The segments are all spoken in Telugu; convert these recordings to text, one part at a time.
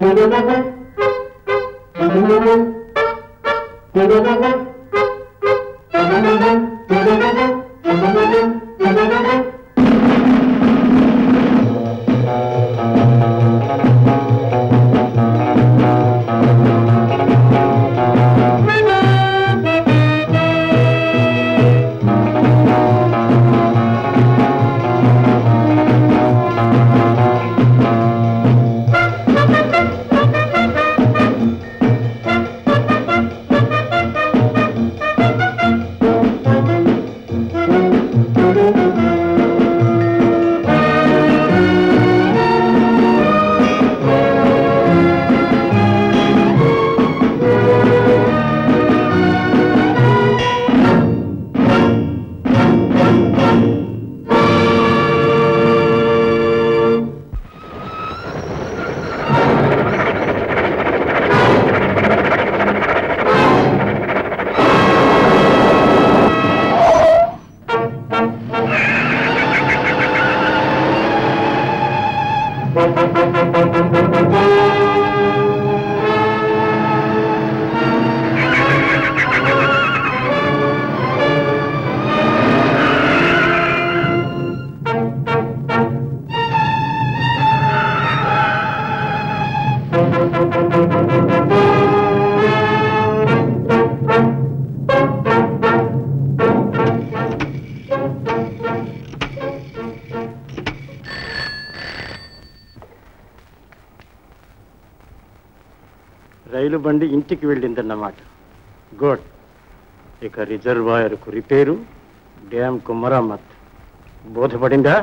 రైలు బండి ఇంటికి వెళ్ళిందన్నమాట గుడ్ ఇక రిజర్వాయర్కు రిపేరు డ్యామ్కు మరమ్మత్ బోధపడిందా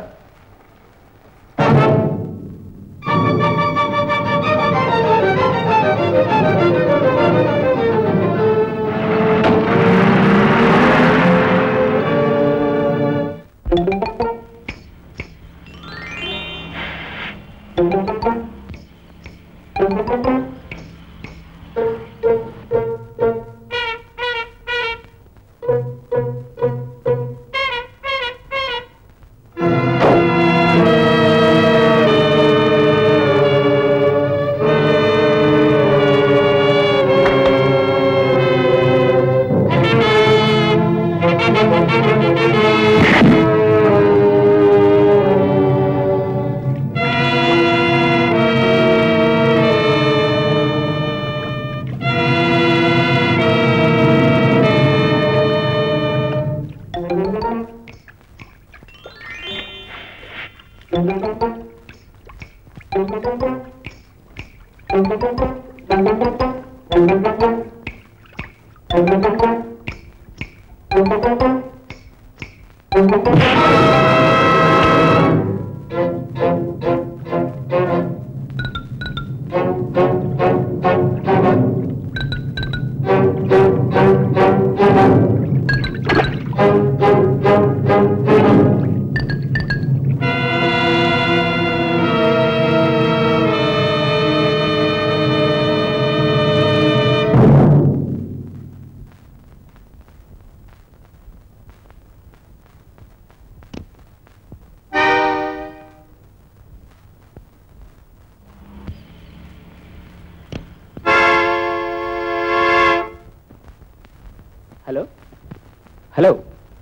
హలో హలో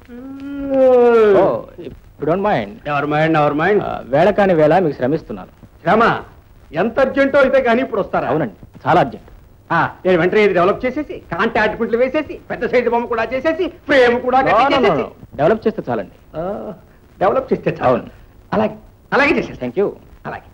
ఓ ఇప్పుడు డోంట్ మైండ్ ఎవరి మైండ్ ఎవరి మైండ్ వేళ కాని వేళ మీకు శ్రమిస్తున్నాను శ్రమ ఎంత అర్జెంటో అయితే కానీ ఇప్పుడు వస్తారా అవునండి చాలా అర్జెంట్ ఆ, నేను వెంటనే ఇది డెవలప్ చేసేసి కాంటాక్ట్ పుంట్లు వేసేసి పెద్ద సైజు బొమ్మ కూడా చేసేసి ఫ్రేమ్ కూడా కట్టించేసేసి. డెవలప్ చేస్తే చాలండి ఆ, డెవలప్ చేస్తే చాలు. అవును. అలాగే అలాగే చేసేసి థ్యాంక్ యూ అలాగే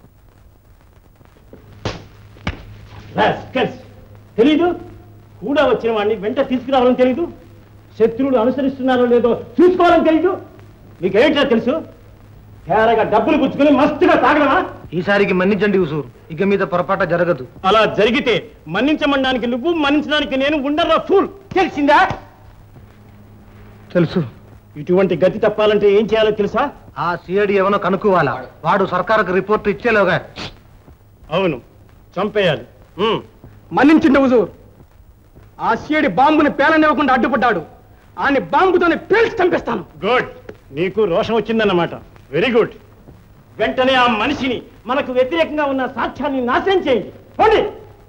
తెలీదు కూడా వచ్చిన వాడిని వెంట తీసుకురావాలని తెలీదు శత్రువులు అనుసరిస్తున్నారో లేదో చూసుకోవాలని తెలీదు మీకేంటో తెలుసు తేరగా డబ్బులు పుచ్చుకొని మస్తుగా తాగడమా ఈసారికి మన్నించండి ఉసూరు ఇక మీద పొరపాట జరగదు అలా జరిగితే మన్నించమనడానికి నువ్వు మన్నించడానికి నేను ఉండరా ఫూల్ తెలిసిందా తెలుసు ఇటువంటి గతి తప్పాలంటే ఏం చేయాలో తెలుసా ఆ సిఐడి ఎవనో కనుక్కోవాలా వాడు సర్కారుకు రిపోర్ట్ ఇచ్చేలోగా అవును చంపేయాలి ఉమ్. మన్నించిండు హుజూర్ ఆ సీడి బాంబుని పేలనివ్వకుండా అడ్డుపడ్డాడు ఆని బాంబుతోనే పేల్చి చంపేస్తాను గుడ్ నీకు రోషం వచ్చిందన్నమాట వెరీ గుడ్ వెంటనే ఆ మనిషిని మనకు వ్యతిరేకంగా ఉన్న సాక్ష్యాన్ని నాశనం చేయండి పోండి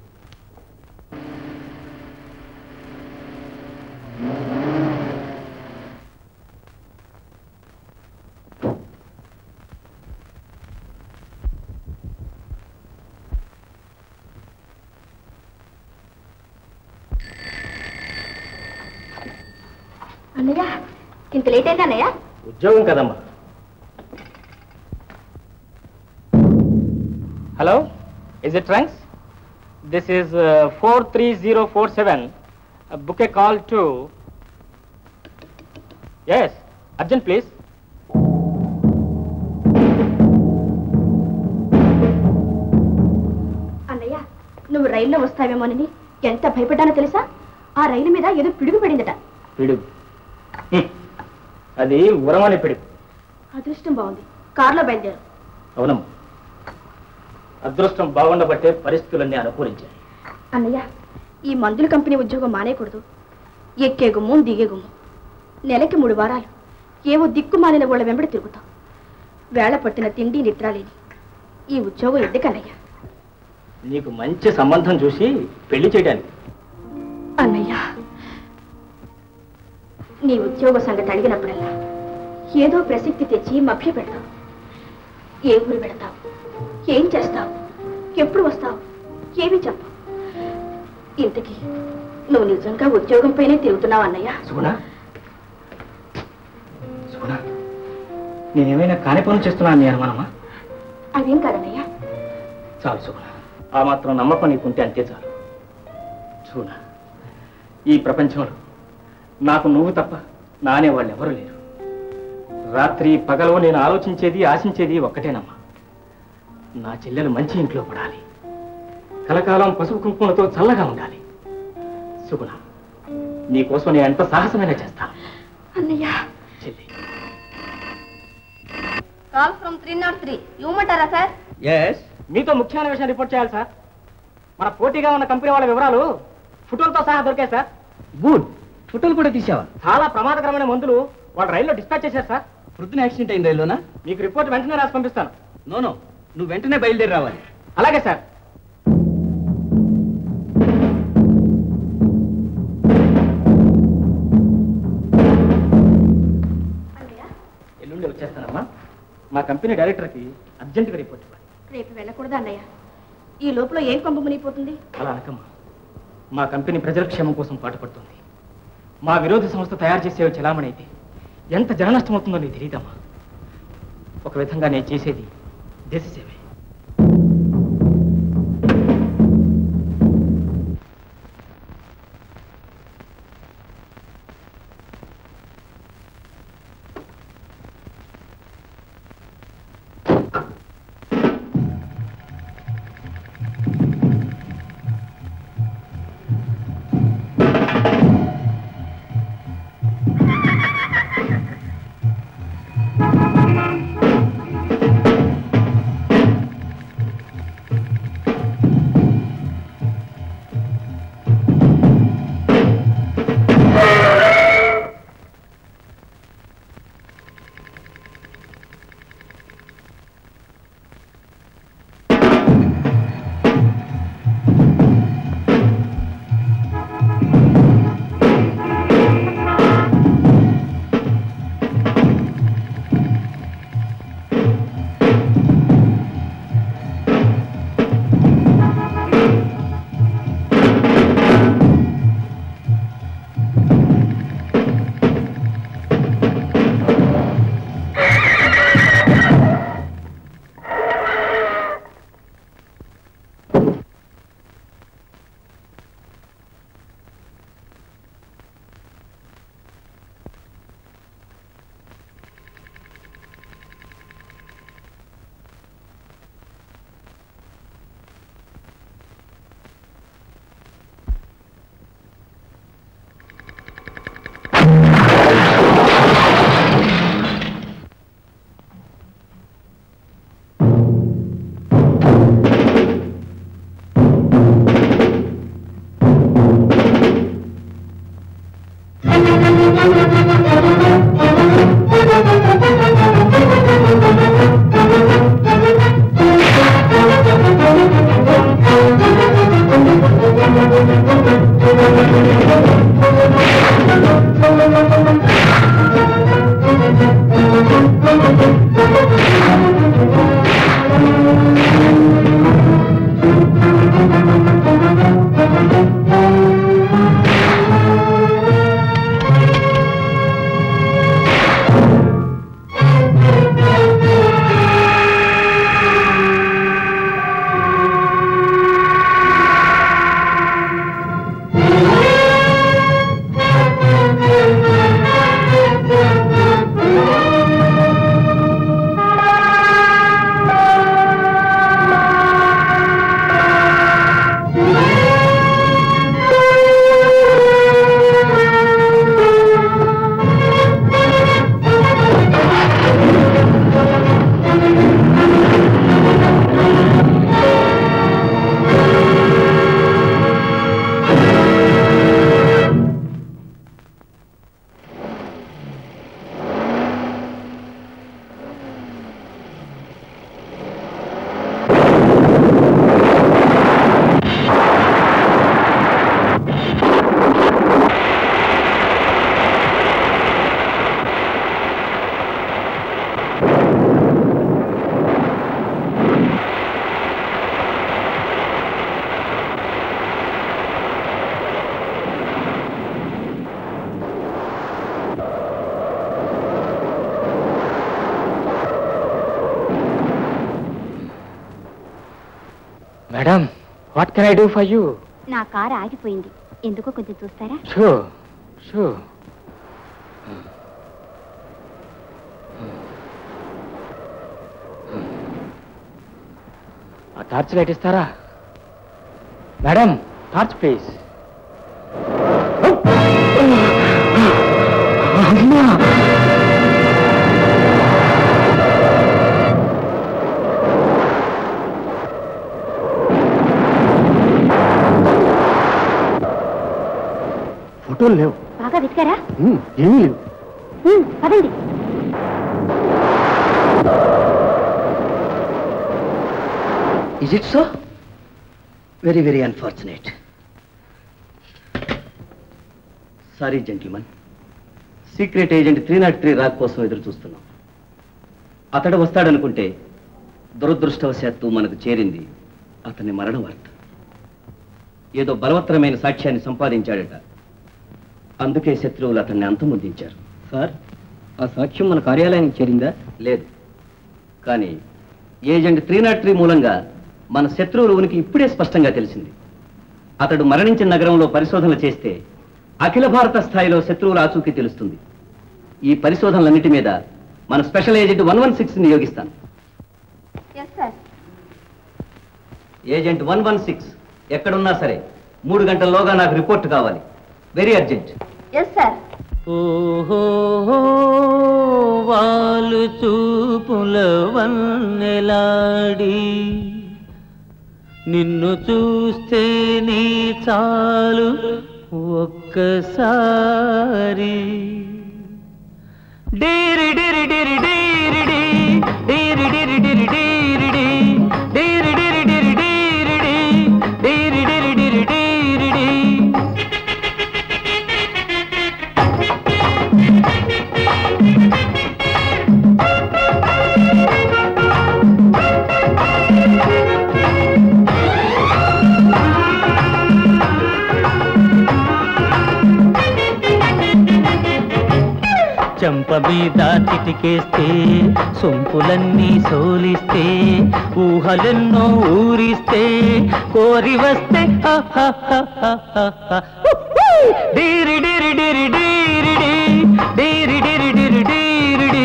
అన్నయ్య ఇంత లేట్ అయిందా అన్నయ్య ఉద్యోగం కదమ్మా hello is it trunks this is four three zero four seven book a call to S urgent please అన్నయ్య నువ్వు రైల్లో వస్తావేమోనని ఎంత భయపడ్డానో తెలుసా ఆ రైలు మీద ఏదో పిడుగు పడిందట పిడుగు హ్మ్. అది ఉరమని పిడుగు అదృష్టం బాగుంది కారులో బయలుదేరు అవునమ్మా అదృష్టం బాగుండబట్టే పరిస్థితులన్నీ అనుకూలించాయి అన్నయ్య ఈ మందుల కంపెనీ ఉద్యోగం మానేయకూడదు ఎక్కే గుమ్మం దిగే గుమ్మం నెలకి మూడు వారాలు ఏవో దిక్కు మాలిన వాళ్ళ వెంబడి తిరుగుతాం వేళ పట్టిన తిండి నిద్రాలేని ఈ ఉద్యోగం ఎందుకన్నయ్య నీకు మంచి సంబంధం చూసి పెళ్లి చేయడానికి అన్నయ్య నీ ఉద్యోగ సంగతి అడిగినప్పుడల్లా ఏదో ప్రసక్తి తెచ్చి మభ్య పెడతావు ఏ ఊరు పెడతావు ఏం చేస్తావు ఎప్పుడు వస్తావు ఏమీ చెప్పు ఇంతకీ నువ్వు నిజంగా ఉద్యోగం పైనే తిరుగుతున్నావు అన్నయ్య సుగుణ సుగుణ నేనేమైనా కాని పనులు చేస్తున్నాను నీ అనుమానమా అదేం కాదన్నయ్య చాలు సుగుణ ఆ మాత్రం నమ్మకం నీకుంటే అంతే చాలు చూడ ఈ ప్రపంచంలో నాకు నువ్వు తప్ప నానే వాళ్ళు ఎవరు లేరు రాత్రి పగలు నేను ఆలోచించేది ఆశించేది ఒక్కటేనమ్మా నా చెల్లెలు మంచి ఇంట్లో పడాలి కలకాలం పసుపు కుంకుమలతో చల్లగా ఉండాలి సుగుణ నీకోసం నేను ఎంత సాహసమైనా చేస్తాను అన్నయ్య చెల్లి call from three not three ఇవ్వమంటారా సార్ ఎస్ మీతో ముఖ్యమైన విషయం రిపోర్ట్ చేయాలి సార్ మన పోటీగా ఉన్న కంపెనీ వాళ్ళ వివరాలు ఫోటోలతో సహా దొరికాయి సార్ గుడ్ ఫోటోలు కూడా తీసావా చాలా ప్రమాదకరమైన మందులు వాళ్ళు రైల్లో డిస్పాచ్ చేశారు సార్ వృద్ధిని యాక్సిడెంట్ అయింది రైల్లోనా మీకు రిపోర్ట్ వెంటనే రాసి పంపిస్తాను నోనో నువ్వు వెంటనే బయలుదేరి రావాలి అలాగే సార్ అన్నయ్య ఎల్లుండి వచ్చేస్తానమ్మా మా కంపెనీ డైరెక్టర్కి అర్జెంటుగా రిపోర్ట్ ఇవ్వాలి రేపు వెళ్ళకూడదా అన్నయ్య ఈ లోపల ఏం కొంప మునిగిపోతుంది అలా అనకమ్మా మా కంపెనీ ప్రజల క్షేమం కోసం పాటుపడుతుంది మా విరోధ సంస్థ తయారు చేసే చలామణి అయితే ఎంత జన నష్టం అవుతుందో నీకు తెలియదమ్మా ఒక విధంగా నేను చేసేది దేశ సేవే అన్నయ్య madam what can I do for you నా కారు ఆగిపోయింది ఎందుకో కొంచెం చూస్తారా షూ షూ ఆ టార్చ్ లైట్ ఇస్తారా మేడం టార్చ్ ప్లీజ్ ఫోటోలు లేవు బాగా వెతికారా ఉమ్, ఏమీ లేవు ఉమ్, పదండి is it so very very unfortunate sorry gentleman secret agent three not three రాక్ కోసం ఎదురు చూస్తున్నాం అతడు వస్తాడనుకుంటే దురదృష్టవశాత్తు మనకు చేరింది అతని మరణ వార్త ఏదో బలవత్తరమైన సాక్ష్యాన్ని సంపాదించాడట అందుకే శత్రువులు అతన్ని అంతమొందించారు సార్ ఆ సాక్ష్యం మన కార్యాలయానికి చేరిందా లేదు కానీ ఏజెంట్ త్రీ నాట్ త్రీ మూలంగా మన శత్రువుల ఉనికి ఇప్పుడే స్పష్టంగా తెలిసింది అతడు మరణించిన నగరంలో పరిశోధనలు చేస్తే అఖిల భారత స్థాయిలో శత్రువుల ఆచూకీ తెలుస్తుంది ఈ పరిశోధనలన్నిటి మీద మన special agent one one six నియోగిస్తాను yes sir agent one one six ఎక్కడున్నా సరే మూడు గంటల్లోగా నాకు రిపోర్ట్ కావాలి వెరీ అర్జెంట్ ఎస్ సార్ ఓహో వాలు చూపుల వన్నెలాడి నిన్ను చూస్తే నీ చాలు ఒక్కసారి డీరి డిరి డిరి డీరి డి, డీరి డిరి డిరి డీరి డి, డీరి డిరి డిరి డీరి డి, డీరి డిరి డిరి డీరి డి. చెంప మీద చిటికేస్తే సొంపులన్నీ సోలిస్తే ఊహలెన్నో ఊరిస్తే కోరి వస్తే హ హ హ హ హ హ. డీరి డిరి డిరి డీరి డి, డీరి డిరి డిరి డీరి డి.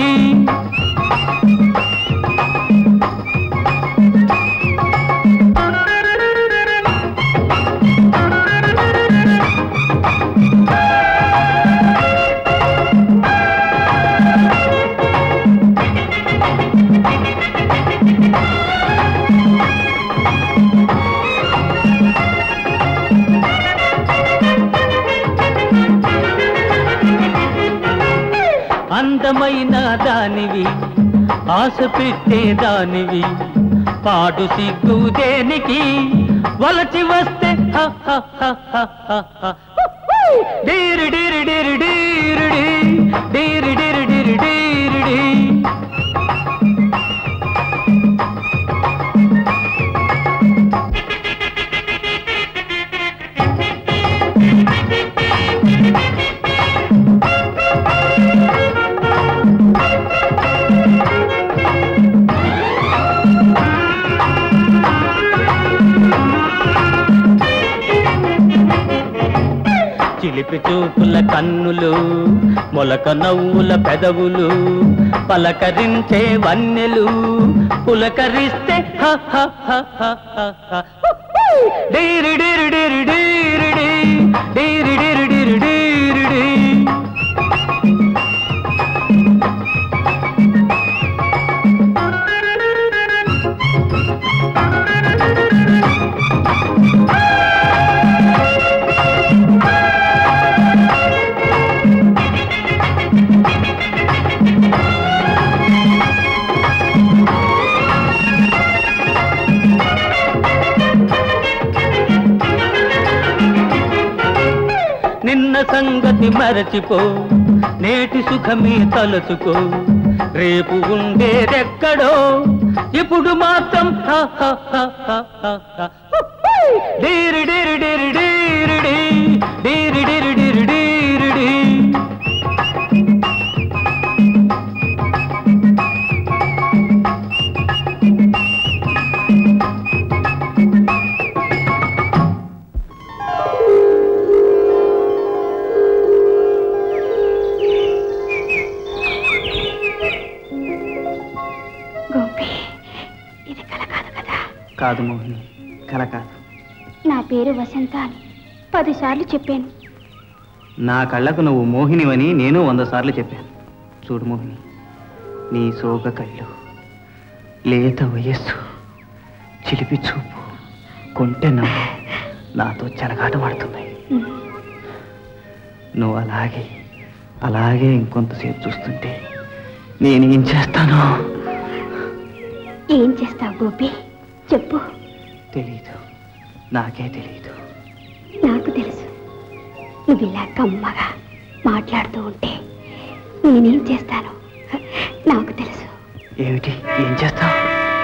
అందమైన దానివి ఆశ పెట్టే దానివి పాడు సిగ్గు దేనికి వలచి వస్తే హ హ హ హ హ హ. డీరి డీరి డీరి డీరి డీ, డీరి డీరి డీరి డీరి డీ. చిలిపి చూపుల కన్నులు మొలక నవ్వుల పెదవులు పలకరించే వన్నెలు పులకరిస్తే హ హ హ హ హ హ. డీరి డీరి డీరి డీరి డీ. డీరి డీరి డీరి డీరి డీ. నిన్న సంగతి మరచిపో నేటి సుఖమే తలచుకో రేపు ఉండేదెక్కడో ఇప్పుడు మాత్రం హ హ హ హ హ హ. డీరి డీరి డీరి డీరి డీ. డీరి డీరి డీరి డీరి డీ. గోపి ఇది కల కాదు కదా కాదు మోహిని కల కాదు నా పేరు వసంత అని పదిసార్లు చెప్పాను నా కళ్ళకు నువ్వు మోహినివని నేను వంద సార్లు చెప్పాను చూడు మోహిని నీ సోగ కళ్ళు లేత వయస్సు చిలిపి చూపు కొంటె నవ్వు నాతో చెలగాటమాడుతున్నాయి నువ్వు అలాగే అలాగే ఇంకొంతసేపు చూస్తుంటే నేను ఏం చేస్తానో ఏం చేస్తావు గోపి చెప్పు తెలీదు నాకే తెలీదు నాకు తెలుసు నువ్వు ఇలా కమ్మగా మాట్లాడుతూ ఉంటే నేనేం చేస్తాను నాకు తెలుసు ఏమిటి ఏం చేస్తావు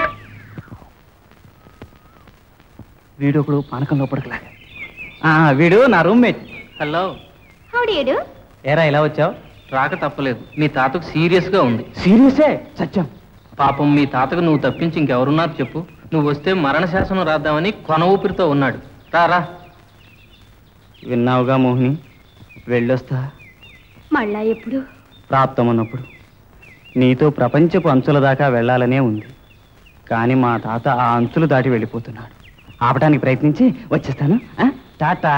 వీడు ఒకడు పానకం లోపలికిలాగా వీడు నా రూమ్మేట్ హలో హౌడీడు ఏరా ఇలా వచ్చావు రాక తప్పలేదు మీ తాతకు సీరియస్ గా ఉంది సీరియసే సత్యం పాపం మీ తాతకు నువ్వు తప్పించి ఇంకెవరున్నారు చెప్పు నువ్వు వస్తే మరణ శాసనం రాద్దామని కొన ఊపిరితో ఉన్నాడు రా రా విన్నావుగా మోహిని వెళ్ళొస్తా మళ్ళా ఎప్పుడు ప్రాప్తం ఉన్నప్పుడు నీతో ప్రపంచపు అంచుల దాకా వెళ్ళాలనే ఉంది కానీ మా తాత ఆ అంచులు దాటి వెళ్ళిపోతున్నాడు ఆపడానికి ప్రయత్నించి వచ్చేస్తాను ఆ? టాటా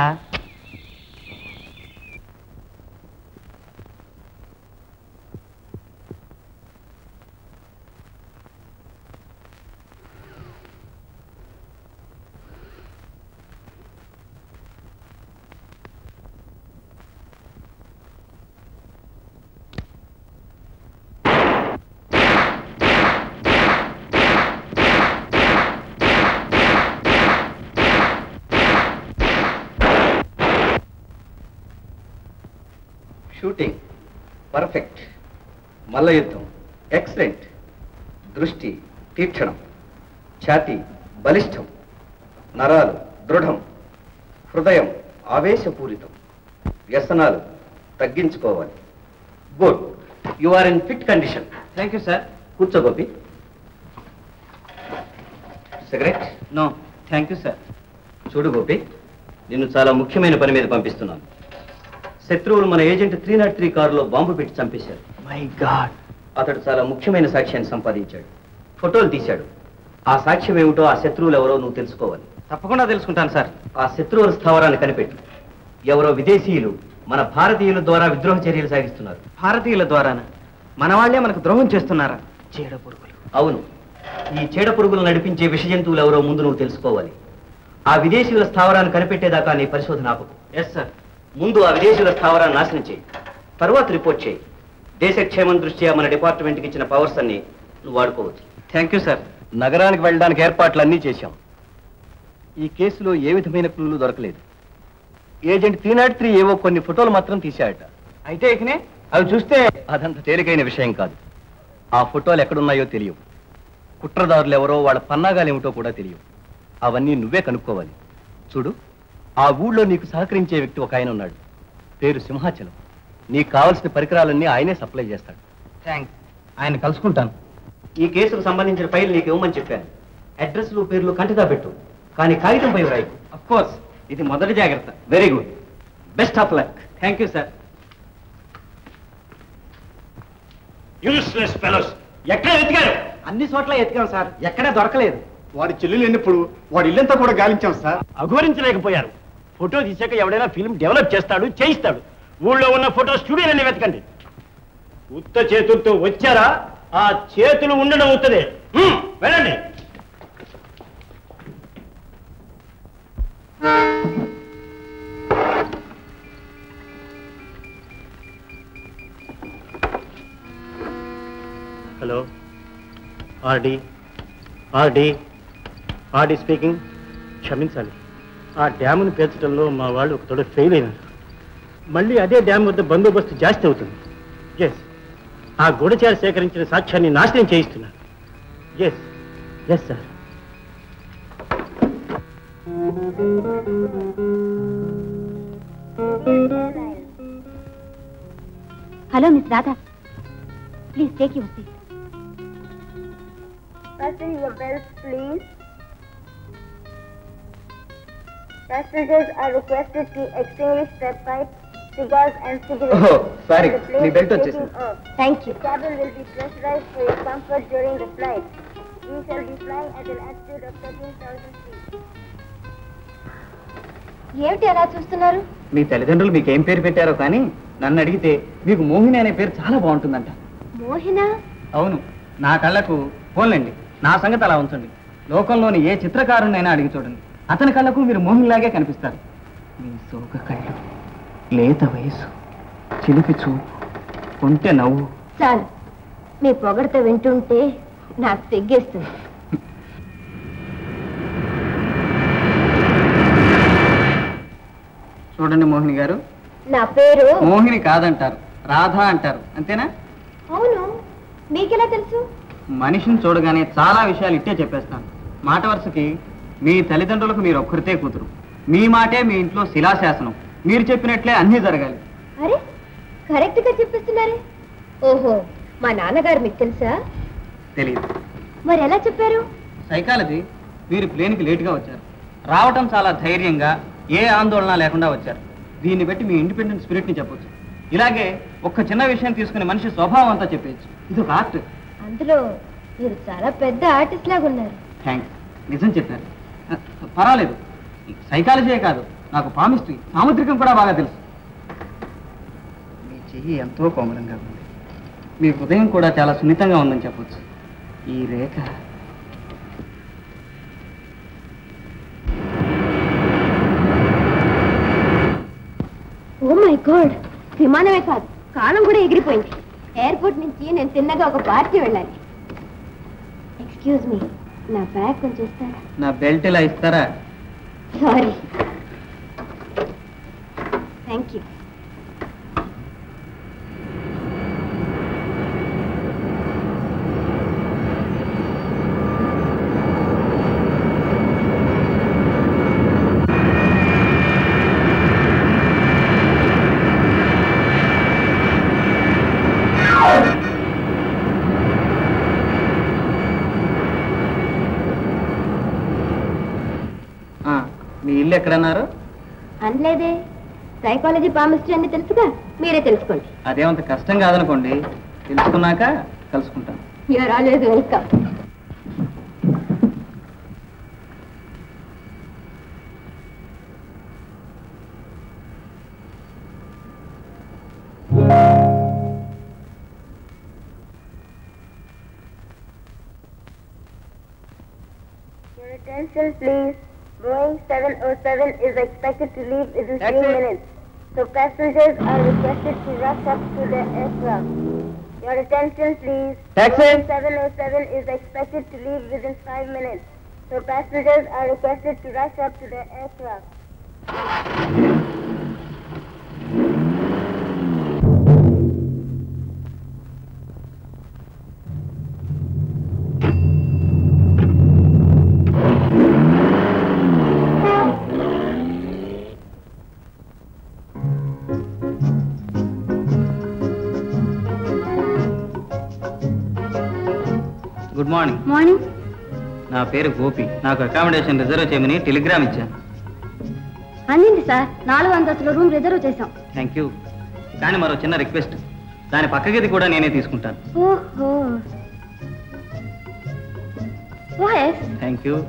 షూటింగ్ పర్ఫెక్ట్ మల్ల యుద్ధం ఎక్సలెంట్ దృష్టి తీక్షణం ఛాతి బలిష్టం నరాలు దృఢం హృదయం ఆవేశపూరితం వ్యసనాలు తగ్గించుకోవాలి good you are in fit condition thank you sir కూర్చో Gopi cigarette no thank you sir చూడు గోపి నిన్ను చాలా ముఖ్యమైన పని మీద పంపిస్తున్నాను శత్రువులు మన ఏజెంట్ త్రీ నాట్ త్రీ కారులో బాంబు పెట్టి చంపేశారు మై గాడ్ అతడు చాలా ముఖ్యమైన సాక్ష్యాన్ని సంపాదించాడు ఫోటోలు తీశాడు ఆ సాక్ష్యం ఏమిటో ఆ శత్రువులు ఎవరో నువ్వు తెలుసుకోవాలి తప్పకుండా తెలుసుకుంటాను సార్ ఆ శత్రువుల స్థావరాన్ని కనిపెట్టు ఎవరో విదేశీయులు మన భారతీయుల ద్వారా విద్రోహ చర్యలు సాగిస్తున్నారు భారతీయుల ద్వారాన మన వాళ్ళే మనకు ద్రోహం చేస్తున్నారా చీడ పురుగులు అవును ఈ చీడ పురుగులు నడిపించే విష జంతువులు ఎవరో ముందు నువ్వు తెలుసుకోవాలి ఆ విదేశీయుల స్థావరాన్ని కనిపెట్టేదాకా నీ పరిశోధన ఆపకు ఎస్ సార్ ముందు ఆ విదేశీయుల స్థావరాన్ని నాశనం చేయి తర్వాత రిపోర్ట్ చేయి దేశక్షేమం దృష్ట్యా మన డిపార్ట్మెంట్కి ఇచ్చిన పవర్స్ అన్ని నువ్వు వాడుకోవచ్చు థ్యాంక్ యూ సార్ నగరానికి వెళ్ళడానికి ఏర్పాట్లన్నీ చేశాం ఈ కేసులో ఏ విధమైన క్లూలు దొరకలేదు ఏజెంట్ త్రీ నాట్ త్రీ ఏవో కొన్ని ఫోటోలు మాత్రం తీశాడట అయితే ఇకనే అవి చూస్తే అదంత తేలికైన విషయం కాదు ఆ ఫోటోలు ఎక్కడున్నాయో తెలియవు కుట్రదారులు ఎవరో వాళ్ళ పన్నాగాలు ఏమిటో కూడా తెలియవు అవన్నీ నువ్వే కనుక్కోవాలి చూడు ఆ ఊళ్ళో నీకు సహకరించే వ్యక్తి ఒక ఆయన ఉన్నాడు పేరు సింహాచలం నీకు కావలసిన పరికరాలన్నీ ఆయనే సప్లై చేస్తాడు థ్యాంక్స్ ఆయన కలుసుకుంటాను ఈ కేసుకు సంబంధించిన ఫైల్ నీకు ఇవ్వమని చెప్పాను అడ్రస్లు పేర్లు కంటిగా పెట్టు కానీ కాగితంపై వ్రాయి అఫ్ కోర్స్ ఇది మొదటి జాగ్రత్త very good best of luck thank you sir useless fellows ఎక్కడ వెతికారు అన్ని చోట్ల ఎతికాం సార్ ఎక్కడా దొరకలేదు వాడి చెల్లెలు ఎన్నప్పుడు వాడి ఇల్లంతా కూడా గాలించాం సార్ అఘోరించలేకపోయారు ఫోటో తీసాక ఎవడైనా ఫిల్మ్ డెవలప్ చేస్తాడు చేయిస్తాడు ఊళ్ళో ఉన్న ఫోటో స్టూడియోలన్నీ వెతకండి ఉత్త చేతులతో వచ్చారా ఆ చేతులు ఉండడం అవుతుంది వెళ్ళండి hello RD RD RD speaking క్షమించాలి ఆ డ్యామును పేర్చడంలో మా వాళ్ళు ఒక తోడ ఫెయిల్ అయినారు మళ్ళీ అదే డ్యామ్ వద్ద బందోబస్తు జాస్తి అవుతుంది ఎస్ ఆ గూఢచారి సేకరించిన సాక్ష్యాన్ని నాశనం చేయిస్తున్నారు yes yes sir hello miss Radha please take your seat Fasten your belts, please. Passengers are requested to extinguish their pipes, cigars, and cigarettes. Oh, sorry. The plane మీ is belt taking వచ్చేసింది. off. Thank you The cabin will be pressurized for your comfort during the flight. We shall be flying at an altitude of 13,000 feet. ఏమిటి అలా చూస్తున్నారు మీ తల్లిదండ్రులు మీకు ఏం పేరు పెట్టారో కానీ నన్ను అడిగితే మీకు మోహిని అనే పేరు చాలా బాగుంటుందంట మోహినా అవును నా కళ్ళకు పోన్లండి నా సంగతి అలా ఉంచండి లోకంలోని ఏ చిత్రకారునైనా అడిగి చూడండి అతని కళ్ళకు మీరు మోహినిలాగే కనిపిస్తారు మీ సోక కళ్ళు లేత వయసు చిలిపి చూపు కొంటె నవ్వు చాలు మీ పొగడత వింటుంటే నాకు తెగ్గేస్తుంది చూడండి మోహిని గారు నా పేరు మోహిని కాదంటారు రాధా అంటారు అంతేనా అవును మీకెలా తెలుసు మనిషిని చూడగానే చాలా విషయాలు ఇట్టే చెప్పేస్తాను మాట వరుసకి మీ తల్లిదండ్రులకు మీరు ఒక్కరితే కూతురు మీ మాటే మీ ఇంట్లో శిలాశాసనం మీరు చెప్పినట్లే అన్నీ జరగాలి అరే కరెక్ట్ గా చెప్పిస్తున్నారే ఓహో మా నాన్నగారు మీకు తెలుసా తెలియదు మరి ఎలా చెప్పారు సైకాలజీ మీరు ప్లేన్కి లేటుగా వచ్చారు రావటం చాలా ధైర్యంగా ఏ ఆందోళన లేకుండా వచ్చారు దీన్ని బట్టి మీ ఇండిపెండెంట్ స్పిరిట్ని చెప్పొచ్చు ఇలాగే ఒక్క చిన్న విషయం తీసుకుని మనిషి స్వభావం అంతా చెప్పేయచ్చు ఇది ఒక ఆర్ట్ అందులో మీరు చాలా పెద్ద ఆర్టిస్ట్ లాగా ఉన్నారు థ్యాంక్స్ నిజం చెప్పారు అ, పర్వాలేదు సైకాలజీయే కాదు నాకు పామిస్ట్రీ సాముద్రికం కూడా బాగా తెలుసు మీ చెయ్యి ఎంతో కోమలంగా ఉంది మీ హృదయం కూడా చాలా సున్నితంగా ఉందని చెప్పొచ్చు ఈ రేఖ ఓ మై గాడ్ విమానమే కాదు కాలం కూడా ఎగిరిపోయింది ఎయిర్పోర్ట్ నుంచి నేను తిన్నగా ఒక పార్టీ వెళ్ళాలి ఎక్స్క్యూజ్ మీ నా బ్యాగ్ కొంచెం ఇస్తారా నా బెల్ట్ ఇలా ఇస్తారా సారీ థ్యాంక్ యూ ఆ, మీ ఇల్లు ఎక్కడన్నారు అనలేదే సైకాలజీ పామిస్ట్రీ అన్ని తెలుసుగా మీరే తెలుసుకోండి అదేమంత కష్టం కాదనుకోండి తెలుసుకున్నాక కలుసుకుంటాను you're always welcome Your attention, please. Boeing 707 is expected to leave within Taxi. three minutes. So passengers are requested to rush up to the aircraft. Your attention, please. Taxi. Boeing 707 is expected to leave within five minutes. So passengers are requested to rush up to the aircraft. Good morning morning నా పేరు గోపి నాకు అకామిడేషన్ రిజర్వ్ చేయమని టెలిగ్రామ్ ఇచ్చాను అందింది సార్ నాలుగు అంతస్తుల రూమ్ రిజర్వ్ చేశాం థ్యాంక్ యూ కానీ మరో చిన్న రిక్వెస్ట్ దాని పక్క గది కూడా నేనే తీసుకుంటాను ఓహో ఓఎస్ థ్యాంక్ యూ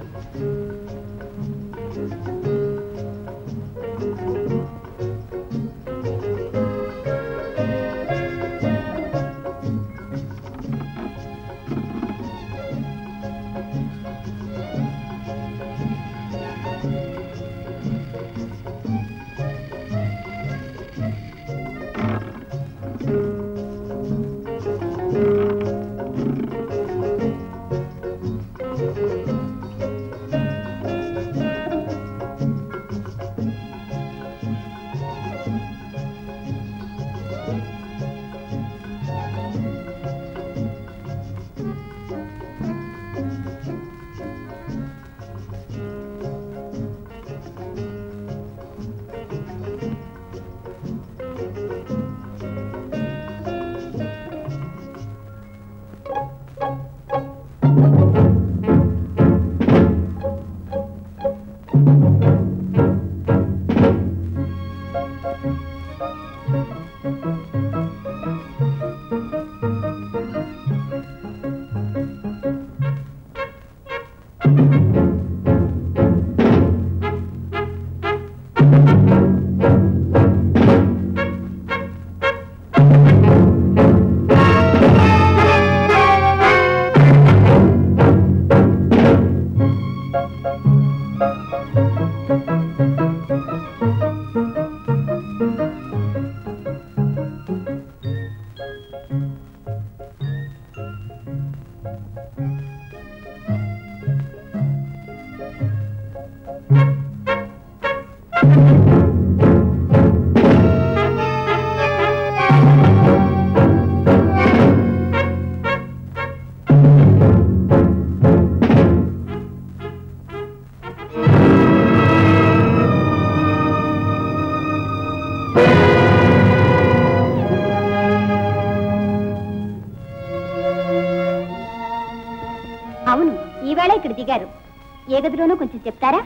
అవును ఈవేళ ఇక్కడ దిగారు ఏ గదిలోనో కొంచెం చెప్తారా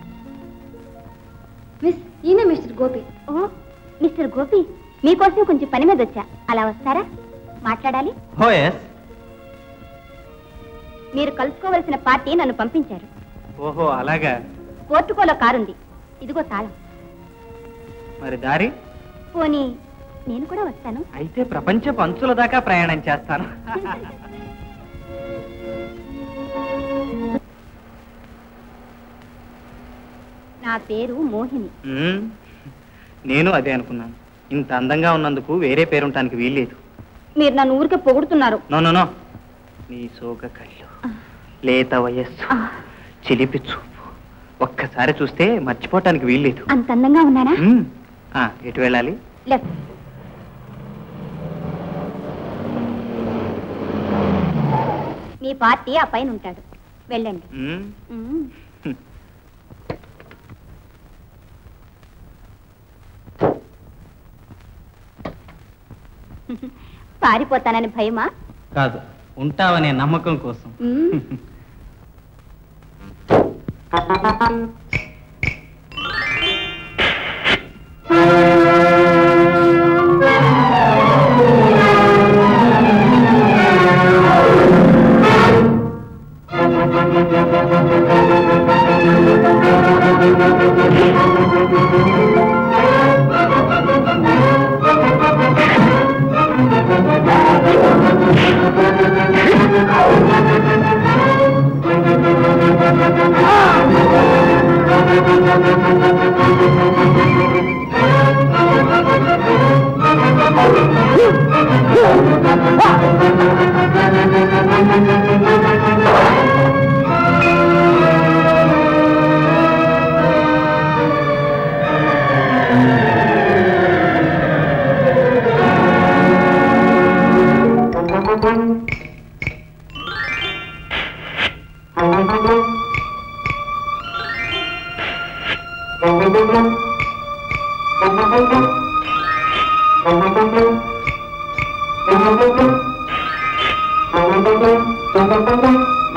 మిస్ ఈయన మిస్టర్ గోపి ఓ మిస్టర్ గోపి మీకోసం కొంచెం పని మీద వచ్చా అలా వస్తారా మాట్లాడాలి ఓ ఎస్ మీరు కలుసుకోవలసిన పార్టీ నన్ను పంపించారు ఓహో అలాగా పోర్టుకోలో కారుంది ఇదిగో తాళం మరి దారి పోనీ నేను కూడా వస్తాను అయితే ప్రపంచ పంచుల దాకా ప్రయాణం చేస్తాను నా పేరు మోహిని మ్మ్. నేను అదే అనుకున్నాను ఇంత అందంగా ఉన్నందుకు వేరే పేరుంటానికి వీల్లేదు మీరు నన్ను ఊరికే పొగుడుతున్నారు నో నో నో నీ సోగ కళ్ళు లేత వయస్సు చిలిపి చూపు ఒక్కసారి చూస్తే మర్చిపోవటానికి వీల్లేదు అంత అందంగా ఉన్నానా మ్మ్. ఆ, ఎటు వెళ్ళాలి లెఫ్ట్ మీ పార్టీ ఆ పైన ఉంటాడు వెళ్ళండి మ్మ్. మ్మ్. పారిపోతానని భయమా కాదు ఉంటావనే నమ్మకం కోసం మ్మ్.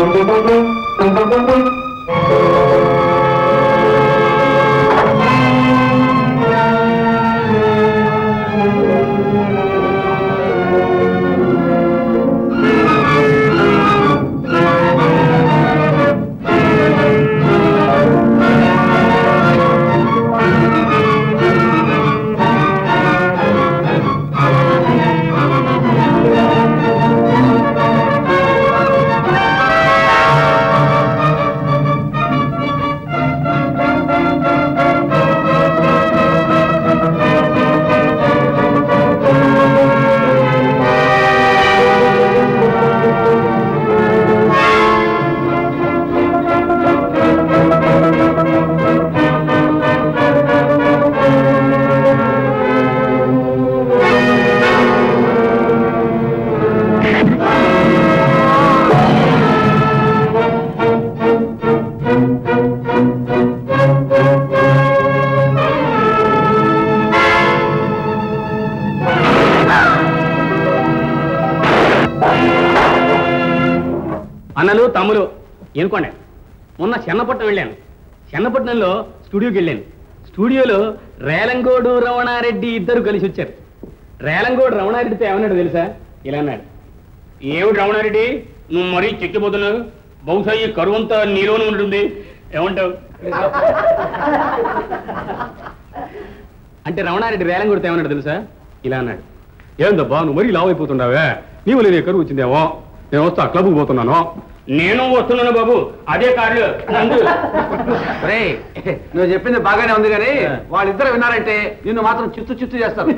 Thank you. తమ్ముడు ఎనుకోండి మొన్న చెన్నపట్నం వెళ్ళాను చెన్నపట్నంలో స్టూడియోకి వెళ్ళాను స్టూడియోలో రేలంగోడు రమణారెడ్డి ఇద్దరు కలిసి వచ్చారు రేలంగోడు రమణారెడ్డితో ఏమన్నాడు తెలుసా ఇలా అన్నాడు ఏమిటి రమణారెడ్డి నువ్వు మరీ చెక్కిపోతున్నావు బహుశా ఈ కరువంతా నీలోనే ఉంటుంది ఏమంటావు అంటే రమణారెడ్డి రేలంగోడితో ఏమన్నాడు తెలుసా ఇలా అన్నాడు ఏందబ్బా నువ్వు మరీ లావు అయిపోతుండవే నీవు లేని కరువు వచ్చిందేమో నేను వస్తా క్లబ్కి పోతున్నాను నేను వస్తున్నాను బాబు అదే కార్లు రే నువ్వు చెప్పింది బాగానే ఉంది కానీ వాళ్ళిద్దరు విన్నారంటే నిన్ను మాత్రం చిత్తు చిత్తు చేస్తారు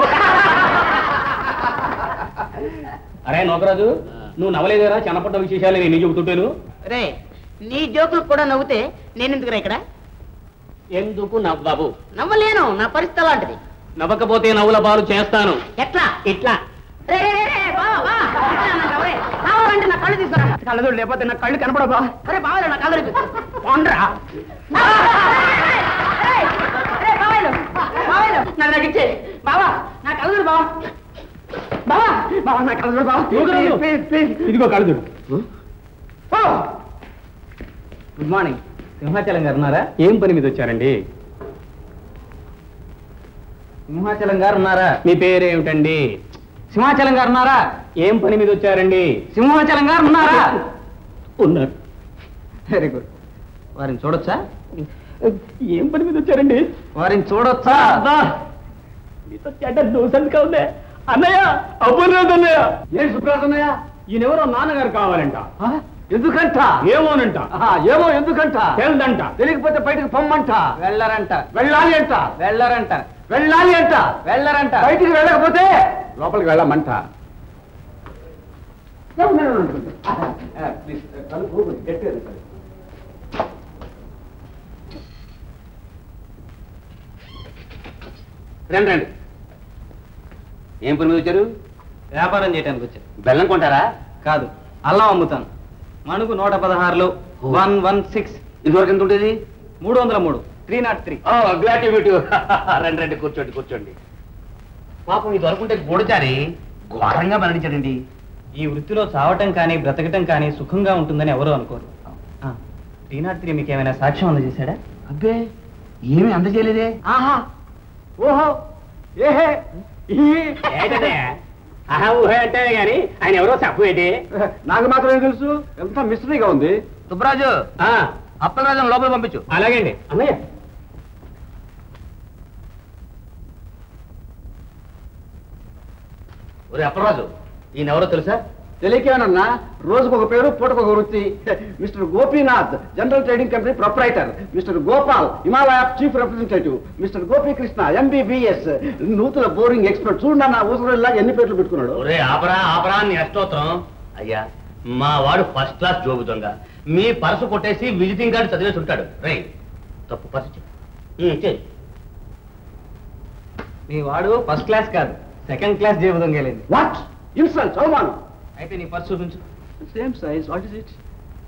అరే నోకరాజు నువ్వు నవ్వలేదేరా చిన్నపట్ట విశేషాలు నేను చెబుతుంటాను రే నీ జోకులు కూడా నవ్వుతే నేను ఎందుకురా ఇక్కడ ఎందుకు నవ్వు నవ్వలేను నా పరిస్థితి అలాంటిది నవ్వకపోతే నవ్వుల పాలు చేస్తాను ఎట్లా ఇట్లా రే, రే, రే, రే, బావ, బా. ఇట్లా అన్నావు, రే. కావాలంటే నా కళ్ళు తీసుకురా కళ్ళదు లేకపోతే నా కళ్ళు కనపడబా అరే బావలే నా కళ్ళు చూపించు. పోండ్రా. రే, రే, బావాలు, బావాలు, నాకు నాకు ఇచ్చే బావా నా కళ్ళు చూడు బావా బావా బావా నా కళ్ళు చూడు బావా నోకరాజు. Please, please. ఇదిగో కళ్ళదుడు గుడ్ మార్నింగ్ సింహాచలం గారు ఉన్నారా ఏం పని మీద వచ్చారండి సింహాచలం గారు ఉన్నారా మీ పేరేమిటండి సింహాచలం గారు ఉన్నారా ఏం పని మీద వచ్చారండి సింహాచలం గారు ఉన్నారా ఉన్నారు వెరీ గుడ్ వారిని చూడొచ్చా ఏం పని మీద వచ్చారండి వారిని చూడొచ్చా మీతో చెడ్డ దూసందుగా ఉందే అన్నయ్య అబ్బులేదు అన్నయ్య ఏం సుప్రాసన్నయ్య ఈయనెవరో నాన్నగారు కావాలంట ఎందుకంట ఏమోనంట ఆహా, ఏమో ఎందుకంట తెలియదంట తెలియకపోతే బయటకు పొమ్మంట వెళ్ళరంట వెళ్ళాలి అంట వెళ్ళరంట వెళ్ళాలి అంట వెళ్ళరంట బయటికి వెళ్ళకపోతే లోపలికి వెళ్ళమంట ప్లీజ్ తలుపు గట్టిగా తీసుకోండి. రండి రండి ఏం పని మీద వచ్చారు వ్యాపారం చేయడానికి వచ్చాను బెల్లం కొంటారా కాదు అల్లం అమ్ముతాను మణుకు నూట పదహారులు వన్ వన్ సిక్స్ ఇదివరకు ఎంత ఉంటుంది మూడు వందల మూడు three not three glad to meet రండి రండి కూర్చోండి కూర్చోండి పాపం ఇది వరకుంటే గూడచారి ఘోరంగా మరణించాడండి ఈ వృత్తిలో చావటం కానీ బ్రతకటం కానీ సుఖంగా ఉంటుందని ఎవరూ అనుకోరు త్రీ నాట్ త్రీ మీకు ఏమైనా సాక్ష్యం అందజేశాడా అబ్బే ఏమీ అందజేయలేదే ఆహా ఓహో ఏహే ఆహా ఊహే అంటే గాని ఆయన ఎవరో తప్పు ఏంటి నాకు మాత్రం ఏం తెలుసు ఎంత మిస్టరీగా ఉంది సుబ్బరాజు ఆ, అప్పలరాజు లోపల పంపించు అలాగేండి అన్నయ్య ఒరే అప్పరాజు ఈయన ఎవరో తెలుసా తెలియకేమన్నా రోజుకు ఒక పేరు పూటకు ఒక వృత్తి mister Gopinath general trading company proprietor mister Gopal Himalaya chief representative mister Gopikrishna MBBS నూతుల బోరింగ్ ఎక్స్పర్ట్ చూడండి నా ఊసరిలాగా ఎన్ని పేర్లు పెట్టుకున్నాడు ఒరే ఆపరా ఆపరా నీ అష్టోత్తరం అయ్యా మా వాడు ఫస్ట్ క్లాస్ జోబు దొంగ మీ పర్సు కొట్టేసి విజిటింగ్ కార్డు చదివేసి ఉంటాడు రై తప్పు పర్సు ఇచ్చి. ఉమ్, ఇచ్చేయ్. మీ వాడు ఫస్ట్ క్లాస్ కాదు సెకండ్ క్లాస్ జేబు దొంగలేదు వాట్ ఇన్సల్ట్ అవమానం అయితే నీ పర్సు చూపించు same size what is it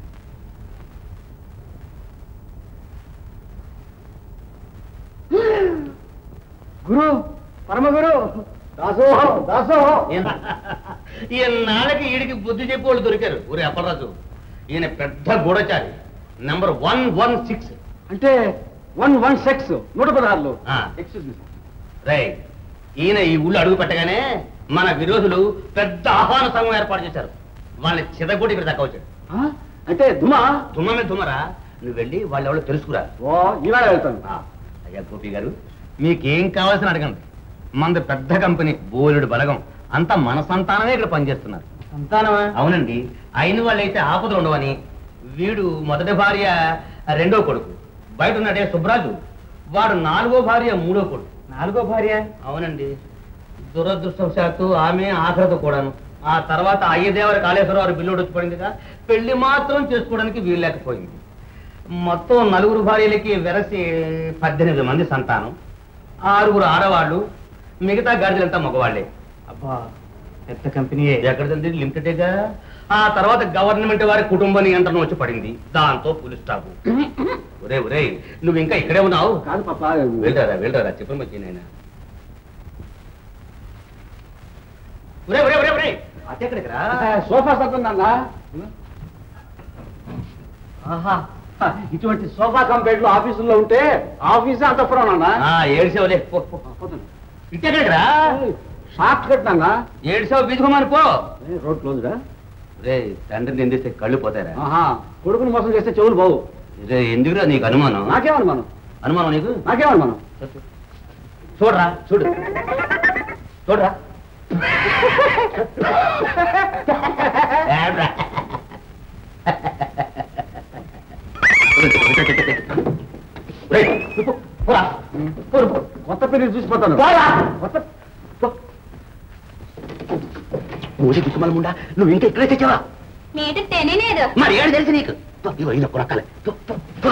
గురు పరమగురు దాసోహం దాసోహం ఈయన నాళ్ళకి ఈడికి బుద్ధి చెప్పి వాళ్ళు దొరికారు ఊరే అప్పలరాజు ఈయన పెద్ద గూఢచారి నంబర్ వన్ వన్ సిక్స్ అంటే వన్ వన్ సెక్స్ నూట పదహారులు ఆ. ఎక్స్క్యూజ్ మీ రై ఈయన ఈ ఊళ్ళో అడుగు పెట్టగానే మన విరోధులు పెద్ద ఆహ్వాన సంఘం ఏర్పాటు చేశారు వాళ్ళని చిదగొట్టి ఇక్కడ దక్క వచ్చాడు అంటే దుమా దుమ్మ మీద దుమ్మరా నువ్వు వెళ్ళి వాళ్ళు ఎవరో తెలుసుకురా ఓ ఇవాళ వెళ్తాను ఆ, అయ్యా గోపి గారు మీకేం కావాల్సిన అడగండి మనది పెద్ద కంపెనీ బోలుడు బలగం అంతా మన సంతానమే ఇక్కడ పనిచేస్తున్నారు సంతానమా అవునండి అయిన వాళ్ళైతే ఆపదలు ఉండవని వీడు మొదటి భార్య రెండో కొడుకు బయట ఉన్నాడే సుబ్రాజు వాడు నాలుగో భార్య మూడో కొడుకు నాలుగో భార్య అవునండి దురదృష్టవశాత్తు ఆమె ఆఖరితో కూడాను ఆ తర్వాత అయ్యదేవర కాళేశ్వరరావు బిల్లుడు వచ్చి పడిందిగా పెళ్లి మాత్రం చేసుకోవడానికి వీలు లేకపోయింది మొత్తం నలుగురు భార్యలకి వెరసి పద్దెనిమిది మంది సంతానం ఆరుగురు ఆడవాళ్ళు మిగతా గాడిదలంతా మగవాళ్లే అబ్బా పెద్ద కంపెనీయే ఎక్కడ తెలియదు లిమిటెడేగా ఆ తర్వాత గవర్నమెంట్ వారి కుటుంబ నియంత్రణ వచ్చి పడింది దాంతో పులి స్టాపు ఒరే ఒరే నువ్వు ఇంకా ఇక్కడే ఉన్నావు కాదు పాప వెళ్ళరా వెళ్ళరా చెప్పు మధ్య నాయన ఒరే ఒరే ఒరే ఒరే అట్టెక్కడికి రా సోఫా సత్తుందన్నా ఆహా ఇటువంటి సోఫా కంపెనీలు ఆఫీసుల్లో ఉంటే ఆఫీసే అంతఃపురం నాన్న ఏడ్చావులే పో పో. ఇట్టెక్కడికిరా షార్ట్ కట్ నాన్న ఏడ్చావు బీజుకోమని పో రోడ్ క్లోజ్డా రే తండ్రిని నిందిస్తే కళ్ళు పోతారా ఆహా కొడుకుని మోసం చేస్తే చెవులు బావు రే ఎందుకురా నీకు అనుమానం నాకేమనుమానం అనుమానం నీకు నాకేమనుమానం చూడరా చూడు చూడరా ఏడ్రా. రేయ్, పో, పోరా. పోరు, పో. కొత్త పెళ్లి చూసిపోతాను పోరా. కొత్త ఊరి దిక్కుమల ముండా నువ్వు ఇంకా ఇక్కడే తెచ్చావా మీట తెలియలేదు మరి ఏడు తెలుసు నీకు పో, ఇగో ఇది కొనక్కలే పో, పో, పో.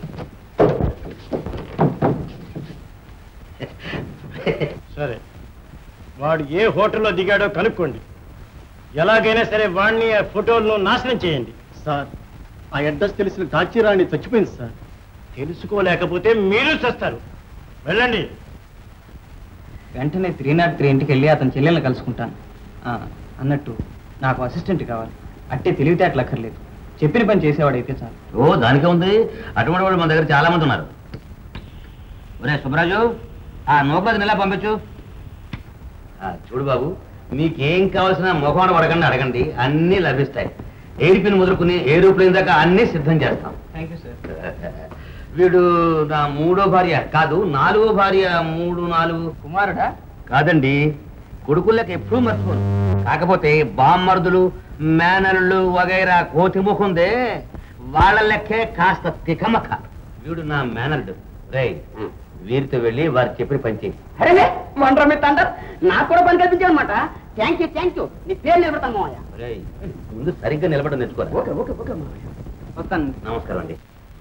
సరే వాడు ఏ హోటల్లో దిగాడో కనుక్కోండి ఎలాగైనా సరే వాడిని ఆ ఫోటోలను నాశనం చేయండి సార్ ఆ అడ్రస్ తెలిసిన కాచిరాణి చచ్చిపోయింది సార్ తెలుసుకోలేకపోతే మీరు చేస్తారు వెళ్ళండి వెంటనే త్రీ నాట్ త్రీ ఇంటికి వెళ్ళి అతని చెల్లెల్ని కలుసుకుంటాను ఆ, అన్నట్టు నాకు అసిస్టెంట్ కావాలి అట్టే తెలివితేటలు అక్కర్లేదు చెప్పిన పని చేసేవాడైతే చాలు ఓ దానికే ఉంది అటువంటి వాళ్ళు మన దగ్గర చాలా మంది ఉన్నారు ఒరే సుబ్బరాజు ఆ నూకలది నెలా పంపించు ఆ, చూడు బాబు మీకేం కావాల్సిన మొహమాట పడకండి అడగండి అన్నీ లభిస్తాయి ఎయిర్పిన్ మొదలుకుని ఏరోప్లేన్ దాకా అన్నీ సిద్ధం చేస్తాం థ్యాంక్ యూ సార్ వీడు నా మూడో భార్య కాదు నాలుగో భార్య మూడు నాలుగు కుమారుడా కాదండి కొడుకుళ్ళకి ఎప్పుడూ మర్చిపోను కాకపోతే బామ్మర్దులు మేనల్లు వగైరా కోతి ముఖందే వాళ్ళ లెక్కే కాస్త తికమక వీడు నా మేనల్డు రేయ్ వీరితో వెళ్ళి వారు చెప్పిన పని చేయి అరే మండ్ర మీ తండ్రి నాకు కూడా పని కల్పించావు అనమాట థ్యాంక్ యూ థ్యాంక్ యూ నీ పేరు నిలబెడతాను మావయ్య రేయ్ ముందు సరిగ్గా నిలబడడం నేర్చుకోరా ఓకే ఓకే ఓకే మావయ్య వస్తాను నమస్కారం అండి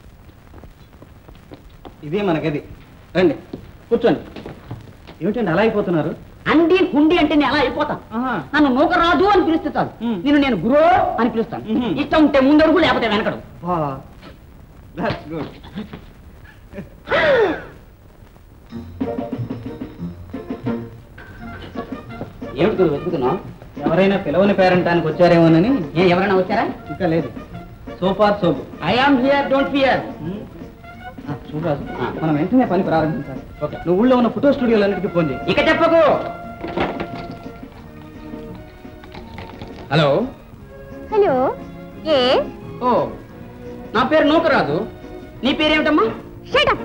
ఇదే మనకది రండి కూర్చోండి ఏమిటండి అలా అయిపోతున్నారు అండి కుండి అంటే నేను అలా అయిపోతాను నన్ను నూకరాజు అని పిలిస్తే చాలు నేను నేను గురో అని పిలుస్తాను ఇష్టం ఉంటే ముందడుగు లేకపోతే వెనకడు గుడ్ ఏమిటి గురు వెతుకుతున్నావు ఎవరైనా పిలవని పేరంటానికి వచ్చారేమోనని ఏ ఎవరైనా వచ్చారా ఇంకా లేదు సోఫార్ సోపు I am here don't fear చూడరాజు మనం వెంటనే పని ప్రారంభించాలి ఓకే నువ్వు ఊళ్ళో ఉన్న ఫోటో స్టూడియోలన్నిటికీ ఫోన్ చేయి ఇక చెప్పకు హలో హలో ఏ ఓ నా పేరు నూకరాజు నీ పేరేమిటమ్మా షటప్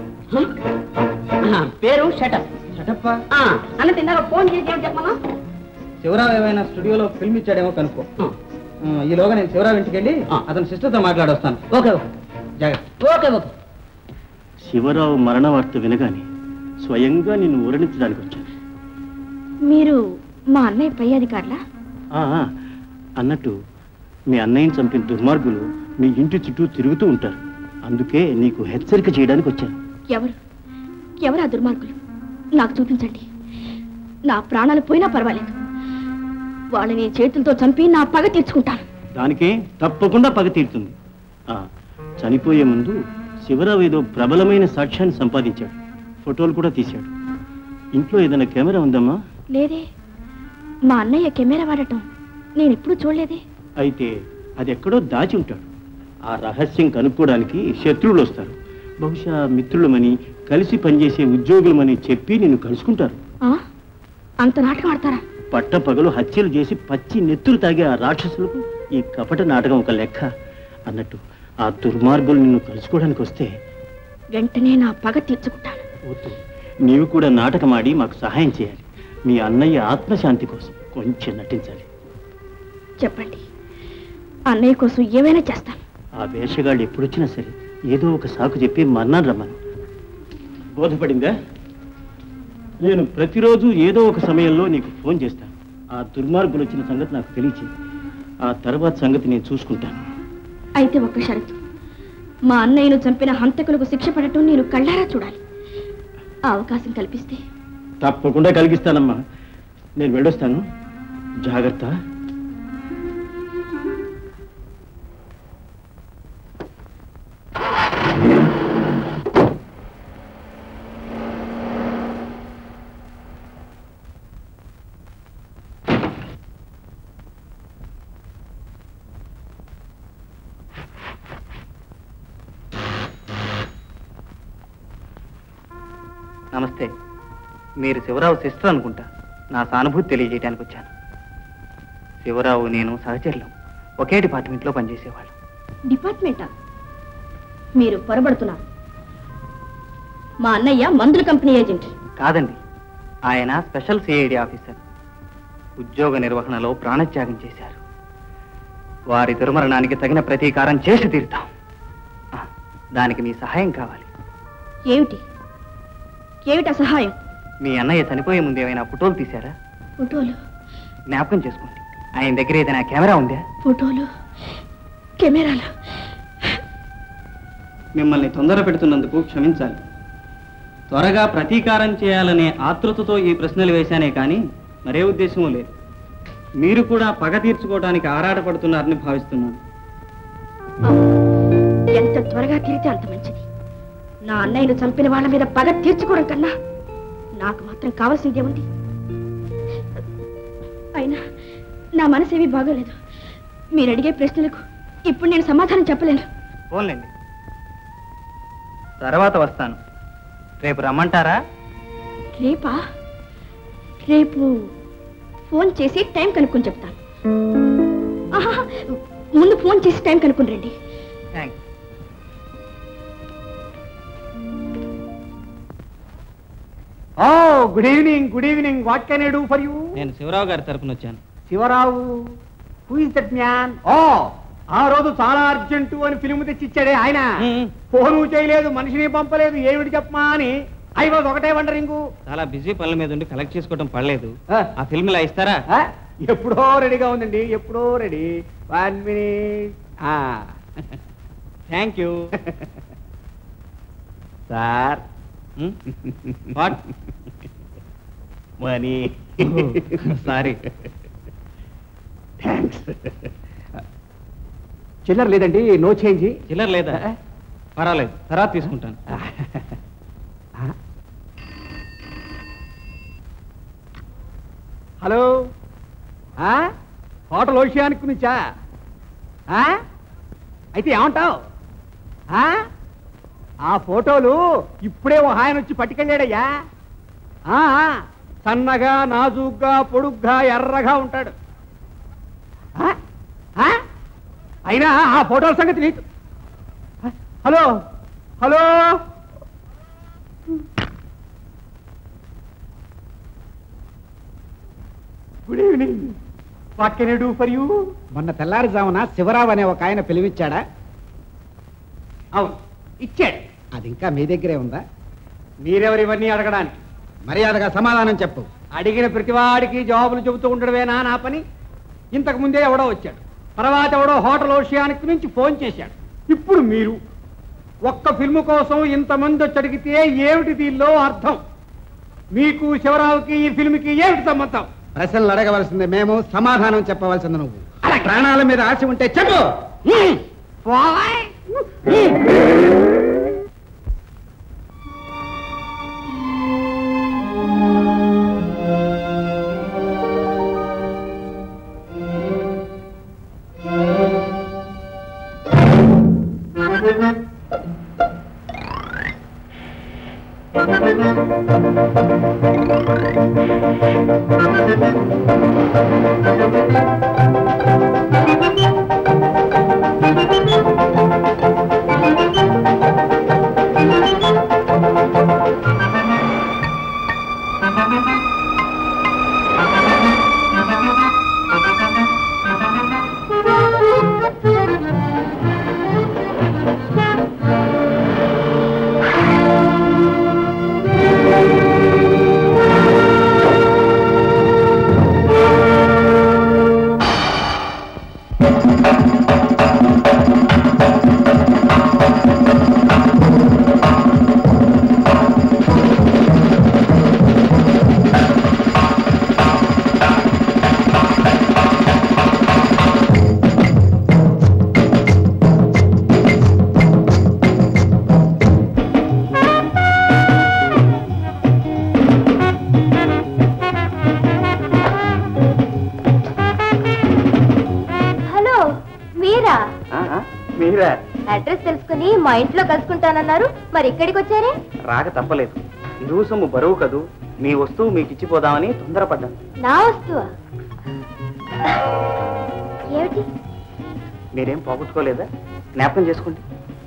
ఆహా, పేరు షటప్ షటప్ప అన్న తిన్నాక ఫోన్ చేసి ఏమిటి చెప్పమన్నా శివరావు ఏమైనా స్టూడియోలో ఫిల్మ్ ఇచ్చాడేమో కనుక్కో ఆ, ఈలోగా నేను శివరావు ఇంటికి వెళ్ళి అతని సిస్టర్తో మాట్లాడొస్తాను ఓకే జాగ్రత్త ఓకే ఓకే శివరావు మరణ వార్త వినగానే స్వయంగా నిన్ను ఊరడించడానికి వచ్చాను మీరు మా అన్నయ్య పై అధికారులా ఆ, ఆ, అన్నట్టు మీ అన్నయ్యని చంపిన దుర్మార్గులు మీ ఇంటి చుట్టూ తిరుగుతూ ఉంటారు అందుకే నీకు హెచ్చరిక చేయడానికి వచ్చాను ఎవరు ఎవరు ఆ దుర్మార్గులు నాకు చూపించండి నా ప్రాణాలు పోయినా పర్వాలేదు వాళ్ళని చేతులతో చంపి నా పగ తీర్చుకుంటాను దానికే తప్పకుండా పగ తీరుతుంది ఆ, చనిపోయే ముందు శివరావు ఏదో ప్రబలమైన సాక్ష్యాన్ని సంపాదించాడు ఫోటోలు కూడా తీశాడు ఇంట్లో ఏదైనా కెమెరా ఉందమ్మా లేదే మా అన్నయ్య కెమెరా వాడటం నేను ఎప్పుడూ చూడలేదే అయితే అది ఎక్కడో దాచి ఉంటాడు ఆ రహస్యం కనుక్కోవడానికి శత్రువులు వస్తారు బహుశా మిత్రులమని కలిసి పనిచేసే ఉద్యోగులమని చెప్పి నిన్ను కలుసుకుంటారు ఆ? అంత నాటకం ఆడతారా పట్ట పగలు హత్యలు చేసి పచ్చి నెత్తులు తాగే ఆ రాక్షసులకు ఈ కపట నాటకం ఒక లెక్క అన్నట్టు ఆ దుర్మార్గులు నిన్ను కలుసుకోవడానికి వస్తే వెంటనే నా పగ తీర్చుకుంటాను వద్దు నీవు కూడా నాటకమాడి మాకు సహాయం చేయాలి మీ అన్నయ్య ఆత్మశాంతి కోసం కొంచెం నటించాలి చెప్పండి అన్నయ్య కోసం ఏమైనా చేస్తాను ఆ వేషగాళ్ళు ఎప్పుడొచ్చినా సరే ఏదో ఒక సాకు చెప్పి మన్నాను రమ్మను బోధపడిందా నేను ప్రతిరోజు ఏదో ఒక సమయంలో నీకు ఫోన్ చేస్తాను ఆ దుర్మార్గులు వచ్చిన సంగతి నాకు తెలియచేయి ఆ తర్వాత సంగతి నేను చూసుకుంటాను అయితే ఒక్క షరతు మా అన్నయ్యను చంపిన హంతకులకు శిక్ష పడటం నేను కళ్ళారా చూడాలి ఆ అవకాశం కల్పిస్తే తప్పకుండా కలిగిస్తానమ్మా నేను వెళ్ళొస్తాను జాగ్రత్త నమస్తే మీరు శివరావు సిస్టర్ అనుకుంటా నా సానుభూతి తెలియజేయడానికి వచ్చాను శివరావు నేను సహచరులం ఒకే డిపార్ట్మెంట్లో పనిచేసేవాళ్ళం డిపార్ట్మెంటా మీరు పొరబడుతున్నారు మా అన్నయ్య మందుల కంపెనీ ఏజెంట్ కాదండి ఆయన స్పెషల్ సిఐడి ఆఫీసర్ ఉద్యోగ నిర్వహణలో ప్రాణత్యాగం చేశారు వారి దుర్మరణానికి తగిన ప్రతీకారం చేసి తీరుతాం ఆ, దానికి మీ సహాయం కావాలి ఏమిటి ఏమిటా సహాయం మీ అన్నయ్య చనిపోయే ముందు ఏమైనా ఫోటోలు తీశారా ఫోటోలు జ్ఞాపకం చేసుకోండి ఆయన దగ్గర ఏదైనా కెమెరా ఉందా ఫోటోలు కెమెరాలు మిమ్మల్ని తొందర పెడుతున్నందుకు క్షమించాలి త్వరగా ప్రతీకారం చేయాలనే ఆతృతతో ఈ ప్రశ్నలు వేశానే కానీ మరే ఉద్దేశమూ లేదు మీరు కూడా పగ తీర్చుకోవడానికి ఆరాటపడుతున్నారని భావిస్తున్నాను ఎంత త్వరగా తీరితే అంత మంచిది నా అన్నయ్యను చంపిన వాళ్ళ మీద పగ తీర్చుకోవడం కన్నా నాకు మాత్రం కావాల్సిందే ఉంది అయినా నా మనసేమీ బాగోలేదు మీరు అడిగే ప్రశ్నలకు ఇప్పుడు నేను సమాధానం చెప్పలేను పోన్లేండి తర్వాత వస్తాను రేపు రమ్మంటారా రేపా రేపు ఫోన్ చేసి టైం కనుక్కొని చెప్తాను ఆహా, ముందు ఫోన్ చేసి టైం కనుక్కొని రండి థ్యాంక్స్ ఓ good evening good evening what can I do for you నేను శివరావు గారి తరపున వచ్చాను Sivarao who is that man ఓ ఆ రోజు చాలా అర్జెంటు అని ఫిలిం తెచ్చిచ్చాడే ఆయన ఫోను చేయలేదు మనిషిని పంపలేదు ఏమిటి చెప్పమా అని ఐ వాజ్ ఒకటే వండరింగు చాలా బిజీ పనుల మీద ఉండి కలెక్ట్ చేసుకోవడం పడలేదు ఆ ఫిల్మ్ ఇలా ఇస్తారా ఎప్పుడో రెడీగా ఉందండి ఎప్పుడో ready one minute thank you sir what money sorry thanks చిల్లర లేదండి నో చేంజ్ చిల్లర లేదా పర్వాలేదు తర్వాత తీసుకుంటాను హలో ఆ? హోటల్ ఓషియానిక్ నుంచా ఆ? అయితే ఏమంటావు ఆ? ఆ ఫోటోలు ఇప్పుడే ఓ ఆయన వచ్చి పట్టుకెళ్ళాడయ్యా ఆ, ఆ, సన్నగా నాజూగ్గా పొడుగ్గా ఎర్రగా ఉంటాడు ఆ? ఆ? అయినా ఆ ఫోటోల సంగతి నీకు ఆ? Hello hello good evening what can do for you మొన్న తెల్లారుజామున శివరావు అనే ఒక ఆయన పిలివిచ్చాడా అవును ఇచ్చాడు అది ఇంకా మీ దగ్గరే ఉందా మీరెవరు ఇవన్నీ అడగడానికి మర్యాదగా సమాధానం చెప్పు అడిగిన ప్రతివాడికి జవాబులు చెబుతూ ఉండడమేనా నా పని ఇంతకు ముందే ఎవడో వచ్చాడు తర్వాత ఎవడో హోటల్ ఓషియానిక్ నుంచి ఫోన్ చేశాడు ఇప్పుడు మీరు ఒక్క ఫిల్మ్ కోసం ఇంతమంది వచ్చి అడిగితే ఏమిటి దీనిలో అర్థం మీకు శివరావుకి ఈ ఫిల్మ్కి ఏమిటి సంబంధం ప్రశ్నలు అడగవలసింది మేము సమాధానం చెప్పవలసింది నువ్వు ప్రాణాల మీద ఆశ ఉంటే చెప్పు హలో మీరా మీరా అడ్రస్ తెలుసుకుని మా ఇంట్లో కలుసుకుంటానన్నారు మరి ఇక్కడికి వచ్చారే రాక తప్పలేదు ఇరువు సొమ్ము బరువు కదూ మీ వస్తువు మీకు ఇచ్చిపోదామని తొందరపడ్డాను నా వస్తువా ఏమిటి మీరేం పోగొట్టుకోలేదా జ్ఞాపకం చేసుకోండి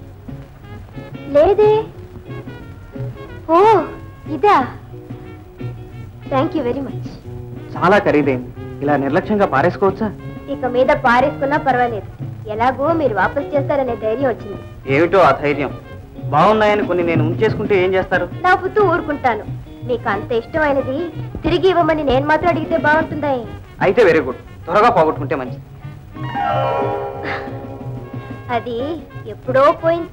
లేదే ఓ ఇదా థ్యాంక్ యూ వెరీ మచ్ చాలా ఖరీదైంది ఇలా నిర్లక్ష్యంగా పారేసుకోవచ్చా ఇక మీద పారేసుకున్నా పర్వాలేదు ఎలాగో మీరు వాపస్ చేస్తారనే ధైర్యం వచ్చింది ఏమిటో ఆ ధైర్యం బాగున్నాయని కొన్ని నేను ఉంచేసుకుంటే ఏం చేస్తారు నవ్వుతూ ఊరుకుంటాను మీకు అంత ఇష్టమైనది తిరిగి ఇవ్వమని నేను మాత్రం అడిగితే బాగుంటుందా అయితే వెరీ గుడ్ త్వరగా పోగొట్టుకుంటే మంచిది అది ఎప్పుడో పోయింది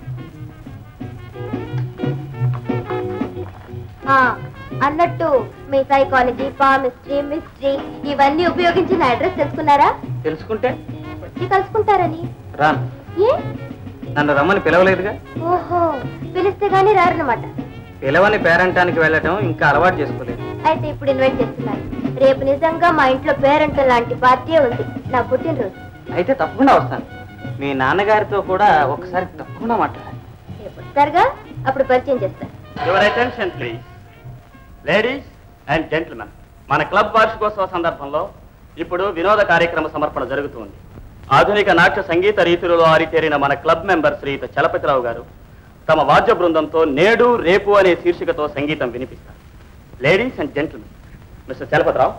ఆ, అన్నట్టు మీ సైకాలజీ పామిస్ట్రీ మిస్ట్రీ ఇవన్నీ ఉపయోగించి నా అడ్రస్ తెలుసుకున్నారా తెలుసుకుంటే వచ్చి కలుసుకుంటారని రాను ఏ నన్ను రమ్మని పిలవలేదుగా ఓహో పిలిస్తే గానీ రారన్నమాట పిలవని పేరంటానికి వెళ్ళటం ఇంకా అలవాటు చేసుకోలేదు అయితే ఇప్పుడు ఇన్వైట్ చేస్తున్నాను రేపు నిజంగా మా ఇంట్లో పేరెంట్ లాంటి పార్టీ ఉంది నా పుట్టినరోజు అయితే తప్పకుండా వస్తాను మీ నాన్నగారితో కూడా ఒకసారి తప్పకుండా మాట్లాడాలి రేపు వస్తారుగా అప్పుడు పరిచయం చేస్తాను your attention please ladies and gentlemen మన క్లబ్ వార్షికోత్సవ సందర్భంలో ఇప్పుడు వినోద కార్యక్రమ సమర్పణ జరుగుతుంది ఆధునిక నాట్య సంగీత రీతులలో ఆరితేరిన మన క్లబ్ మెంబర్ శ్రీయుత చలపతిరావు గారు తమ వాద్య బృందంతో నేడు రేపు అనే శీర్షికతో సంగీతం వినిపిస్తారు ladies and gentlemen mister Chalapathi Rao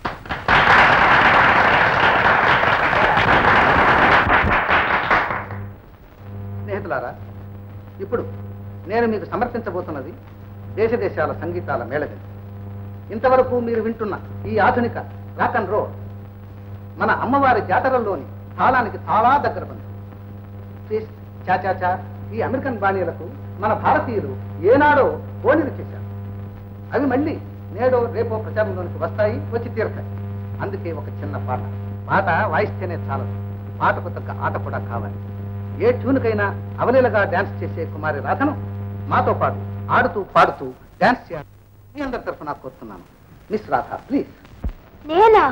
స్నేహితులారా ఇప్పుడు నేను మీకు సమర్పించబోతున్నది దేశ దేశాల సంగీతాల మేళగది ఇంతవరకు మీరు వింటున్న ఈ ఆధునిక రాక్ అండ్ రోల్ మన అమ్మవారి జాతరల్లోని తాళానికి చాలా దగ్గర బంధం ట్విస్ట్ చాచాచా ఈ అమెరికన్ బాణీలకు మన భారతీయులు ఏనాడో పోలిలు చేశారు అవి మళ్ళీ నేడో రేపో ప్రచారంలోనికి వస్తాయి వచ్చి తీరుతాయి అందుకే ఒక చిన్న పాట పాట వాయిస్తేనే చాలదు పాటకు తగ్గ ఆట కూడా కావాలి ఏ ట్యూన్కైనా అవలీలగా డాన్స్ చేసే కుమారి రాధను మాతో పాటు ఆడుతూ పాడుతూ డాన్స్ చేయాలి మీ అందరి తరఫున కోరుతున్నాను మిస్ రాధ ప్లీజ్ నేనా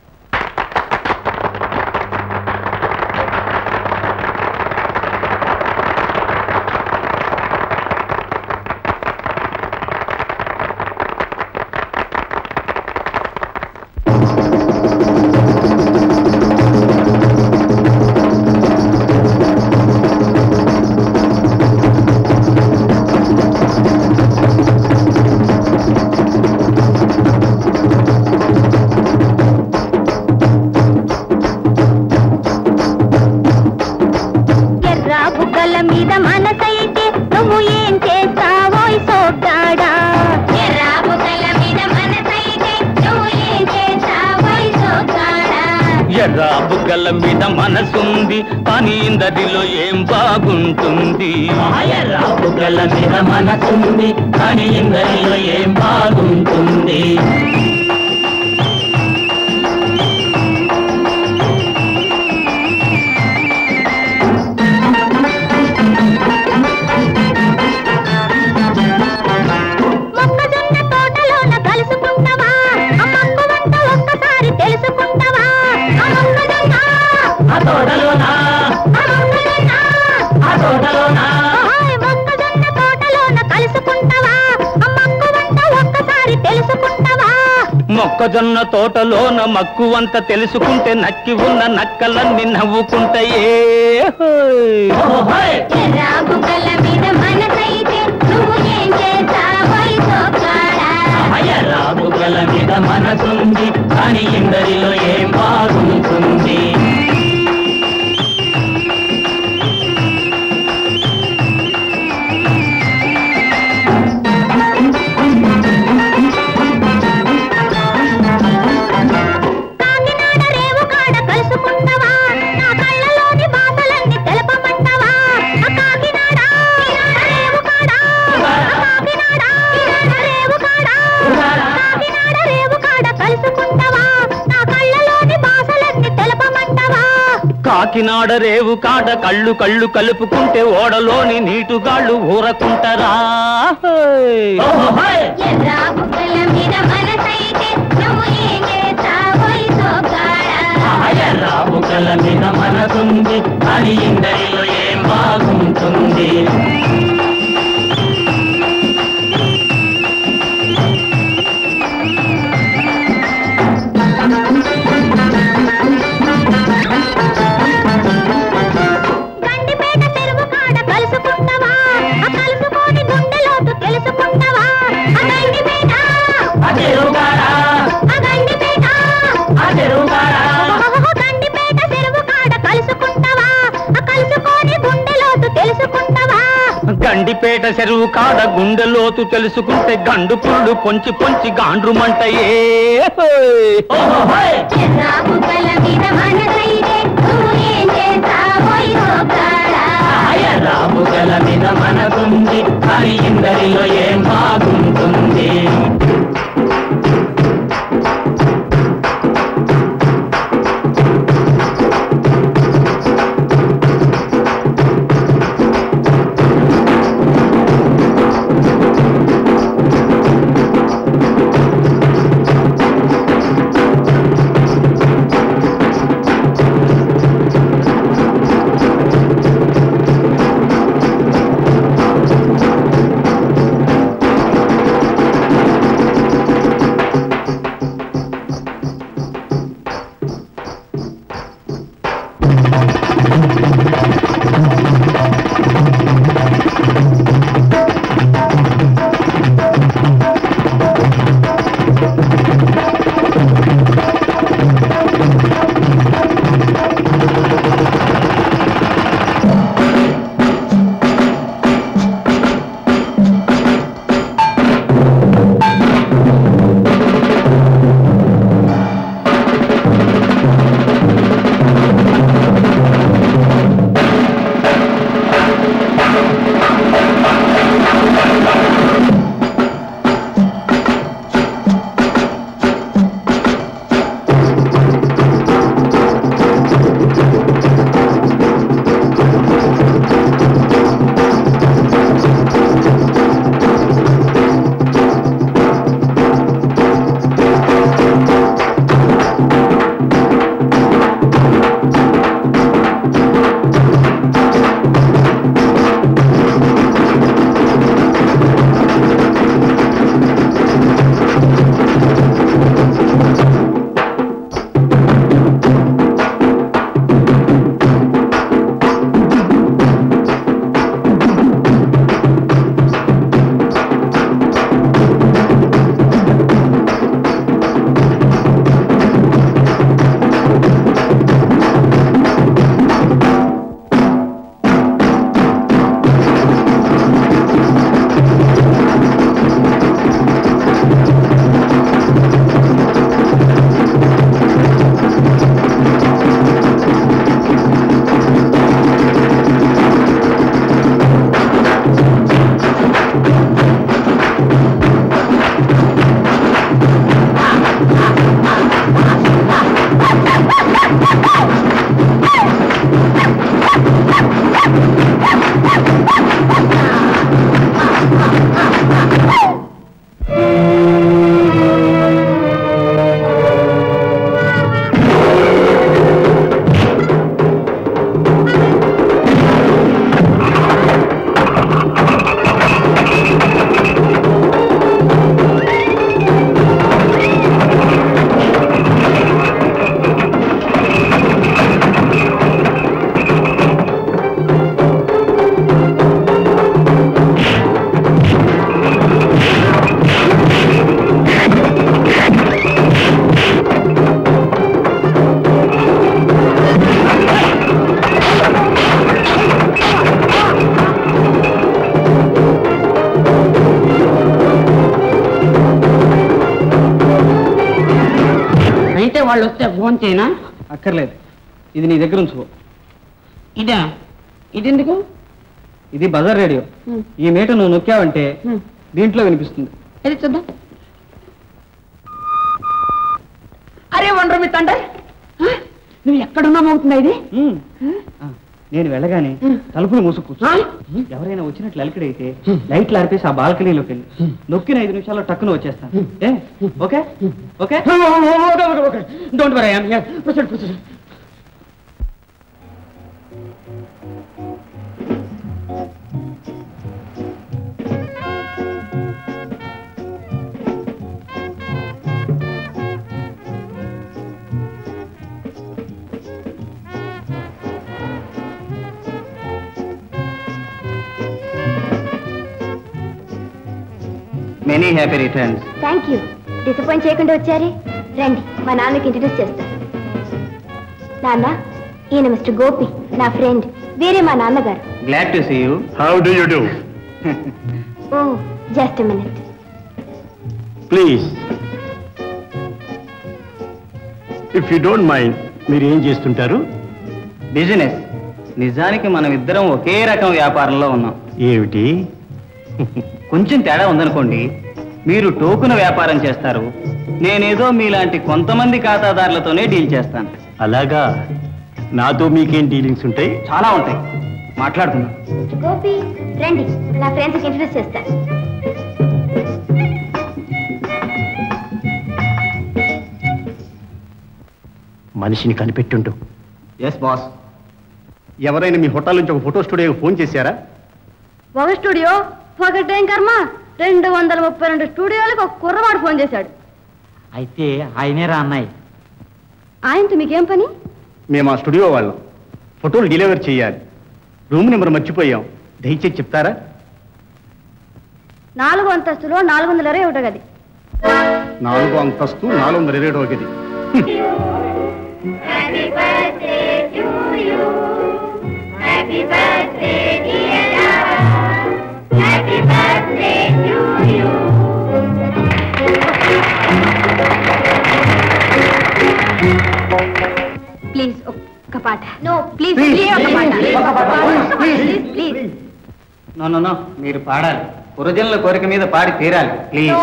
ఎర్ర బుగ్గల మీద మనసైతే నువ్వు ఏం చేస్తావో సోగ్గాడా ఎర్ర బుగ్గల మీద మనసైతే నువ్వు ఏం చేస్తావో సోగ్గాడా ఎర్ర బుగ్గల మీద మనసుంది కానీ ఇందరిలో ఏం బాగుంటుంది ఎర్ర బుగ్గల మీద మనసుంది కానీ ఇందరిలో ఏం బాగుంటుంది మొక్కజొన్న తోటలోన కలుసుకుంటావా ఆ మక్కు వంట ఒక్కసారి తెలుసుకుంటావా ఆ మొక్కజొన్న ఆ తోటలోనా ఆ మొక్కజొన్న ఆ తోటలోనా ఓయ్ మొక్కజొన్న తోటలోన కలుసుకుంటావా ఆ మక్కు వంట ఒక్కసారి తెలుసుకుంటావా మొక్కజొన్న తోటలోన మక్కువంత తెలుసుకుంటే నక్కి ఉన్న నక్కలన్నీ నవ్వుకుంటాయే హోయ్. ఎర్ర బుగ్గల మీద మనసైతే నువ్వు ఏం చేస్తావో సోగ్గాడా ఎర్ర బుగ్గల మీద మనసుంది కానీ ఇందరిలో ఏం బాగుంటుంది కాకినాడ రేవు కాడ కలుసుకుంటావా నా కళ్ళలోని బాధలన్నీ తెలపమంటావా ఆ కాకినాడ రేవు కాడ ఆ కాకినాడ రేవు కాడ కాకినాడ రేవు కాడ కలుసుకుంటావా నా కళ్ళలోని బాధలన్నీ తెలపమంటావా కాకినాడ రేవు కాడ కళ్ళు కళ్ళు కలుపుకుంటే ఓడలోని నీటుగాళ్ళు ఊరకుంటారా హోయ్. ఎర్ర బుగ్గల మీద మనసైతే నువ్వు ఏం చేస్తావో సోగ్గాడా ఎర్ర బుగ్గల మీద మనసుంది కానీ ఇందరిలో ఏం బాగుంటుంది రాజాపేట చెరువు కాడ గుండె లోతు తెలుసుకుంటే గండు పుల్లు పొంచి పొంచి గాండ్రు మంటయే రాముగల మీద మనకుంది కానీ ఇందరిలో ఏం బాగుంటుంది అయితే వాళ్ళు వస్తే ఫోన్ చేయనా అక్కర్లేదు ఇది నీ దగ్గర ఉంచుకో ఇదా ఇదెందుకు ఇది బజార్ రేడియో ఈ మీట నువ్వు నొక్కావంటే దీంట్లో వినిపిస్తుంది ఇది చూద్దాం అరే వండరు మీ తండ్రి ఆ? నువ్వు ఎక్కడున్నావు అవుతుందా ఇది ఆ, నేను వెళ్ళగానే తలుపులు మూసుకూర్చో ఎవరైనా వచ్చినట్లు అలికిడైతే లైట్లు ఆర్పేసి ఆ బాల్కనీలోకి వెళ్ళి నొక్కిన ఐదు నిమిషాల్లో టక్కున వచ్చేస్తాను ఏ okay okay don't worry I'm here proceed proceed many happy returns thank you disappoint చేయకుండా వచ్చారే రండి మా నాన్నకి ఇంట్రడ్యూస్ చేస్తా నాన్న ఈయన మిస్టర్ గోపి నా ఫ్రెండ్ వేరే మా నాన్నగారు glad to see you how do you do ఓ just minute please if you don't mind మీరు ఏం చేస్తుంటారు బిజినెస్ నిజానికి మనం ఇద్దరం ఒకే రకం వ్యాపారంలో ఉన్నాం ఏమిటి కొంచెం తేడా ఉందనుకోండి మీరు టోకున వ్యాపారం చేస్తారు నేనేదో మీలాంటి కొంతమంది ఖాతాదారులతోనే డీల్ చేస్తాను అలాగా నాతో మీకేం డీలింగ్స్ ఉంటాయి చాలా ఉంటాయి మాట్లాడుకుందాం గోపి రండి నా ఫ్రెండ్స్కి ఇంట్రడ్యూస్ చేస్తాను మనిషిని కనిపెట్టుండు ఎస్ బాస్ ఎవరైనా మీ హోటల్ నుంచి ఒక ఫోటో స్టూడియోకి ఫోన్ చేశారా ఒక స్టూడియో ఒకటేం కర్మ రెండు వందల ముప్పై రెండు స్టూడియోలకు ఒక కుర్రవాడు ఫోన్ చేశాడు అయితే ఆయనే రా అన్నాయి ఆయనతో మీకేం పని మేము ఆ స్టూడియో వాళ్ళం ఫోటోలు డెలివరీ చేయాలి రూమ్ నెంబర్ మర్చిపోయాం దయచేసి చెప్తారా నాలుగు అంతస్తులో నాలుగు వందల ఇరవై ఒకటో గది నాలుగో అంతస్తు నాలుగు వందల ఇరవై ఏడవ గది Happy birthday to you. Happy birthday, dear love. Happy birthday to you. Please ఒక్క పాట నో ప్లీజ్ Please, ప్లీజ్ ఒక పాట please, ఒక్క పాట. please, please please no no no మీరు పాడాలి పురజనుల కోరిక మీద పాడి తీరాలి ప్లీజ్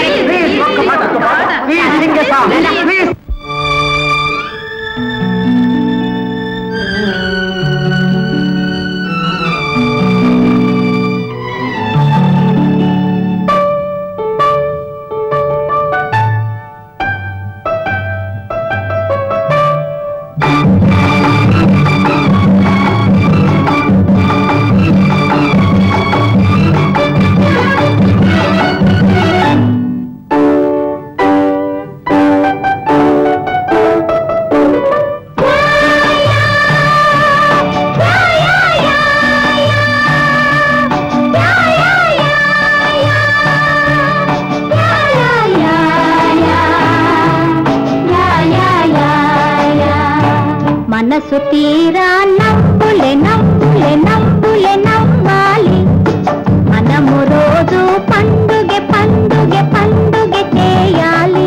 మనసు తీరా నవ్వులే నవ్వులే నవ్వులే నవ్వాలి మనము రోజు పండుగ పండుగ పండుగ చేయాలి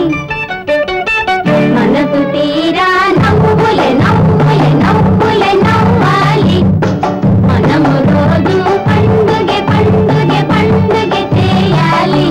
మనసు తీరా నవ్వులే నవ్వులే నవ్వులే నవ్వాలి మనము రోజు పండుగ పండుగ పండుగ చేయాలి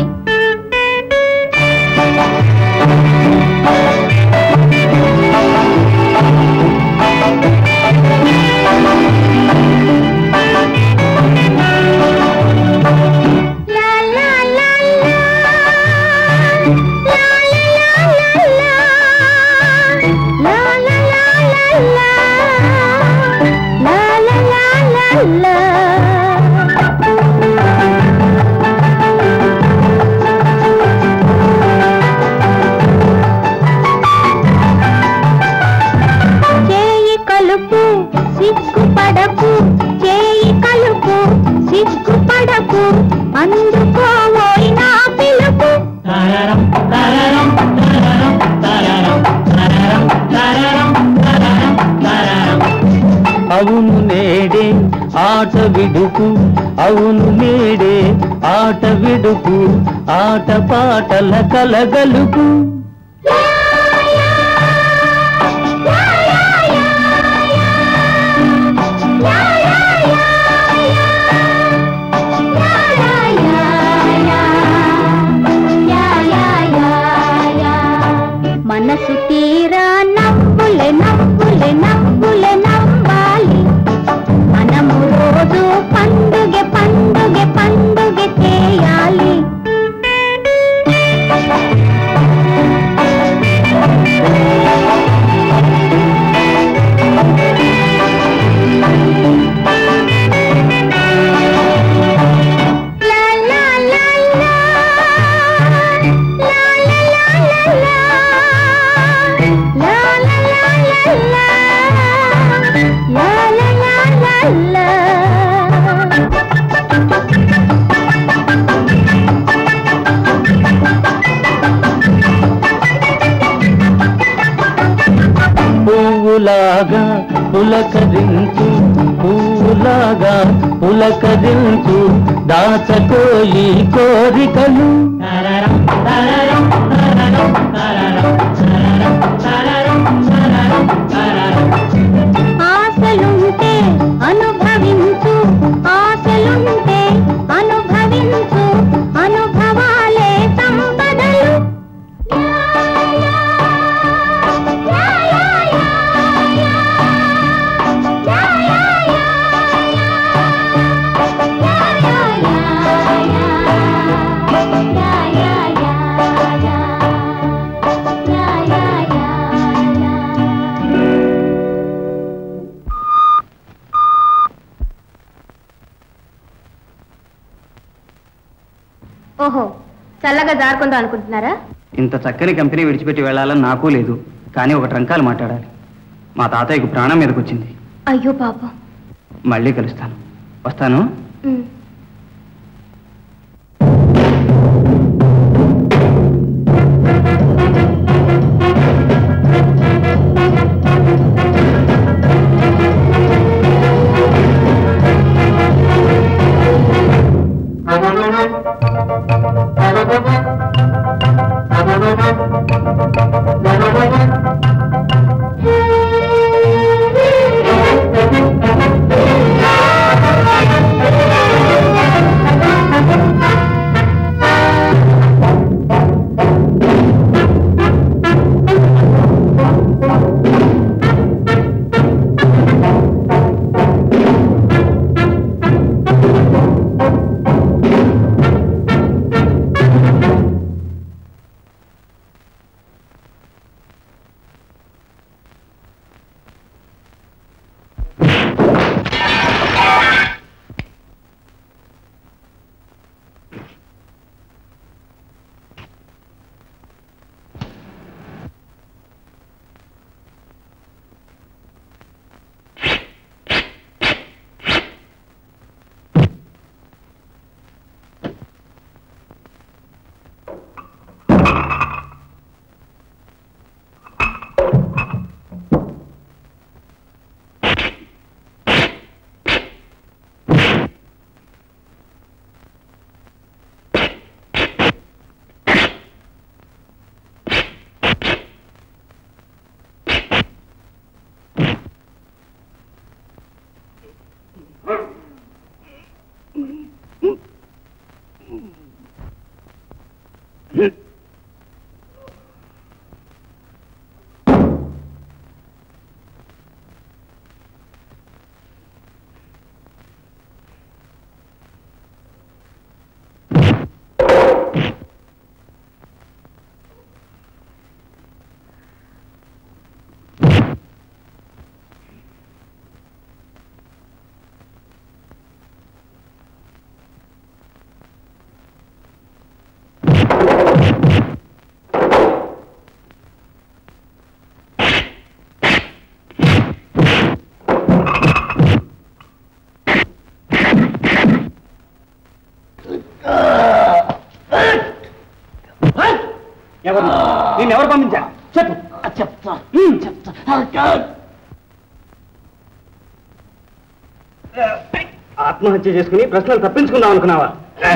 చేయి కలుపు సిగ్గుపడకు చేయి కలుపు సిగ్గుపడకు అందుకోవోయి నా పిలుపు అవును నేడే ఆట విడుపు అవును నేడే ఆట విడుపు ఆట పాటల కలగలుపు మనసు తీరా నవ్వులే నవ్వులే నవ్వులే నవ్వాలి మనము రోజు పండుగ పండుగ పండుగ చేయాలి పువ్వులాగా పులకరించు పువ్వులాగా పూలాగా పులకరించు దాచకోయి కోరికలు ఆశలుంటే అనుభవించు ఆశలుంటే అనుభవించు అనుభవాలే సంపదలు ఓహో చల్లగా జారుకుందాం అనుకుంటున్నారా ఇంత చక్కని కంపెనీ విడిచిపెట్టి వెళ్ళాలని నాకు లేదు కానీ ఒక ట్రంకాలు మాట్లాడాలి మా తాతయ్యకు ప్రాణం మీదకి వచ్చింది అయ్యో పాపం మళ్ళీ కలుస్తాను వస్తాను ఉమ్. ఎవరు నేను ఎవరు పంపించారు చెప్పు చెప్తా చెప్తా ఆత్మహత్య చేసుకుని ప్రశ్నలు తప్పించుకుందాం అనుకున్నావా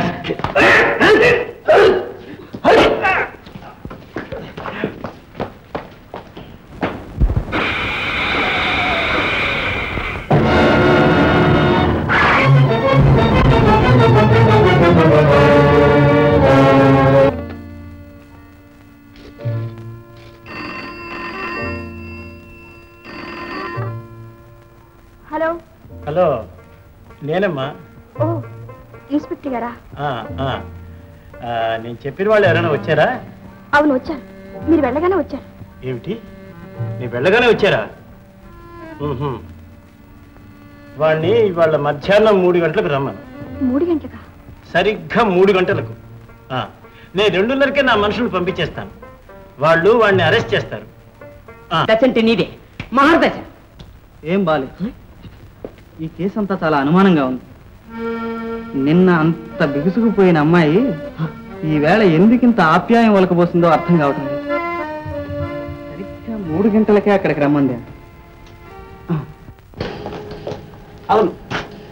హలో హలో నేనమ్మా ఓ ఇన్స్పెక్టర్ గారా ఆ, ఆ. ఆ, నేను చెప్పిన వాళ్ళు ఎవరైనా వచ్చారా అవును వచ్చారు మీరు వెళ్ళగానే వచ్చారు ఏమిటి నీ వెళ్ళగానే వచ్చారా ఉహుం. వాడిని ఇవాళ మధ్యాహ్నం మూడు గంటలకు రమ్మను మూడు గంటలకా సరిగ్గా మూడు గంటలకు ఆ, నేను రెండున్నరకే నా మనుషులు పంపించేస్తాను వాళ్ళు వాడిని అరెస్ట్ చేస్తారు దశంటే నీదే మహర్దశ ఏం బాలే ఈ కేసు అంతా చాలా అనుమానంగా ఉంది నిన్న అంత బిగుసుకుపోయిన అమ్మాయి ఈవేళ ఎందుకింత ఆప్యాయం ఒలకబోసిందో అర్థం కావటం లేదు సరిగ్గా మూడు గంటలకే అక్కడికి రమ్మంది అవును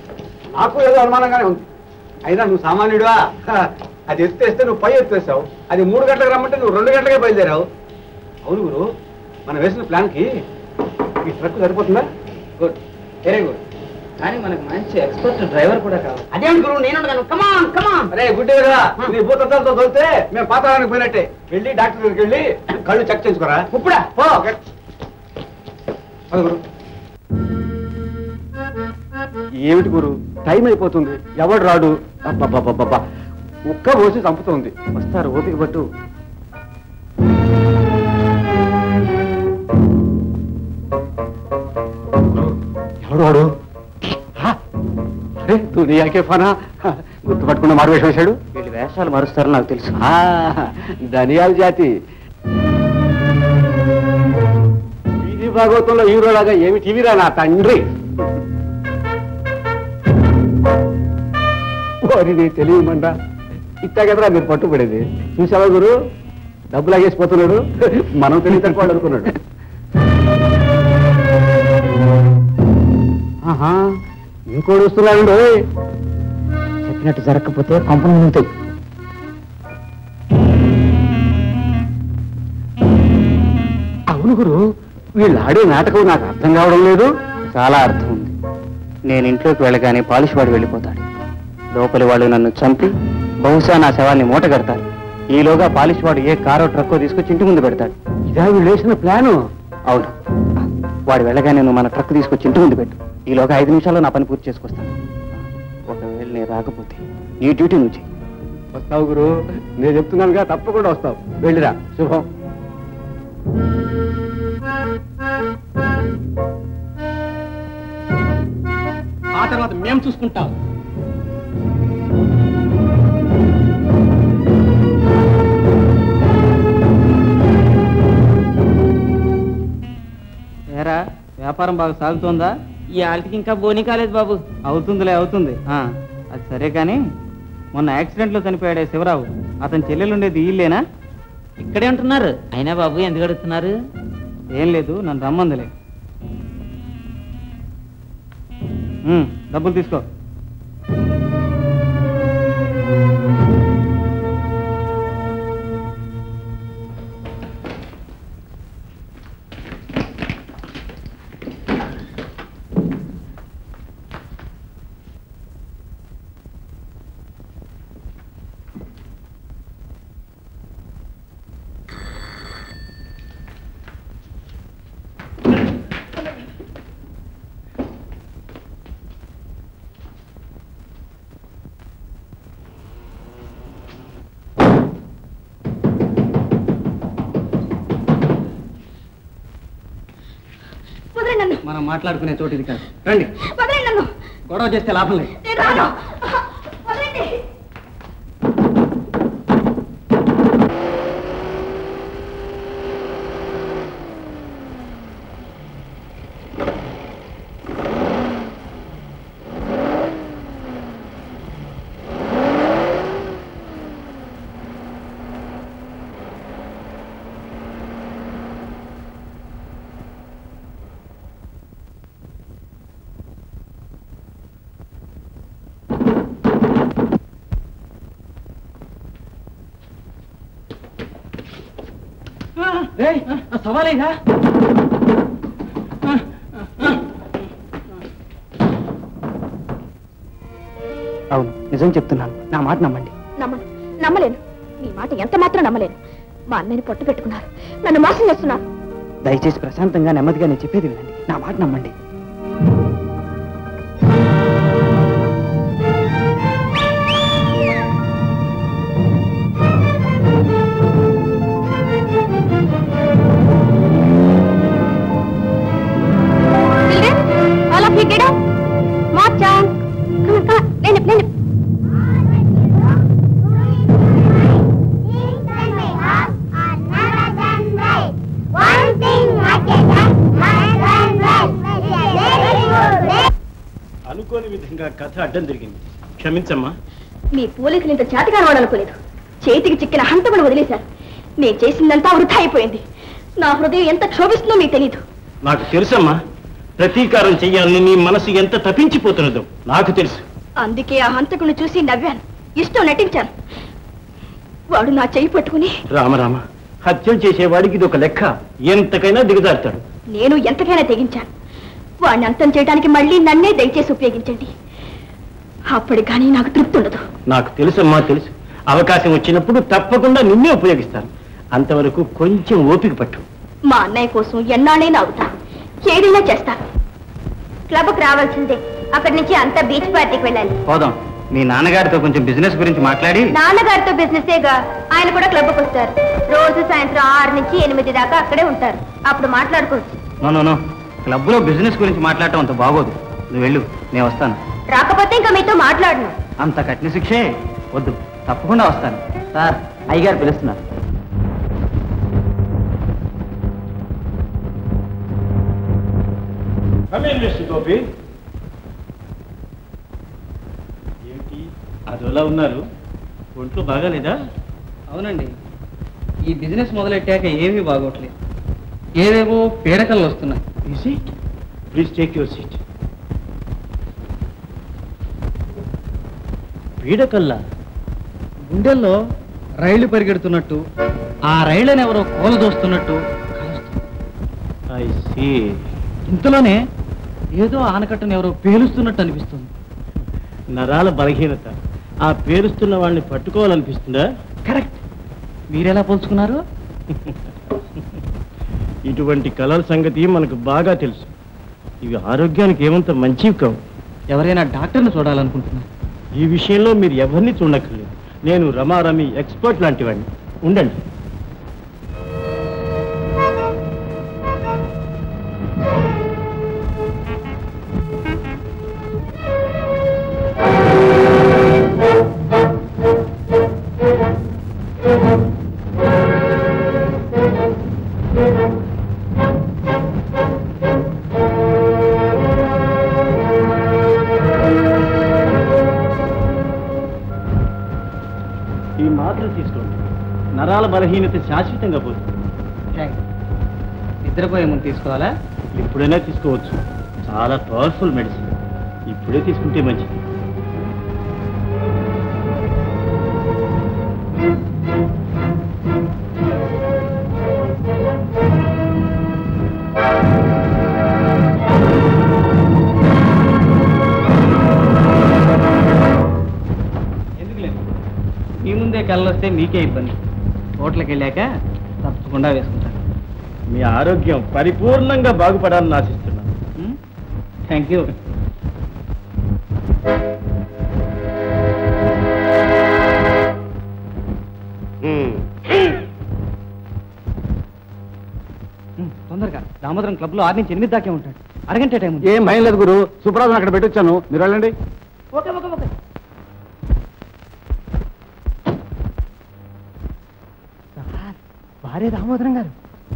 నాకు ఏదో అనుమానంగానే ఉంది అయినా నువ్వు సామాన్యుడివా హ, అది ఎత్తేస్తే నువ్వు పై ఎత్తేసావు అది మూడు గంటలకు రమ్మంటే నువ్వు రెండు గంటలకే బయలుదేరావు అవును గురు మనం వేసిన ప్లాన్కి ఈ ట్రక్ సరిపోతుందా గుడ్ వెరీ గుడ్ కానీ మనకు మంచి ఎక్స్పర్ట్ డ్రైవర్ కూడా కావాలి అదేంటి గురువు నేను కమాన్ కమాన్ అరే గుడ్డే కదా నీ భూతత్వాలతో తోలితే మేము పాతాళానికి పోయినట్టే వెళ్ళి డాక్టర్ దగ్గరికి వెళ్ళి కళ్ళు చెక్ చేసుకోరా ఇప్పుడా పో పద గురు ఏమిటి గురు టైం అయిపోతుంది ఎవడు రాడు అబ్బబ్బబ్బబ్బా ఉక్క పోసి చంపుతోంది వస్తారు ఓపిక పట్టు ఎవడు వాడు హా? అరే దునియాకే ఫనా గుర్తుపట్టుకున్న మారు వేషం వేశాడు వీళ్ళు వేషాలు మారుస్తారని నాకు తెలుసు ఆ, ధనియాల జాతి వీధి భాగవతంలో హీరోలాగా ఏమి టీవీరా నా తండ్రి వారిని తెలియమండా ఇట్టా కదరా మీరు పట్టుబడేది చూసావా గురు డబ్బులు లాగేసిపోతున్నాడు మనం తెలియ తక్కువ అనుకున్నాడు ఆహా ఇంకోటి వస్తున్నాడు చెప్పినట్టు జరగకపోతే కంపెనీ ఉంటాయి అవును గురు వీళ్ళు ఆడే నాటకం నాకు అర్థం కావడం లేదు చాలా అర్థం ఉంది నేను ఇంట్లోకి వెళ్ళగానే పాలిష్ వాడు వెళ్ళిపోతాడు లోపలి వాళ్ళు నన్ను చంపి బహుశా నా శవాన్ని మూట కడతారు ఈలోగా పాలిష్ వాడు ఏ కారో ట్రక్కో తీసుకొచ్చి ఇంటి ముందు పెడతాడు ఇదా వీళ్ళు వేసిన ప్లాను అవును వాడు వెళ్ళగానే నువ్వు మన ట్రక్ తీసుకొచ్చి ఇంటి ముందు పెట్టు ఈలోగా ఐదు నిమిషాల్లో నా పని పూర్తి చేసుకొస్తాను ఒకవేళ నేను రాకపోతే నీ డ్యూటీ నువ్వు చెయ్యి వస్తావు గురు నేను చెప్తున్నానుగా తప్పకుండా వస్తావు వెళ్ళిరా శుభం ఆ తర్వాత మేము చూసుకుంటాం ఏరా వ్యాపారం బాగా సాగుతోందా ఈ ఆల్టికి ఇంకా బోని కాలేదు బాబు అవుతుందిలే అవుతుంది ఆ, అది సరే కానీ మొన్న యాక్సిడెంట్లో చనిపోయాడే శివరావు అతని చెల్లెలుండేది ఇల్లేనా ఇక్కడే ఉంటున్నారు అయినా బాబు ఎందుకు అడుగుతున్నారు ఏం లేదు నన్ను రమ్మందులే ఉమ్, డబ్బులు తీసుకో వదలండి నన్ను మనం మాట్లాడుకునే చోటు ఇది కాదు రండి వదలండి నన్ను గొడవ చేస్తే లాభం లేదు నేను రాను వదలండి సవాలేగా అవును నిజం చెప్తున్నాను నా మాట నమ్మండి నమ్మను నమ్మలేను నీ మాట ఎంత మాత్రం నమ్మలేను మా అన్నయ్యని పొట్టు పెట్టుకున్నారు నన్ను మోసం చేస్తున్నారు దయచేసి ప్రశాంతంగా నెమ్మదిగా నేను చెప్పేది వినండి నా మాట నమ్మండి Children, all of you get up. March on. Come on, come on. Line up, line up. అనుకోని విధంగా కథ అడ్డం తిరిగింది క్షమించమ్మా మీ పోలీసులు ఇంత చేతకాని వాడు అనుకోలేదు చేతికి చిక్కిన హంతకుడు వదిలేశారు నేను చేసిందంతా వృధా అయిపోయింది నా హృదయం ఎంత క్షోభిస్తుందో మీకు తెలియదు నాకు తెలుసమ్మా ప్రతీకారం చెయ్యాలని నీ మనసు ఎంత తప్పించిపోతున్నదో నాకు తెలుసు అందుకే ఆ హంతకుని చూసి నవ్వాను ఇష్టం నటించాను వాడు నా చెయ్యి పట్టుకుని రామరామ హత్యలు చేసేవాడికి ఇది ఒక లెక్క ఎంతకైనా దిగజారుతాడు నేను ఎంతకైనా తెగించాను వాడిని అంతం చేయడానికి మళ్ళీ నన్నే దయచేసి ఉపయోగించండి అప్పటి కానీ నాకు తృప్తి ఉండదు నాకు తెలుసమ్మా తెలుసు అవకాశం వచ్చినప్పుడు తప్పకుండా నిన్నే ఉపయోగిస్తాను అంతవరకు కొంచెం ఓపిక పట్టు మా అన్నయ్య కోసం ఎన్నాళ్ళైనా అవుతా ఏదైనా చేస్తాను క్లబ్కి రావాల్సిందే అక్కడి నుంచి అంతా బీచ్ పార్టీకి వెళ్ళాలి పోదాం మీ నాన్నగారితో కొంచెం బిజినెస్ గురించి మాట్లాడి నాన్నగారితో బిజినెసేగా ఆయన కూడా క్లబ్కి వస్తారు రోజు సాయంత్రం ఆరు నుంచి ఎనిమిది దాకా అక్కడే ఉంటారు అప్పుడు మాట్లాడుకోవచ్చు నో నో నో క్లబ్లో బిజినెస్ గురించి మాట్లాడటం అంత బాగోదు నువ్వు వెళ్ళు నేను వస్తాను రాకపోతే ఇంకా మీతో మాట్లాడను అంత కఠిన శిక్షే వద్దు తప్పకుండా వస్తాను సార్ అయ్యగారు పిలుస్తున్నారు గోపి ఏమిటి అదోలా ఉన్నారు ఒంట్లో బాగాలేదా అవునండి ఈ బిజినెస్ మొదలెట్టాక ఏమీ బాగోట్లేదు ఏవేవో పీడకలు వస్తున్నాయి ప్లీజ్ టేక్ యువర్ సీట్ పీడకల్లా గుండెల్లో రైళ్లు పరిగెడుతున్నట్టు ఆ రైళ్లను ఎవరో కూలదోస్తున్నట్టు ఐ సీ ఇంతలోనే ఏదో ఆనకట్టను ఎవరో పేలుస్తున్నట్టు అనిపిస్తుంది నరాల బలహీనత ఆ పేరుస్తున్న వాళ్ళని పట్టుకోవాలనిపిస్తుందా కరెక్ట్ మీరెలా పోల్చుకున్నారు ఇటువంటి కళల సంగతి మనకు బాగా తెలుసు ఇవి ఆరోగ్యానికి ఏమంత మంచివి కావు ఎవరైనా డాక్టర్ని చూడాలనుకుంటున్నారు ఈ విషయంలో మీరు ఎవరిని చూడక్కర్లేదు నేను రమారమి ఎక్స్పర్ట్ లాంటి వాడిని ఉండండి ఈ మాత్రం తీసుకోండి నరాల బలహీనత శాశ్వతంగా పోతుంది నిద్రపోయే ముందు తీసుకోవాలా ఎప్పుడైనా తీసుకోవచ్చు చాలా పవర్ఫుల్ మెడిసిన్ ఇప్పుడే తీసుకుంటే మంచిది ఎందుకు లేదు మీ ముందే కళ్ళు వస్తే మీకే ఇబ్బంది హోటల్కి వెళ్ళాక తప్పకుండా వేసుకుంటాను మీ ఆరోగ్యం పరిపూర్ణంగా బాగుపడాలని ఆశిస్తున్నాను థ్యాంక్ యూ తొందరగా దామోదరం క్లబ్ లో ఆరు నుంచి ఎనిమిది దాకే ఉంటాడు అరగంట టైం ఉంది ఏం భయం లేదు గురు సుప్రాజన్ అక్కడ పెట్టొచ్చాను మీరు వెళ్ళండి ఓకే ఓకే ఓకే వారే దామోదరం గారు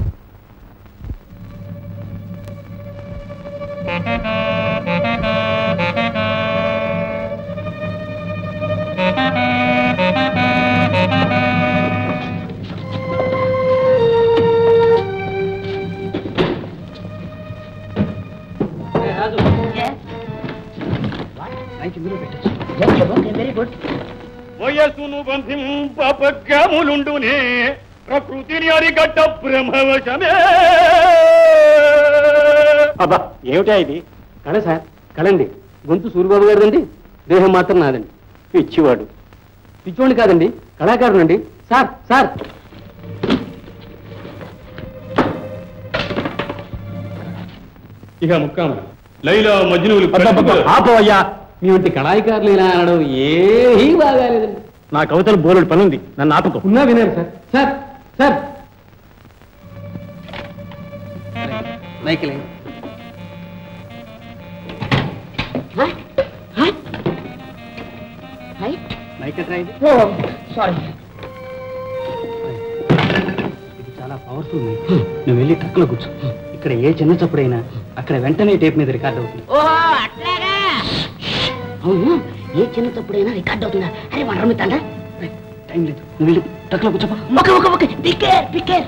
వెరీ గుడ్ వయసును బంధింపగ్రములుండునే ప్రకృతిని అరిగడ్డ బ్రహ్మవశమే అబ్బా ఏమిటా ఇది కళ సార్ కళండి గొంతు సూరిబాబు గారిదండి దేహం మాత్రం నాదండి పిచ్చివాడు పిచ్చోండి కాదండి కళాకారుడు అండి సార్ సార్ ఇక ముక్కామ లైలా మజ్నువులు ఆపవయ్యా మీ వంటి కళాయికారులు ఇలా అనడం ఏమీ బాగాలేదండి నా కవితలు బోలుడు పనుంది నన్ను ఆపకు ఉన్నా వినారు sir sir sir Michael Michael try sorry ఇది చాలా పవర్ఫుల్ మైక్ నువ్వు వెళ్ళి ట్రక్లో కూర్చో ఇక్కడ ఏ చిన్న చప్పుడైనా అక్కడ వెంటనే టేప్ మీద రికార్డ్ అవుతుంది ఓహో అట్లాగా అవును ఏ చిన్న తప్పుడైనా రికార్డ్ అవుతుందా అరే వనరు మీ తండ్రి టైం లేదు నువ్వు వెళ్ళి ట్రక్లో కూర్చోపా ఓకే ఓకే ఓకే పికేర్ పికేర్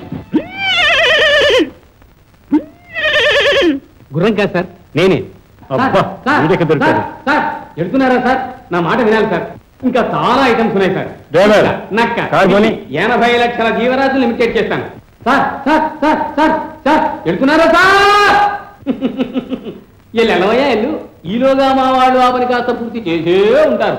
గుర్రం కాదు సార్ నేనే అబ్బా వీడెక్కడ దొరికాడు సార్ వెళ్తున్నారా సార్ నా మాట వినాలి సార్ ఇంకా చాలా ఐటమ్స్ ఉన్నాయి సార్ డ్రైవర్, నక్క కారు పోనీ. ఎనభై లక్షల జీవరాశులు లిమిటెడ్ చేస్తాను sir sir sir sir sir వెళ్తున్నారా సార్ వీళ్ళు ఎలవయ్యా ఎల్లు ఈలోగా మా వాళ్ళు ఆ పని కాస్త పూర్తి చేసే ఉంటారు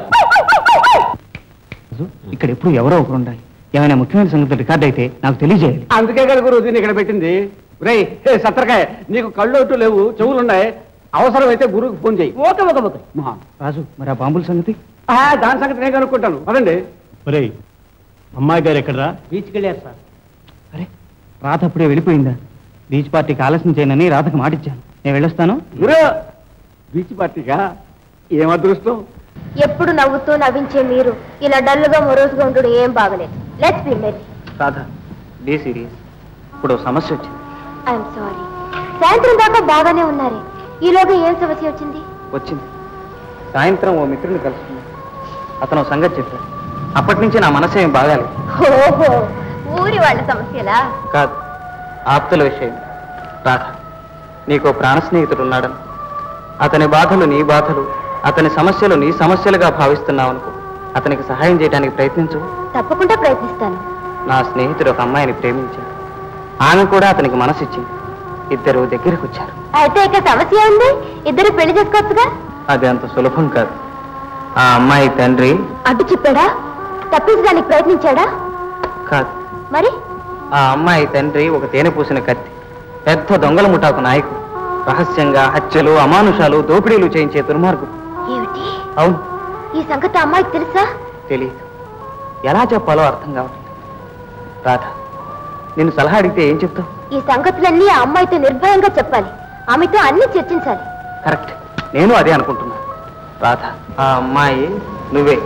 ఇక్కడ ఎప్పుడు ఎవరో ఒకరు ఉండాలి ఏమైనా ముఖ్యమైన సంగతి రికార్డ్ అయితే నాకు తెలియజేయాలి అందుకే కదా గురు దీన్ని ఇక్కడ పెట్టింది రేయ్ హే సత్తరకాయ నీకు కళ్ళు ఒట్టు లేవు చెవులు ఉన్నాయి అవసరమైతే గురువుకి ఫోన్ చేయి ఓకే ఓకే ఓకే మహా. రాజు మరి ఆ బాంబుల సంగతి ఆ, దాని సంగతి నేను కనుక్కుంటాను అదండి ఒరేయ్ అమ్మాయి గారు ఎక్కడరా బీచ్కి వెళ్ళారు సార్ అరే రాధ అప్పుడే వెళ్ళిపోయిందా బీచ్ పార్టీకి ఆలస్యం చేయనని రాధకు మాటిచ్చాను నేను వెళ్ళొస్తాను గురు బీచ్ పార్టీగా ఏం అదృష్టం ఎప్పుడు నవ్వుతూ నవ్వించే మీరు ఇలా డల్లుగా మొరోసుగా ఉండడం ఏం బాగలేదు let's be merry Radha be serious ఇప్పుడు సమస్య వచ్చింది ఐఎమ్ సారీ సాయంత్రం దాకా బాగానే ఉన్నారే ఈలోగా ఏం సమస్య వచ్చింది వచ్చింది సాయంత్రం ఓ మిత్రుని కలుసుకున్నాను అతను ఓ సంగతి చెప్పాడు అప్పటి నుంచి నా మనసు ఏం బాగాలేదు ఓహో ఊరి వాళ్ళ సమస్యలా కాదు ఆప్తుల విషయం రాధ నీకు ప్రాణ స్నేహితుడు ఉన్నాడని అతని బాధలు నీ బాధలు అతని సమస్యలు నీ సమస్యలుగా భావిస్తున్నావనుకో అతనికి సహాయం చేయడానికి ప్రయత్నించు తప్పకుండా ప్రయత్నిస్తాను నా స్నేహితుడు ఒక అమ్మాయిని ప్రేమించాడు ఆమె కూడా అతనికి మనసిచ్చింది ఇద్దరు దగ్గరకు వచ్చారు అయితే ఇక సమస్య ఉంది ఇద్దరు పెళ్లి చేసుకోవచ్చుగా అది అంత సులభం కాదు ఆ అమ్మాయి తండ్రి అడ్డు చెప్పాడా తప్పించడానికి ప్రయత్నించాడా కాదు మరి ఆ అమ్మాయి తండ్రి ఒక తేనె పూసిన కత్తి పెద్ద దొంగల ముఠాకు నాయకుడు రహస్యంగా హత్యలు అమానుషాలు దోపిడీలు చేయించే దుర్మార్గుడు ఏమిటి అవును ఈ సంగతి ఆ అమ్మాయికి తెలుసా తెలియదు ఎలా చెప్పాలో అర్థం కావట్లేదు రాధ నిన్ను సలహా అడిగితే ఏం చెప్తావు ఈ సంగతులన్నీ ఆ అమ్మాయితో నిర్భయంగా చెప్పాలి ఆమెతో అన్ని చర్చించాలి కరెక్ట్ నేను అదే అనుకుంటున్నా రాధ ఆ అమ్మాయి నువ్వే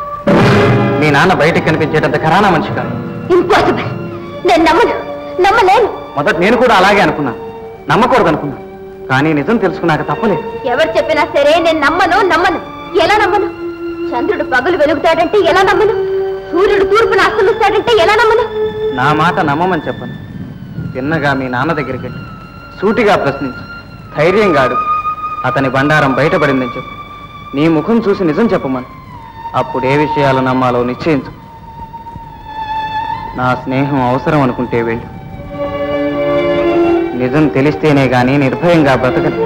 మీ నాన్న బయటకు కనిపించేటంత ఖరానా మనిషి కాదు ఇంపాసిబుల్ నేను నమ్మను నమ్మలేను మొదట నేను కూడా అలాగే అనుకున్నాను నమ్మకూడదు అనుకున్నాను కానీ నిజం తెలుసుకున్నాక తప్పలేదు ఎవరు చెప్పినా సరే నేను నమ్మను నమ్మను ఎలా నమ్మను చంద్రుడు పగలు వెలుగుతాడంటే ఎలా నమ్మను సూర్యుడు తూర్పును అస్తమిస్తాడంటే ఎలా నమ్మను నా మాట నమ్మమని చెప్పను తిన్నగా మీ నాన్న దగ్గరికి వెళ్ళి సూటిగా ప్రశ్నించు ధైర్యంగా అడుగు అతని బండారం బయటపడిందని చెప్పు నీ ముఖం చూసి నిజం చెప్పమను అప్పుడు ఏ విషయాలు నమ్మాలో నిశ్చయించు నా స్నేహం అవసరం అనుకుంటే వెళ్ళు నిజం తెలిస్తేనే గాని నిర్భయంగా బ్రతకదు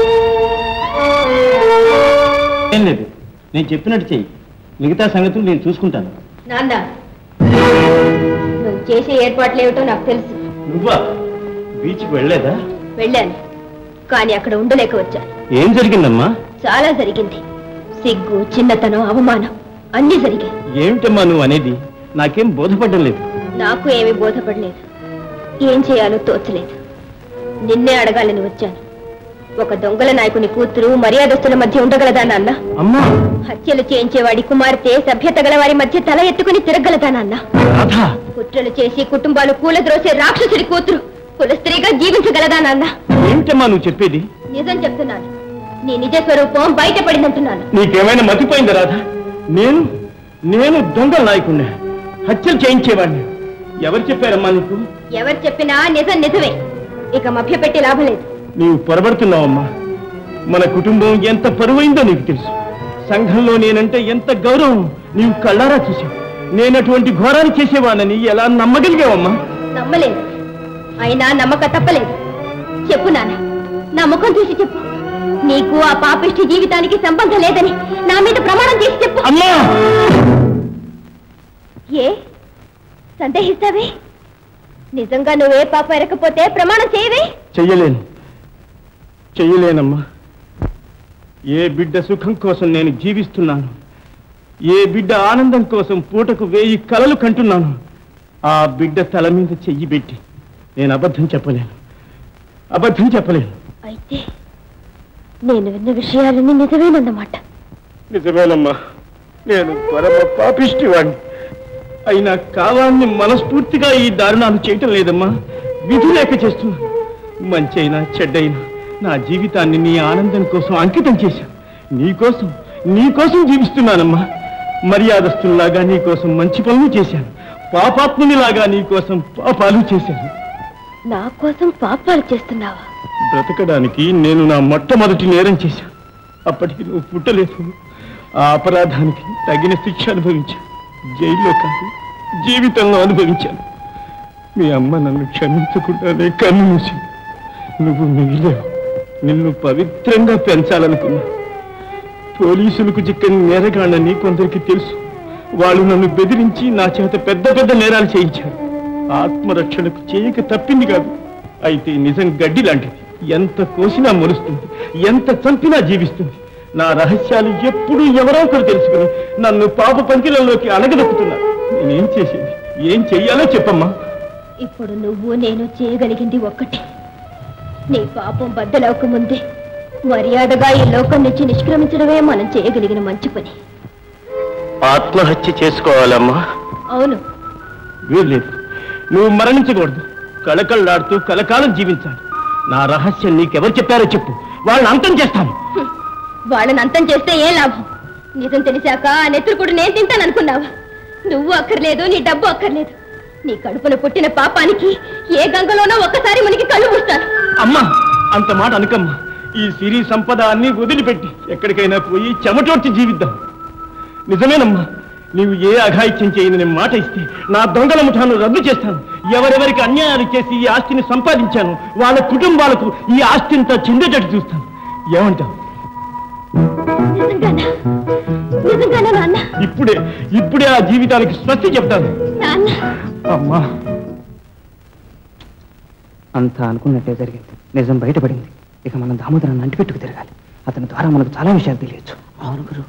ఏం లేదు నేను చెప్పినట్టు చెయ్యి మిగతా సంగతులు నేను చూసుకుంటాను నాన్న నువ్వు చేసే ఏర్పాట్లు ఏమిటో నాకు తెలుసు నువ్వా బీచ్కి వెళ్ళలేదా వెళ్ళాను కానీ అక్కడ ఉండలేక వచ్చాను ఏం జరిగిందమ్మా చాలా జరిగింది సిగ్గు చిన్నతనం అవమానం అన్నీ జరిగాయి ఏమిటమ్మా నువ్వు అనేది నాకేం బోధపడడం లేదు నాకు ఏమీ బోధపడలేదు ఏం చేయాలో తోచలేదు నిన్నే అడగాలని వచ్చాను ఒక దొంగల నాయకుని కూతురు మర్యాదస్తుల మధ్య ఉండగలదా నాన్న అమ్మా హత్యలు చేయించేవాడి కుమార్తె సభ్యత గల వారి మధ్య తల ఎత్తుకుని తిరగలదా నాన్న రాధా కుట్రలు చేసి కుటుంబాలు కూలద్రోసే రాక్షసుడి కూతురు కుల స్త్రీగా జీవించగలదా నాన్న ఏమిటమ్మా నువ్వు చెప్పేది నిజం చెప్తున్నాను నీ నిజ స్వరూపం బయటపడిందంటున్నాను నీకేమైనా మతిపోయిందా రాధా నేను నేను దొంగ నాయకుణ్ణి హత్యలు చేయించేవాడిని ఎవరు చెప్పారమ్మా నీకు ఎవరు చెప్పినా నిజం నిజమే ఇక మభ్యపెట్టి లాభం లేదు నీవు పొరబడుతున్నావమ్మా మన కుటుంబం ఎంత పరువైందో నీకు తెలుసు సంఘంలో నేనంటే ఎంత గౌరవం నీవు కళ్ళారా చూసావు నేను అటువంటి ఘోరాన్ని చేసేవాడిని ఎలా నమ్మగలిగావమ్మా నమ్మలేదు అయినా నమ్మక తప్పలేదు చెప్పు నాన్న నా ముఖం చూసి చెప్పు నీకు ఆ పాపిష్టి జీవితానికి సంబంధం లేదని నా మీద ప్రమాణం చేసి చెప్పు అమ్మా ఏ సందేహిస్తావే నిజంగా నువ్వే పాప ఎరకపోతే ప్రమాణం చేయవే చెయ్యలేను చెయ్యలేనమ్మా ఏ బిడ్డ సుఖం కోసం నేను జీవిస్తున్నాను ఏ బిడ్డ ఆనందం కోసం పూటకు వేయి కలలు కంటున్నాను ఆ బిడ్డ తల మీద చెయ్యి పెట్టి నేను అబద్ధం చెప్పలేను అబద్ధం చెప్పలేను అయితే నేను విన్న విషయాలన్నీ నిజమేనన్నమాట నిజమేనమ్మా నేను పరమ పాపిష్టివాణ్ణి అయినా కావాలని మనస్ఫూర్తిగా ఈ దారుణాలు చేయటం లేదమ్మా విధి లేక చేస్తున్నాను మంచైనా చెడ్డైనా నా జీవితాన్ని నీ ఆనందం కోసం అంకితం చేశాను నీకోసం నీకోసం జీవిస్తున్నానమ్మా మర్యాదస్తుల్లాగా నీకోసం మంచి పనులు చేశాను పాపాత్మునిలాగా నీకోసం పాపాలు చేశాను నా కోసం పాపాలు చేస్తున్నావా బ్రతకడానికి నేను నా మొట్టమొదటి నేరం చేశాను అప్పటికి నువ్వు పుట్టలేదు ఆ అపరాధానికి తగిన శిక్ష అనుభవించాను జైల్లో కాదు జీవితంలో అనుభవించాను మీ అమ్మ నన్ను క్షమించకుండానే కన్ను మూసింది నువ్వు మిగిలేవు నిన్ను పవిత్రంగా పెంచాలనుకున్నా పోలీసులకు చిక్కని నేరగాళ్ళని కొందరికి తెలుసు వాళ్ళు నన్ను బెదిరించి నా చేత పెద్ద పెద్ద నేరాలు చేయించారు ఆత్మరక్షణకు చేయక తప్పింది కాదు అయితే నిజం గడ్డి లాంటిది ఎంత కోసినా మొలుస్తుంది ఎంత చంపినా జీవిస్తుంది నా రహస్యాలు ఎప్పుడూ ఎవరో ఒకరు తెలుసుకుని నన్ను పాప పంకిలంలోకి అణగదొక్కుతున్నారు నేనేం చేసేది ఏం చెయ్యాలో చెప్పమ్మా ఇప్పుడు నువ్వు నేను చేయగలిగింది ఒక్కటే నీ పాపం బద్దలవక ముందే మర్యాదగా ఈ లోకం నుంచి నిష్క్రమించడమే మనం చేయగలిగిన మంచి పని ఆత్మహత్య చేసుకోవాలమ్మా అవును వీల్లేదు నువ్వు మరణించకూడదు కళకళ్ళాడుతూ కలకాలం జీవించాలి నా రహస్యం నీకెవరు చెప్పారో చెప్పు వాళ్ళని అంతం చేస్తాను వాళ్ళని అంతం చేస్తే ఏం లాభం నిజం తెలిసాక ఆ నెత్తురు కూడా నేను తింటాననుకున్నావా నువ్వు అక్కర్లేదు నీ డబ్బు అక్కర్లేదు నీ కడుపున పుట్టిన పాపానికి ఏ గంగలోనో ఒక్కసారి మనకి కళ్ళు మూస్తాను అమ్మా అంత మాట అనకమ్మా ఈ సిరి సంపద అన్ని వదిలిపెట్టి ఎక్కడికైనా పోయి చెమటోడ్చి జీవిద్దాం నిజమేనమ్మా నీవు ఏ అఘాయిత్యం చేయని నేను మాట ఇస్తే నా దొంగల ముఠాను రద్దు చేస్తాను ఎవరెవరికి అన్యాయాలు చేసి ఈ ఆస్తిని సంపాదించాను వాళ్ళ కుటుంబాలకు ఈ ఆస్తింతా చెందేటట్టు చూస్తాను ఏమంటావు నిజంగానా నిజంగానా నాన్న ఇప్పుడే ఇప్పుడే ఆ జీవితానికి స్వస్తి చెప్తాను నాన్న అమ్మా అంతా అనుకున్నట్టే జరిగింది నిజం బయటపడింది ఇక మనం దామోదరాన్ని అంటిపెట్టుకు తిరగాలి అతని ద్వారా మనకు చాలా విషయాలు తెలియచ్చు అవును గురు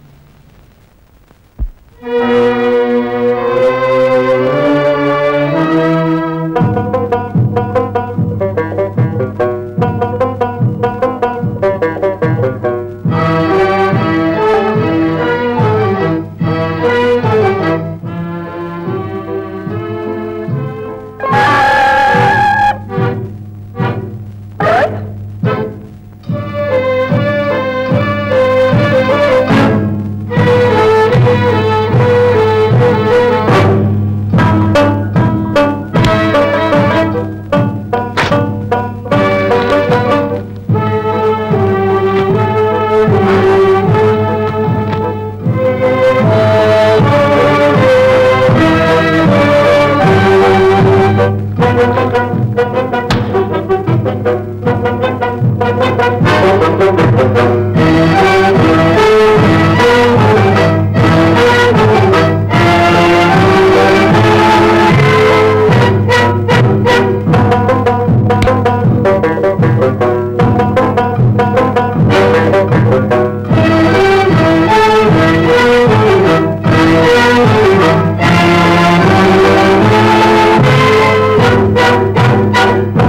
Thank you.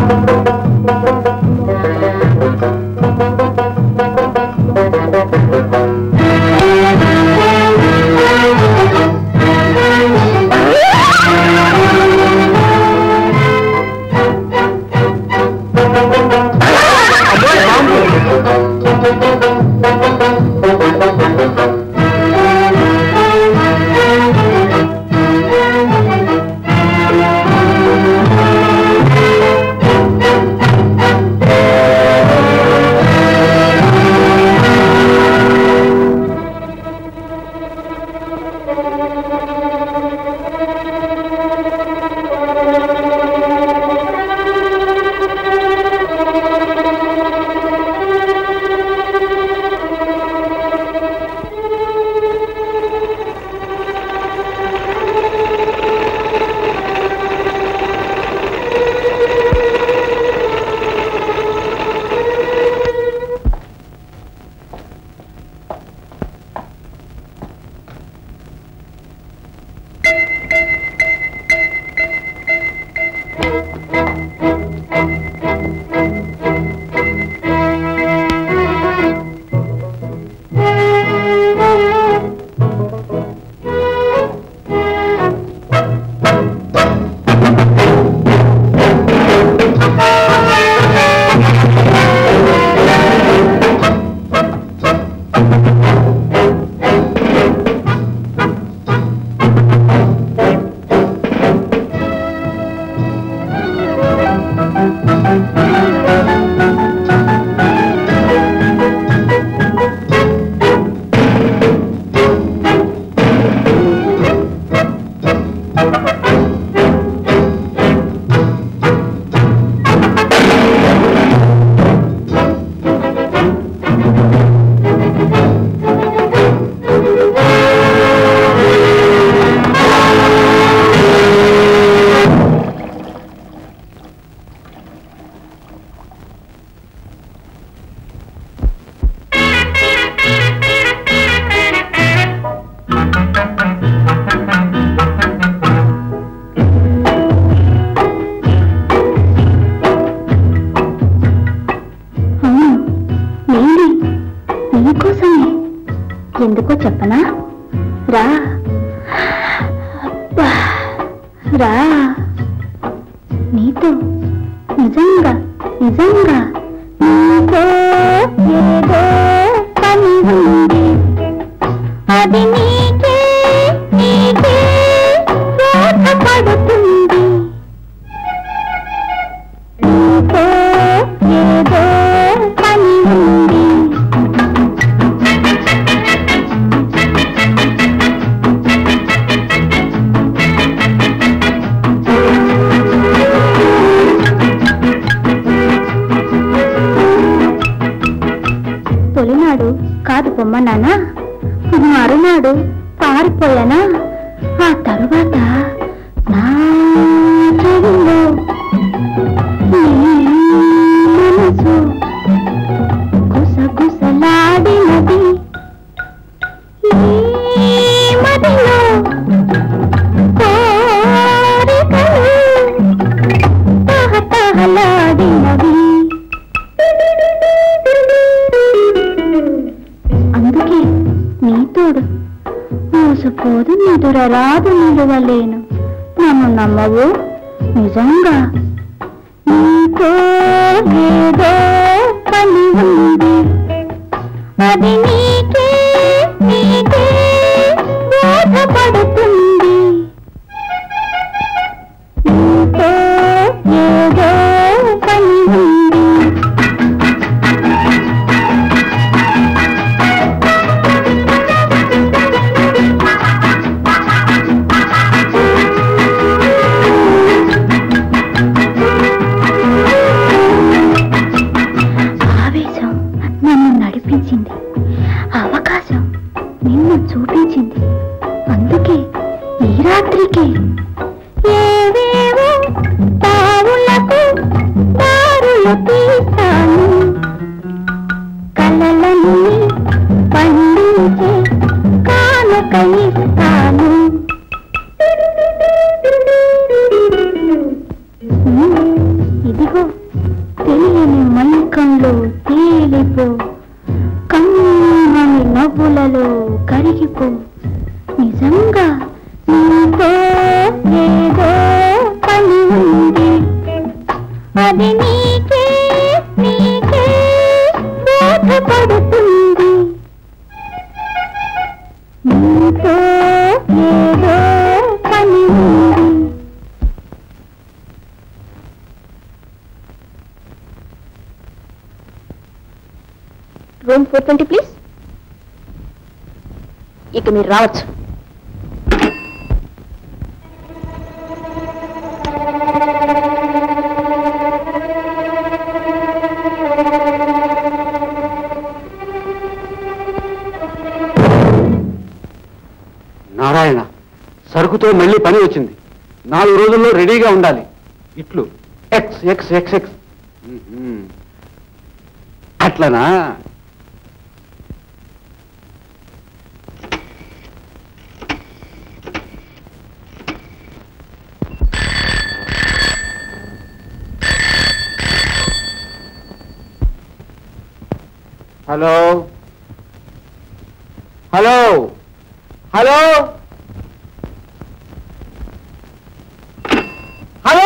నీకోసమే ఎందుకో చెప్పనా రా అబ్బా, రా నీతో నిజంగా నిజంగా నీతో ఏదో పని ఉంది అది నీకే నీకే బోధపడుతుంది నీతో ఏదో పని ఉంది తొలినాడు కాదు పొమ్మన్నానా మరునాడు పారిపోయానా ఆ తరువాత నా చెవిలో నీ మనసు గుసగుసలాడినది ఈ మదిలో కోరికలు తహతహలాడినవి అందుకే నీ తోడు మోసపోదు నిదుర రాదు నిలువలేను నన్ను నమ్మవు నిజంగా నీతో ఏదో పని ఉంది అది నీకే నీకే బోధపడుతుంది నీతో ఏదో పని ఉంది ఆవేశం నన్ను నడిపించింది అవకాశం నిన్ను చూపించింది అందుకే ఈ రాత్రికి ఏవేవో తావులకు దారులు తీశాను కలలను పండించే కానుక ఇస్తాను ఇదిగో తెలియని మైకంలో తేలిపో కమ్మని నవ్వులలో కరిగిపో నిజంగా నీతో ఏదో పని ఉంది అది నీకే నీకే బోధపడుతుంది నీతో ఏదో పని ఉంది రూమ్ ఫోర్ ట్వంటీ ప్లీజ్ ఇక మీరు రావచ్చు నారాయణ సరుకుతో మళ్ళీ పని వచ్చింది నాలుగు రోజుల్లో రెడీగా ఉండాలి ఇట్లు ఎక్స్ ఎక్స్ ఎక్స్ ఎక్స్ మ్మ్. అట్లనా హలో హలో హలో హలో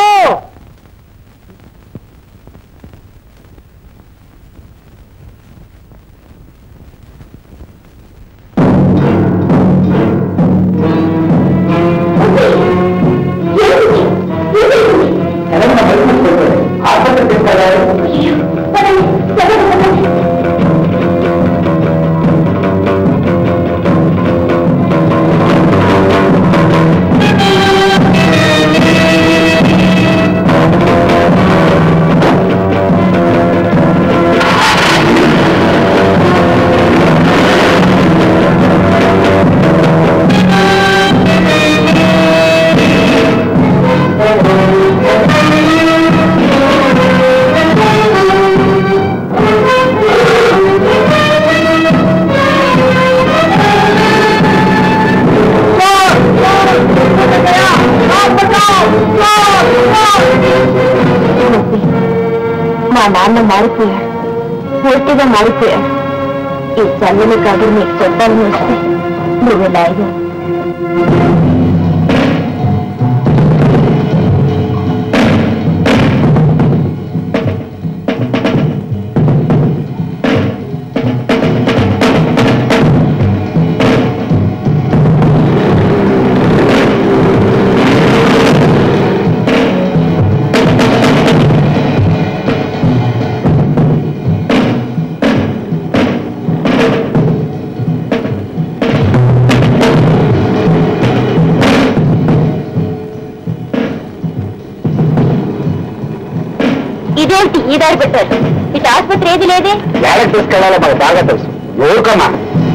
మా నాన్న మారిపోయాడు పూర్తిగా మారిపోయాడు ఈ చల్లని కబుర్ని చూద్దామని వస్తే నువ్వు లాగే ఇదేంటి ఈ దారి పెట్టారు ఇటు ఆసుపత్రి ఏది లేదే ఎక్కడికి తీసుకెళ్లాలో మాకు బాగా తెలుసు ఊరుకోమా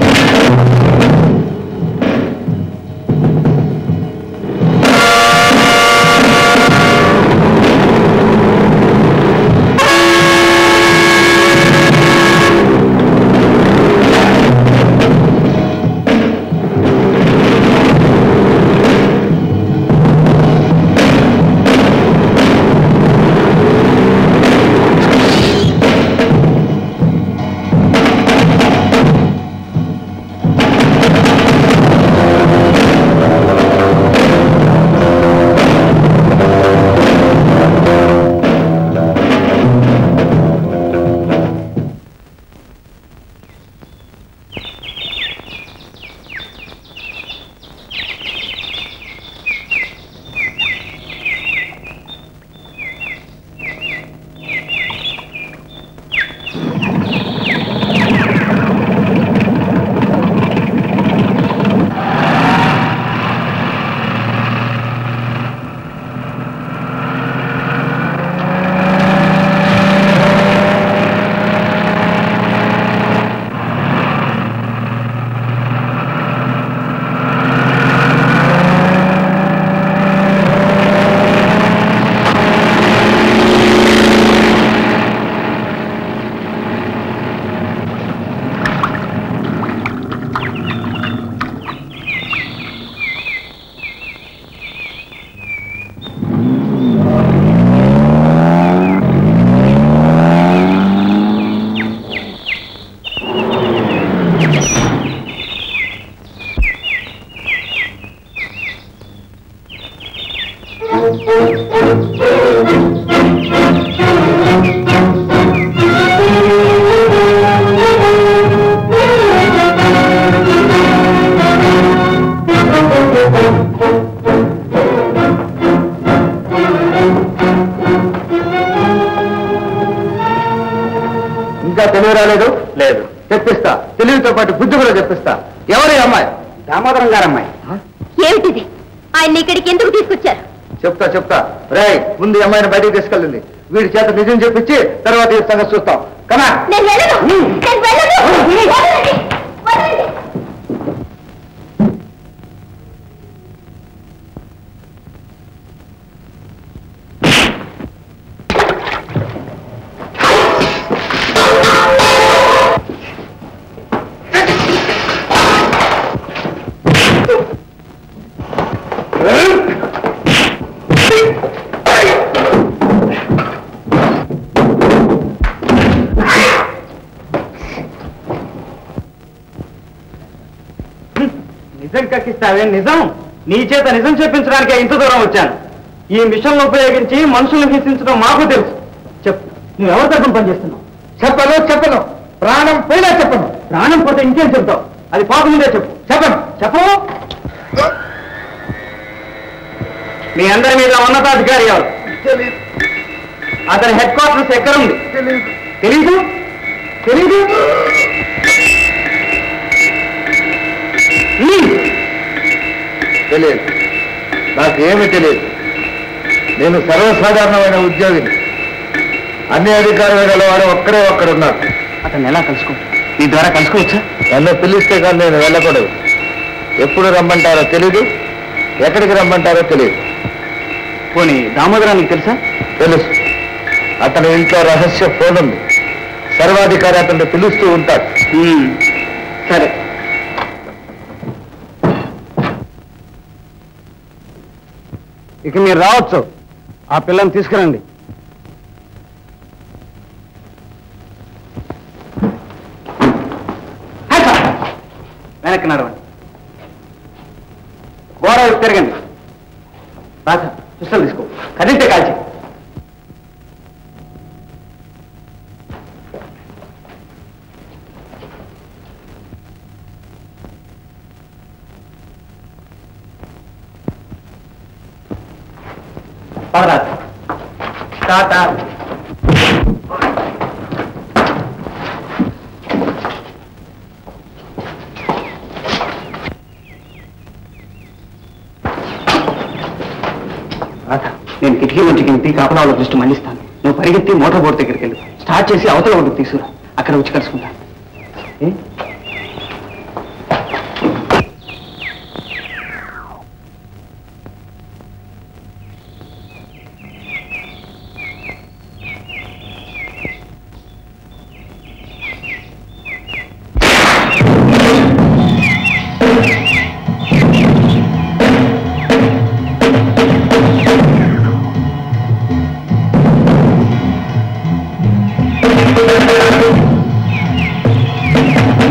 ఇంకా తెలివి రాలేదు లేదు తెప్పిస్తా తెలివితో పాటు బుద్ధి కూడా తెప్పిస్తా ఎవరి అమ్మాయి దామోదరం గారు అమ్మాయి ఏమిటిది ఆయన ఇక్కడికి ఎందుకు తీసుకొచ్చారు చెప్తా చెప్తా రేయ్ ముందు ఈ అమ్మాయిని బయటికి తీసుకెళ్ళింది వీడి చేత నిజం చెప్పించి తర్వాత ఈ సంగతి చూస్తాం కమా నేను వెళ్ళను నేను వెళ్ళను వదలండి, వదలండి. నిజం కక్కిస్తావే నిజం నీ చేత నిజం చెప్పించడానికే ఇంత దూరం వచ్చాను ఈ మిషన్లు ఉపయోగించి మనుషులను హింసించడం మాకు తెలుసు చెప్పు నువ్వు ఎవరి తరఫున పనిచేస్తున్నావు చెప్పను చెప్పను ప్రాణం పోయినా చెప్పను ప్రాణం పోతే ఇంకేం చెప్తావు అది పోకముందే చెప్పు చెప్పను చెప్పు మీ అందరి మీద ఉన్నతాధికారి ఎవరు అతని హెడ్ క్వార్టర్స్ ఎక్కడుంది తెలీదు తెలీదు తెలియదు నాకేమీ తెలియదు నేను సర్వసాధారణమైన ఉద్యోగిని అన్ని అధికారులు గలవాడు ఒక్కడే ఒక్కడున్నారు అతన్ని ఎలా కలుసుకుంటా నీ ద్వారా కలుసుకోవచ్చా నన్ను పిలిస్తే కానీ నేను వెళ్ళకూడదు ఎప్పుడు రమ్మంటారో తెలీదు ఎక్కడికి రమ్మంటారో తెలియదు పోనీ దామోదరానికి తెలుసా తెలుసు అతని ఇంట్లో రహస్య ఫోన్ ఉంది సర్వాధికారి అతన్ని పిలుస్తూ ఉంటాడు సరే ఇక మీరు రావచ్చు ఆ పిల్లని తీసుకురండి వెనక్కి నడవండి గోడ వైపు తిరగండి రాధ పిస్టల్ తీసుకో కదిలితే కాల్చి పదరాజ టాటా రాధ నేను కిటికీ నుంచి కింది కాపలాలో దృష్టి మళ్ళిస్తాను నువ్వు పరిగెత్తి మోటార్ బోర్డు దగ్గరికి వెళ్ళు స్టార్ట్ చేసి అవతల ఒడ్డుకు తీసుకురా అక్కడ వచ్చి కలుసుకుంటాను ఏ? Thank you.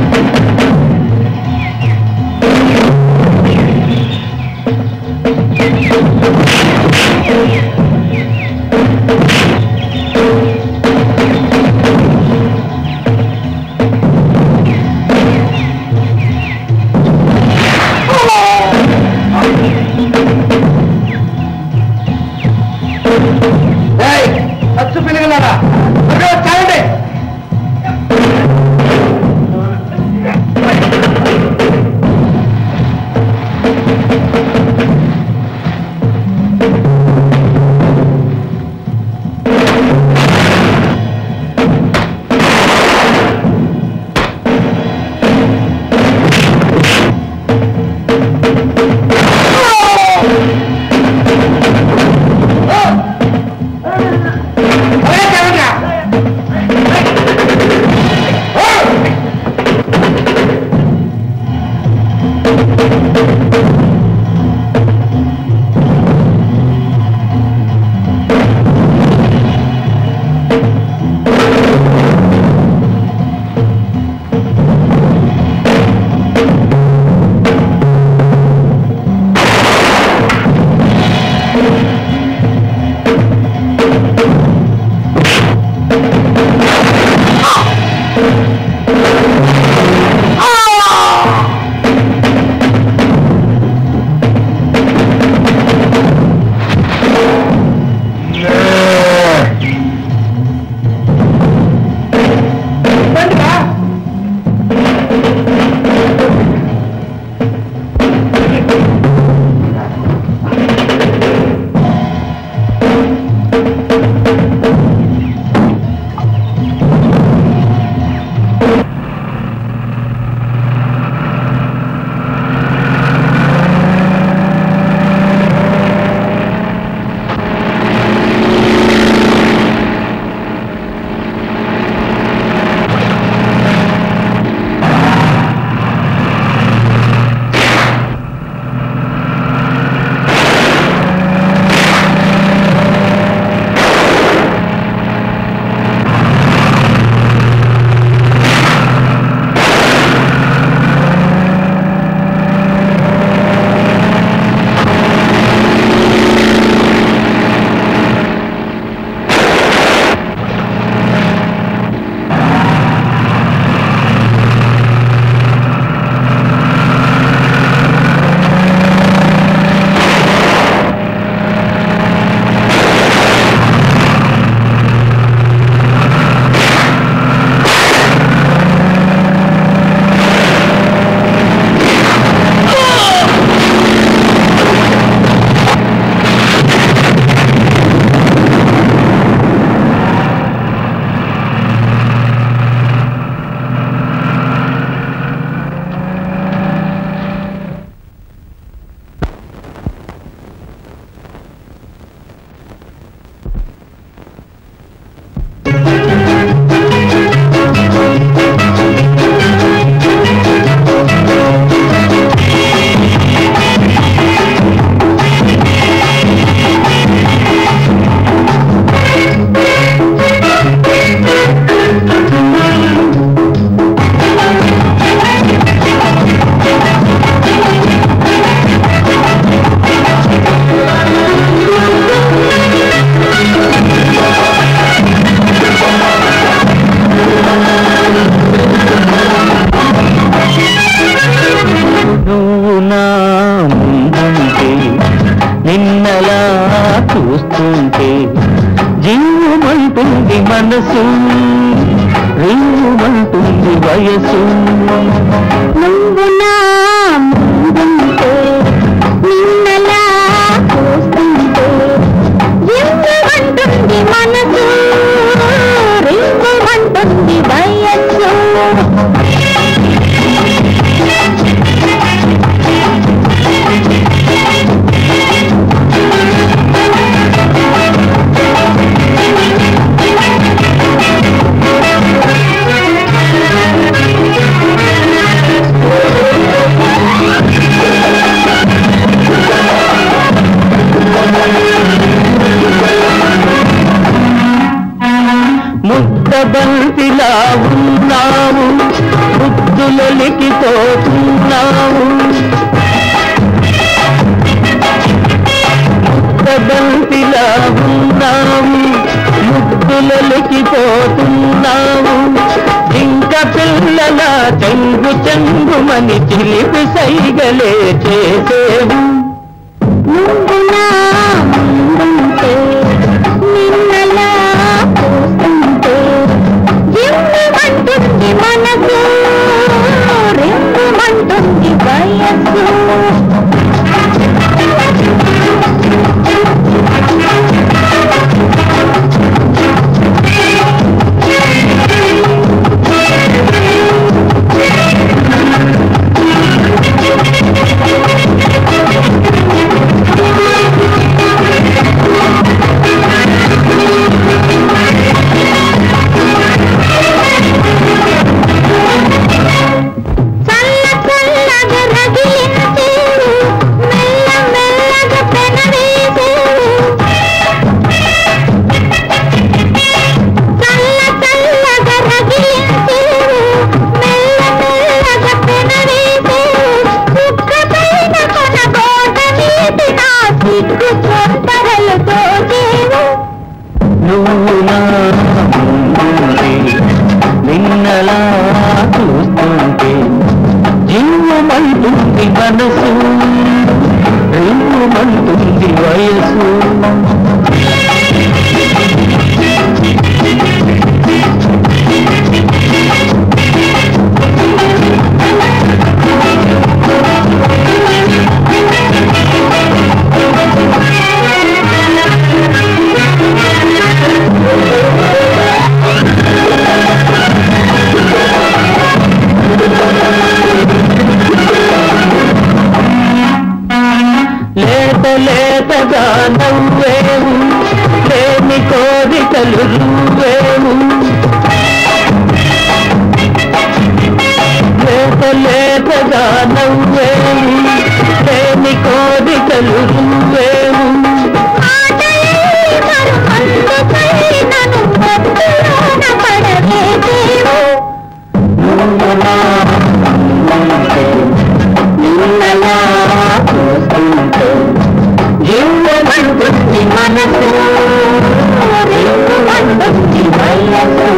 మనసు రేవుమంటుంది వయసు నువ్వు నా ముందుంటే నిన్నలా చూస్తుంటే రింగుమంటుంది మనసు రింగుమంటుంది వయస్సు ముద్దబంతిలా ఉన్నావు ముద్దులొలికి పోతున్నావు ముద్దబంతిలా ఉన్నావు ముద్దులొలికి పోతున్నావు ఇంక పిల్లల చెంగు చెంగుమని చిలిపి సైగలే చేసేవు నువ్వు నా ముందుంటే నిన్నలా చూస్తుంటే రింగుమంటుంది మనసు రింగుమంటుంది వయస్సు చల్ల చల్లగా రగిలించేవు మెల్ల మెల్లగా పెనవేసేవు చల్ల చల్లగా రగిలించేవు మెల్ల మెల్లగా పెనవేసేవు కుక్కపైన కొన కోట నీటి నా సిగ్గు చొంపరలు దోచేవు నువ్వు నా ముందుంటే నిన్నలా చూస్తుంటే జీవమంటుంది మనసు రేవుమంటుంది వయసు లేత లేతగా నవ్వేవు లేని కోరికలు నువ్వేవు లేత లేతగా నవ్వేవు లేని కోరికలు నువ్వేవు నువ్వు నా ముందుంటే నిన్నలా చూస్తుంటే జీవమంటుంది మనసు రేవుమంటుంది వయసు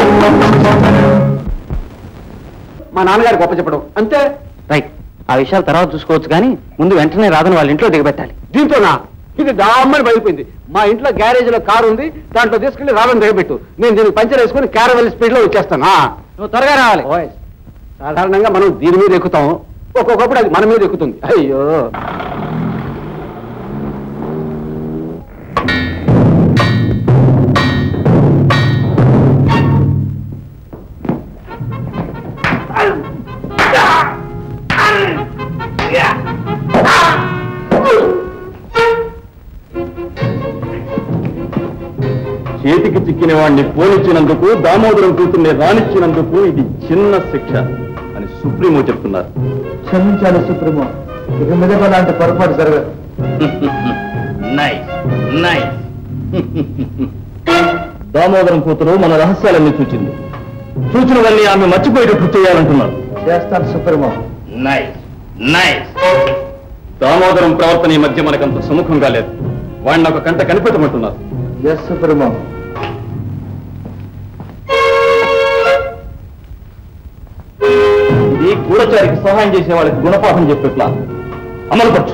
మా నాన్నగారు గొప్ప చెప్పడం అంతే రైట్ ఆ విషయాలు తర్వాత చూసుకోవచ్చు కానీ ముందు వెంటనే రాదని వాళ్ళ ఇంట్లో దిగబెట్టాలి దీంతోనా ఇది డామ్మని పడిపోయింది మా ఇంట్లో గ్యారేజ్ లో కారు ఉంది దాంట్లో తీసుకెళ్లి రావడం దిగబెట్టు నేను దీనికి పంచర్ వేసుకుని క్యారవెల్ స్పీడ్ లో వచ్చేస్తాను ఆ. నువ్వు త్వరగా రావాలి ఓయ్. సాధారణంగా మనం దీని మీద ఎక్కుతాం ఒక్కొక్కప్పుడు అది మన మీద ఎక్కుతుంది అయ్యో చేతికి చిక్కిన వాడిని పోనిచ్చినందుకు దామోదరం కూతుర్ని రానిచ్చినందుకు ఇది చిన్న శిక్ష అని సుప్రీమో చెప్తున్నారు క్షమించాలి సుప్రీమో ఇక మీద అలాంటి పొరపాటు జరగదు నైస్ నైస్ దామోదరం కూతురు మన రహస్యాలన్నీ చూచింది సూచనలన్నీ ఆమె మర్చిపోయేటట్లు చేయాలంటున్నారు చేస్తాను సుప్రీమో నైస్ నైస్ దామోదరం ప్రవర్తన ఈ మధ్య మనకంత సుముఖంగా లేదు వాడిని ఒక కంట కనిపెట్టమంటున్నారు ఎస్ సుప్రీమో ఇది గూఢచారికి సహాయం చేసే వాళ్ళకి గుణపాఠం చెప్పే ప్లాన్ అమలుపరచు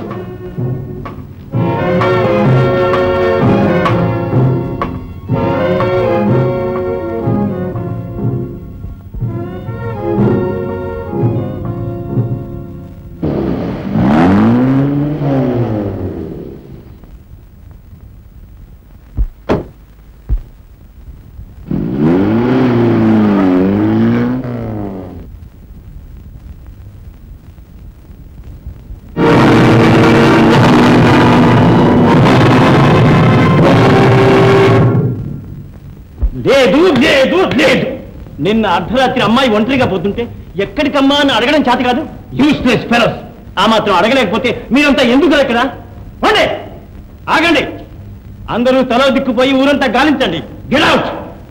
లేదు లేదు నిన్న అర్ధరాత్రి అమ్మాయి ఒంటరిగా పోతుంటే ఎక్కడికమ్మా అని అడగడం చేత కాదు యూస్లెస్ ఫెలోస్ ఆ మాత్రం అడగలేకపోతే మీరంతా ఎందుకు ఇక్కడ పోండి ఆగండి అందరూ తల దిక్కుపోయి ఊరంతా గాలించండి get out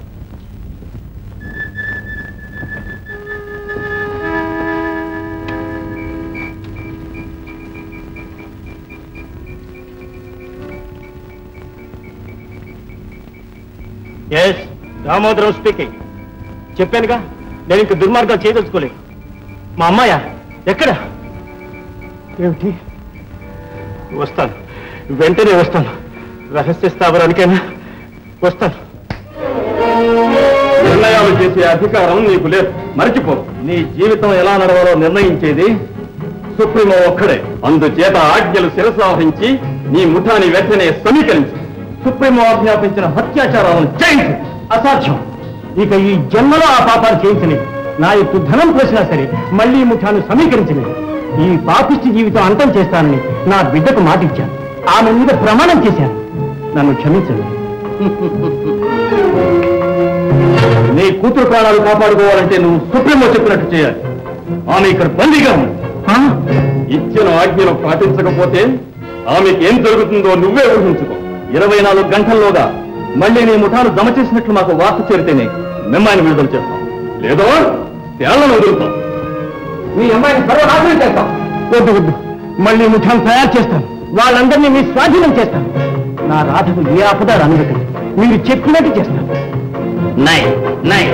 yes Damodaram speaking చెప్పానుగా నేను ఇంక దుర్మార్గాలు చేయదలుచుకోలేదు మా అమ్మాయ ఎక్కడ ఏమిటి వస్తాను వెంటనే వస్తాను రహస్య స్థావరానికైనా వస్తాను నిర్ణయాలు చేసే అధికారం నీకు లేదు మర్చిపో నీ జీవితం ఎలా నడవాలో నిర్ణయించేది సుప్రీమో ఒక్కడే అందుచేత ఆజ్ఞలు శిరసావహించి నీ ముఠాని వెంటనే సమీకరించు సుప్రీమో ఆజ్ఞాపించిన హత్యాచారాలను చేయించు అసాధ్యం ఇక ఈ జన్మలో ఆ పాపాలు చేయించలేదు నా యొక్క ధనం పోసినా సరే మళ్ళీ ఈ ముఠాను సమీకరించలేదు ఈ పాపిష్టి జీవితం అంతం చేస్తానని నా బిడ్డకు మాట ఇచ్చాను ఆమె మీద ప్రమాణం చేశాను నన్ను క్షమించండి నీ కూతురు ప్రాణాలు కాపాడుకోవాలంటే నువ్వు సుప్రీమో చెప్పినట్టు చేయాలి ఆమె ఇక్కడ బందీగా ఉంది ఇచ్చిన ఆజ్ఞను పాటించకపోతే ఆమెకి ఏం జరుగుతుందో నువ్వే ఊహించుకో ఇరవై నాలుగు గంటల్లోగా మళ్ళీ నీ ముఠాను జమ చేసినట్లు మాకు వార్త చేరితేనే మిమ్మల్ని విడుదల చేస్తాం లేదో తేళ్లను వదులుతాం మీ అమ్మాయిని సర్వనాశనం చేస్తాం వద్దు వద్దు మళ్ళీ ముఠాను తయారు చేస్తాను వాళ్ళందరినీ మీ స్వాధీనం చేస్తాను నా రాధకు ఏ ఆపద రానివ్వకండి మీరు చెప్పినట్టు చేస్తాను నై నై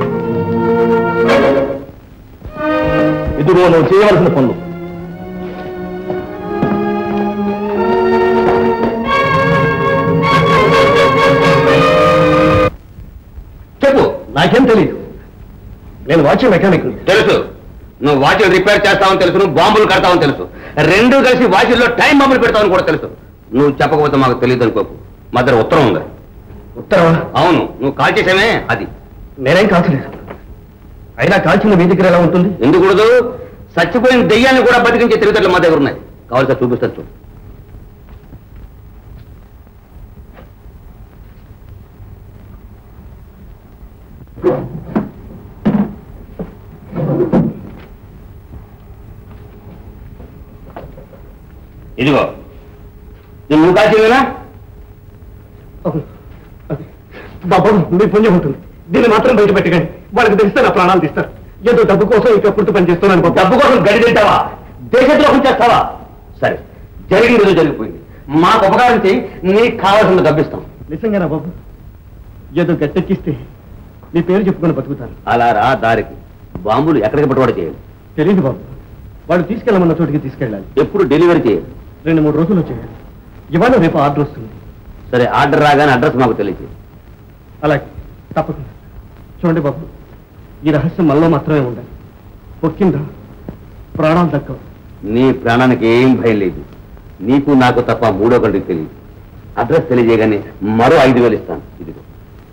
ఇదిగో నువ్వు చేయవలసిన పనులు చెప్పు నాకేం తెలియదు నేను వాచ్ మెకానిక్ తెలుసు నువ్వు వాచ్లు రిపేర్ చేస్తావని తెలుసు నువ్వు బాంబులు కడతావని తెలుసు రెండు కలిసి వాచ్ల్లో టైం బాంబులు పెడతావని కూడా తెలుసు నువ్వు చెప్పకపోతే మాకు తెలియదు అనుకోకు మా దగ్గర ఉత్తరం ఉంది ఉత్తరమా అవును నువ్వు కాల్ చేసామే అది నేనేం కాల్చలేదు అయినా కాల్చిన మీ దగ్గర ఎలా ఉంటుంది ఎందుకూడదు చచ్చిపోయిన దెయ్యాన్ని కూడా బతికించే తిరుగుతట్లు మా దగ్గర ఉన్నాయి కావాల్సి చూపిస్తారు చూడు ఇదిగో ఇది నువ్వు కాల్చిందేనా బాబు మీ పుణ్యం ఉంటుంది దీన్ని మాత్రం బయట పెట్టకండి వాళ్ళకి తెలిస్తే నా ప్రాణాలు తీస్తారు ఏదో డబ్బు కోసం ఇక పుట్టు పని చేస్తున్నాను బాబు. డబ్బు కోసం గడి తింటావా దేశద్రోహం చేస్తావా సరే జరిగింది జరిగిపోయింది మాకు ఉపకారం చేయి నీకు కావాల్సిన డబ్బిస్తాం నిజంగానా బాబు ఏదో గట్టెక్కిస్తే మీ పేరు చెప్పుకొని బతుకుతాను అలా రా దారికి బాంబులు ఎక్కడికి పట్టుబడి చేయాలి తెలియదు బాబు వాళ్ళు తీసుకెళ్ళమన్న చోటికి తీసుకెళ్ళాలి ఎప్పుడు డెలివరీ చేయాలి రెండు మూడు రోజుల్లో చేయాలి ఇవాళ రేపు ఆర్డర్ వస్తుంది సరే ఆర్డర్ రాగానే అడ్రస్ మాకు తెలియదు అలాగే తప్పకుండా చూడండి బాబు ఈ రహస్యం మనలో మాత్రమే ఉండాలి పొక్కిందా ప్రాణాలు దక్కవు నీ ప్రాణానికి ఏం భయం లేదు నీకు నాకు తప్ప మూడో గంటకి తెలియదు అడ్రస్ తెలియజేయగానే మరో ఐదు వేలు ఇస్తాను ఇదిగో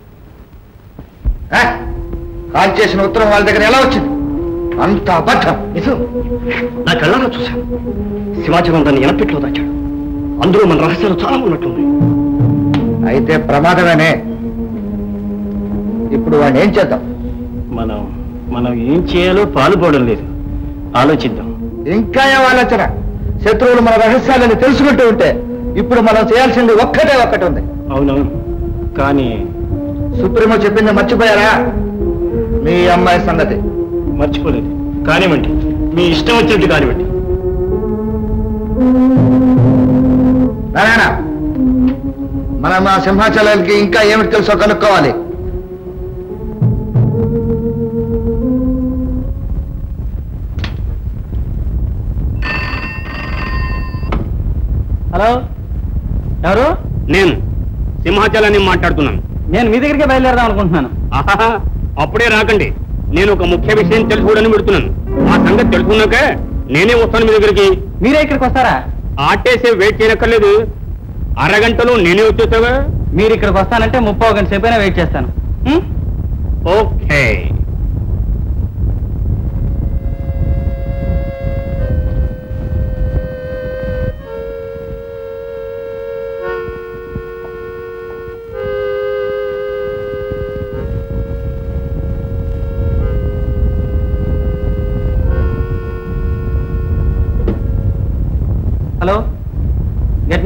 కాల్ చేసిన ఉత్తరం వాళ్ళ దగ్గర ఎలా వచ్చింది అంత అబద్ధం నిజం నా కళ్ళారా చూశాను శివాజీరావు దాన్ని ఎనపెట్లో దాచాడు అందులో మన రహస్యాలు చాలా ఉన్నట్లుంది అయితే ప్రమాదమేనే ఇప్పుడు వాడిని ఏం చేద్దాం మనం మనం ఏం చేయాలో పాలుపోవడం లేదు ఆలోచిద్దాం ఇంకా ఏం ఆలోచన శత్రువులు మన రహస్యాలను తెలుసుకుంటూ ఉంటే ఇప్పుడు మనం చేయాల్సింది ఒక్కటే ఒక్కటి ఉంది అవునవును కానీ సుప్రీమో చెప్పింది మర్చిపోయారా మీ అమ్మాయి సంగతి మర్చిపోలేదు కానివ్వండి మీ ఇష్టం వచ్చినట్టు కానివ్వండి నారాయణ మనం ఆ సింహాచలానికి ఇంకా ఏమిటి తెలుసో కనుక్కోవాలి హలో ఎవరు నేను సింహాచలాన్ని మాట్లాడుతున్నాను నేను మీ దగ్గరికి బయలుదేరదాం అనుకుంటున్నాను ఆహాహా, అప్పుడే రాకండి నేను ఒక ముఖ్య విషయం తెలుసుకోవడానికి పెడుతున్నాను ఆ సంగతి తెలుసుకున్నాక నేనే వస్తాను మీ దగ్గరికి మీరే ఇక్కడికి వస్తారా ఆటేసే వెయిట్ చేయనక్కర్లేదు అరగంటలో నేనే వచ్చేస్తావా మీరు ఇక్కడికి వస్తానంటే ముప్పై గంట సేపైనా వెయిట్ చేస్తాను ఉం? ఓకే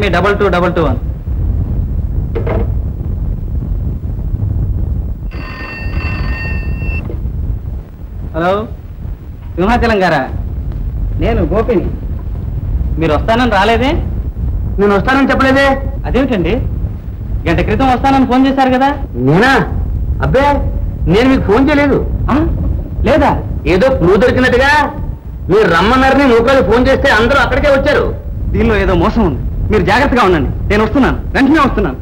మీ double two double two one hello Simhachalam గారా నేను గోపిని మీరు వస్తానని రాలేదే నేను వస్తానని చెప్పలేదే అదేమిటండి గంట క్రితం వస్తానని ఫోన్ చేశారు కదా నేనా అబ్బే నేను మీకు ఫోన్ చేయలేదు లేదా ఏదో క్లూ దొరికినట్టుగా మీరు రమ్మన్నారని నూకలు ఫోన్ చేస్తే అందరూ అక్కడికే వచ్చారు దీనిలో ఏదో మోసం ఉంది మీరు జాగ్రత్తగా ఉండండి నేను వస్తున్నాను వెంటనే వస్తున్నాను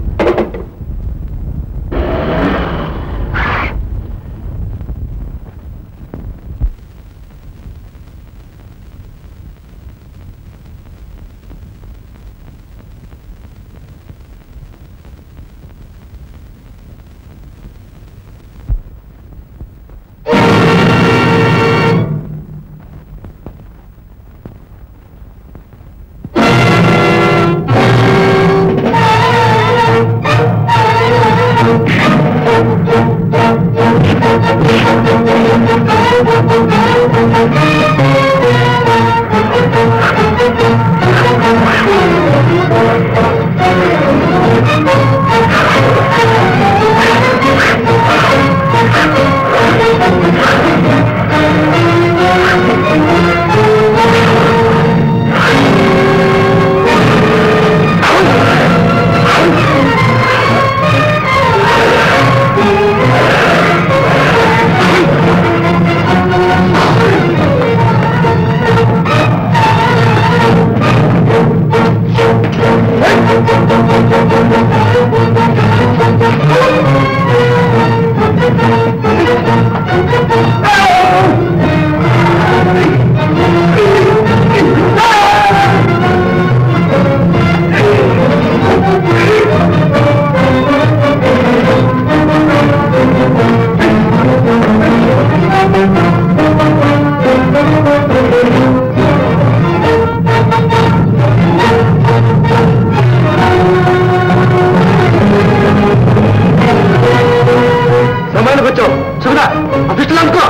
సమయానికి వచ్చావు సుగదా అఫీసులు అనుకో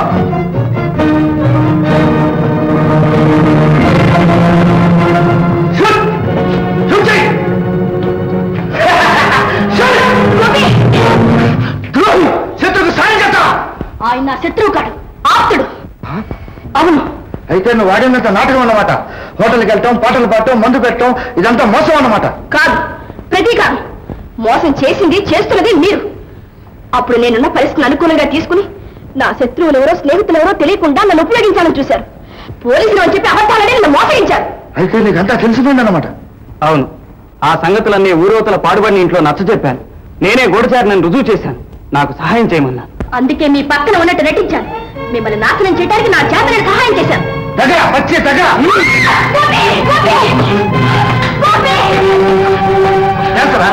శత్రుకు సాయం చేస్తా ఆయన నా శత్రువు కాడు ఆప్తుడు అవును అయితే నువ్వు వాడినంత నాటకం అన్నమాట హోటల్కి వెళ్తాం పాటలు పాడటం మందు పెట్టడం ఇదంతా మోసం అన్నమాట కాదు ప్రతీకారం మోసం చేసింది చేస్తున్నది మీరు అప్పుడు నేనున్న పరిస్థితిని అనుకూలంగా తీసుకుని నా శత్రువులు ఎవరో స్నేహితులు ఎవరో తెలియకుండా నన్ను ఉపయోగించాలని చూశారు పోలీసులు అని చెప్పి అబద్ధాలని నన్ను మోసగించారు అయితే నీకంతా తెలిసిపోయిందన్నమాట అవును ఆ సంగతులన్నీ ఊరోతల పాడుబడిన ఇంట్లో నచ్చ చెప్పాను నేనే గూఢచారిని రుజువు చేశాను నాకు సహాయం చేయమన్నాను అందుకే మీ పక్కన ఉన్నట్టు నటించాను మిమ్మల్ని నాశనం చేయడానికి నా చేత నేను సహాయం చేశాను తగ వచ్చే తగ గోపి! గోపి! గోపి! చేస్తారా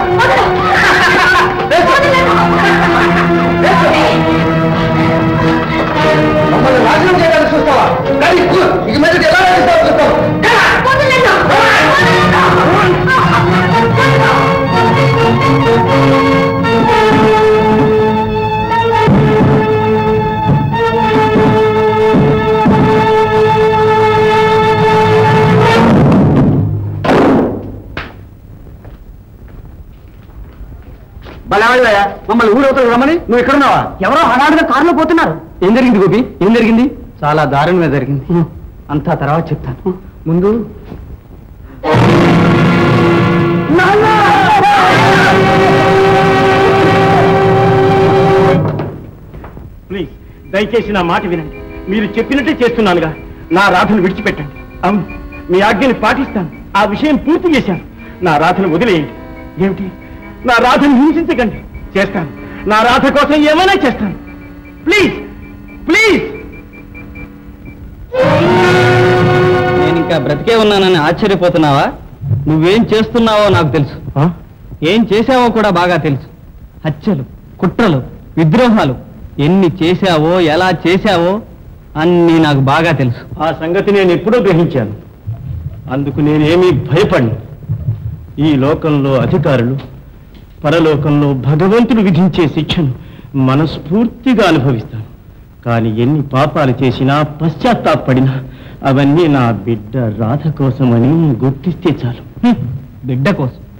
మమ్మల్ని నాశనం చేయడానికి చూస్తావా కానీ ఇక మీద ఎలా నటిస్తావో చూస్తావు బలవాళ్ళయ్యా మమ్మల్ని ఊరవుతారు రమ్మని నువ్వు ఎక్కడున్నావా ఎవరో హడాడుగా కారులో పోతున్నారు ఏం జరిగింది గోపి ఏం జరిగింది చాలా దారుణంగా జరిగింది అంతా తర్వాత చెప్తాను ముందు ప్లీజ్ దయచేసి నా మాట వినండి మీరు చెప్పినట్టే చేస్తున్నానుగా నా రాధను విడిచిపెట్టండి అవును మీ ఆజ్ఞని పాటిస్తాను ఆ విషయం పూర్తి చేశాను నా రాధను వదిలేయండి ఏమిటి నా రాధను హింసించకండి చేస్తాను నా రాధ కోసం ఏమైనా చేస్తాను ప్లీజ్ ప్లీజ్ నేను ఇంకా బ్రతికే ఉన్నానని ఆశ్చర్యపోతున్నావా నువ్వేం చేస్తున్నావో నాకు తెలుసు ఏం చేశావో కూడా బాగా తెలుసు హత్యలు కుట్రలు విద్రోహాలు ఎన్ని చేశావో ఎలా చేశావో అన్నీ నాకు బాగా తెలుసు ఆ సంగతి నేను ఎప్పుడో గ్రహించాను అందుకు నేనేమీ భయపడను ఈ లోకంలో అధికారులు పరలోకంలో భగవంతుడు విధించే శిక్షను మనస్ఫూర్తిగా అనుభవిస్తాను కానీ ఎన్ని పాపాలు చేసినా పశ్చాత్తాపడినా అవన్నీ నా బిడ్డ రాధ కోసమని గుర్తిస్తే చాలు బిడ్డ కోసం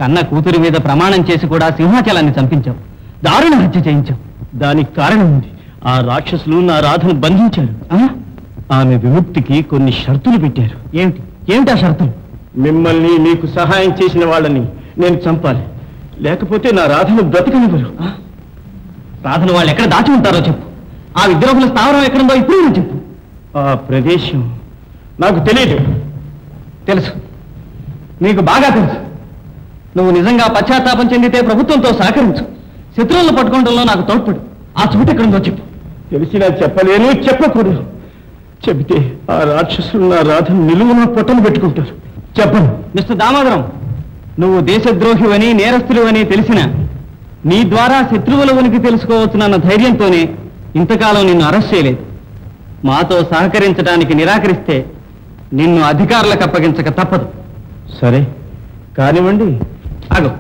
కన్న కూతురి మీద ప్రమాణం చేసి కూడా సింహాచలాన్ని చంపించావు దారుణ హత్య చేయించావు దానికి కారణం ఉంది ఆ రాక్షసులు నా రాధను బంధించారు ఆమె విముక్తికి కొన్ని షరతులు పెట్టారు ఏమిటి ఏమిటి ఆ షరతులు మిమ్మల్ని మీకు సహాయం చేసిన వాళ్ళని నేను చంపాలి లేకపోతే నా రాధను బ్రతకనివ్వరు రాధను వాళ్ళు ఎక్కడ దాచి ఉంటారో చెప్పు ఆ విగ్రహముల స్థావరం ఎక్కడుందో ఇప్పుడు నువ్వు చెప్పు ఆ ప్రదేశం నాకు తెలియదు తెలుసు నీకు బాగా తెలుసు నువ్వు నిజంగా పశ్చాత్తాపం చెందితే ప్రభుత్వంతో సహకరించు శత్రువులను పట్టుకోవడంలో నాకు తోడ్పడు ఆ చోటు ఎక్కడుందో చెప్పు తెలిసినా చెప్పలేను చెప్పకూడదు చెబితే ఆ రాక్షసులు నా రాధను నిలువున పొట్టలు పెట్టుకుంటారు చెప్పను మిస్టర్ దామోదరం నువ్వు దేశద్రోహివని నేరస్తుడివని తెలిసిన నీ ద్వారా శత్రువుల ఉనికి తెలుసుకోవచ్చునన్న ధైర్యంతోనే ఇంతకాలం నిన్ను అరెస్ట్ చేయలేదు మాతో సహకరించడానికి నిరాకరిస్తే నిన్ను అధికారులకు అప్పగించక తప్పదు సరే కానివ్వండి ఆగు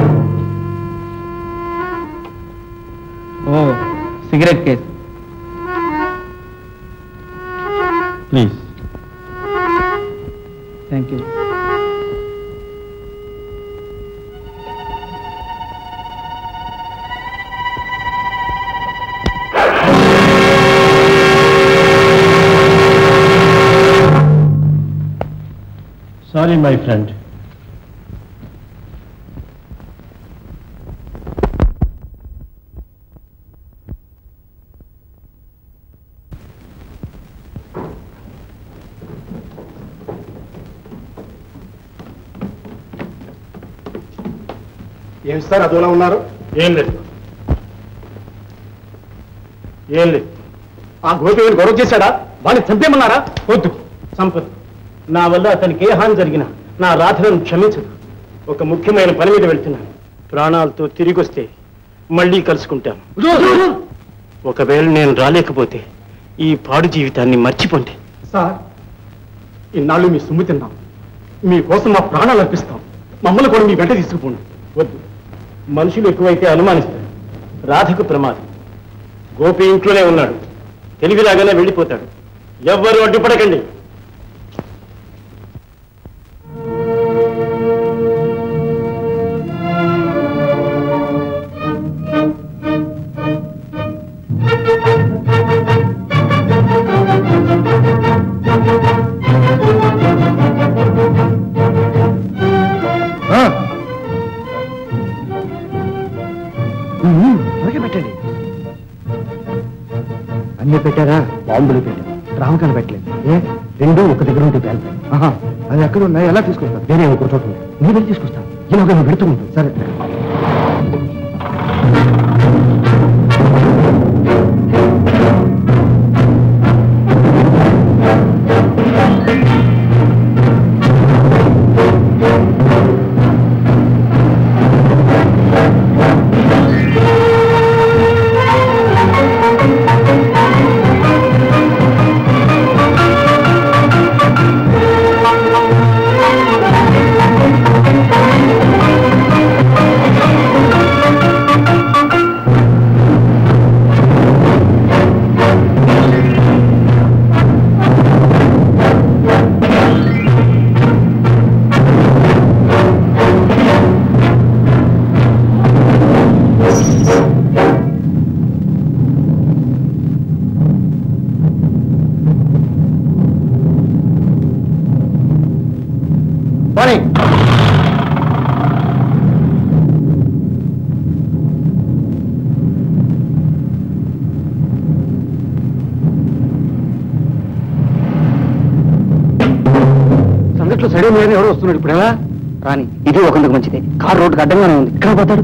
ఓ cigarette case please thank you sorry my friend ఏమి సార్ అదోలా ఉన్నారు ఏం లేదు ఏం లేదు ఆ గోపి గొడవ చేశాడా వాడిని చంపేమన్నారా వద్దు సంపత్ నా వల్ల అతనికి ఏ హాని జరిగినా నా రాధలను క్షమించదు ఒక ముఖ్యమైన పని మీద వెళ్తున్నాను ప్రాణాలతో తిరిగి వస్తే మళ్ళీ కలుసుకుంటాను ఒకవేళ నేను రాలేకపోతే ఈ పాడు జీవితాన్ని మర్చిపోండి సార్ ఇన్నాళ్ళు మీ సొమ్ము తిన్నాం మీకోసం మా ప్రాణాలు అర్పిస్తాం మమ్మల్ని కూడా మీ వెంట తీసుకుపోండి వద్దు మనుషులు ఎక్కువైతే అనుమానిస్తారు రాధకు ప్రమాదం గోపి ఇంట్లోనే ఉన్నాడు తెలివిలాగానే వెళ్ళిపోతాడు ఎవ్వరు అడ్డుపడకండి త్వరగా పెట్టండి అన్నీ పెట్టారా బాంబులు పెట్టారు రామకాలు పెట్టలేదు ఏ రెండు ఒక దగ్గర ఉంటే పేలుతాయి ఆహా అది ఎక్కడ ఉన్నాయి ఎలా తీసుకొస్తాను వేరే ఒక చోట ఉంది నేను వెళ్ళి తీసుకొస్తాను ఇలాగ నువ్వు పెడుతూ ఉంటాను సరే సందట్లో సైడ్ మీద ఎవరో వస్తున్నాడు ఇప్పుడు ఎలా రాని ఇది ఒకందుకు మంచిదే కార్ రోడ్డుకి అడ్డంగానే ఉంది ఇక్కడ పోతాడు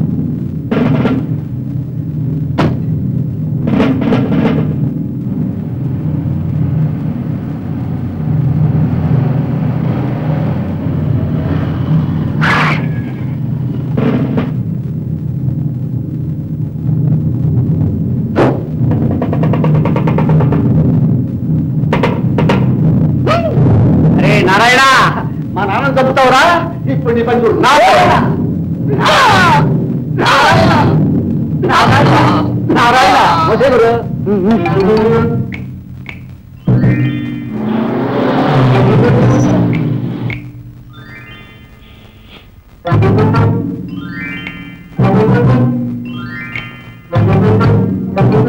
అరే నారాయణ మా నాన్న చంపుతావురా ఇప్పుడు నీ పని చూడు నారాయణ నారాయణ నారాయణ నారాయణ వచ్చే గురు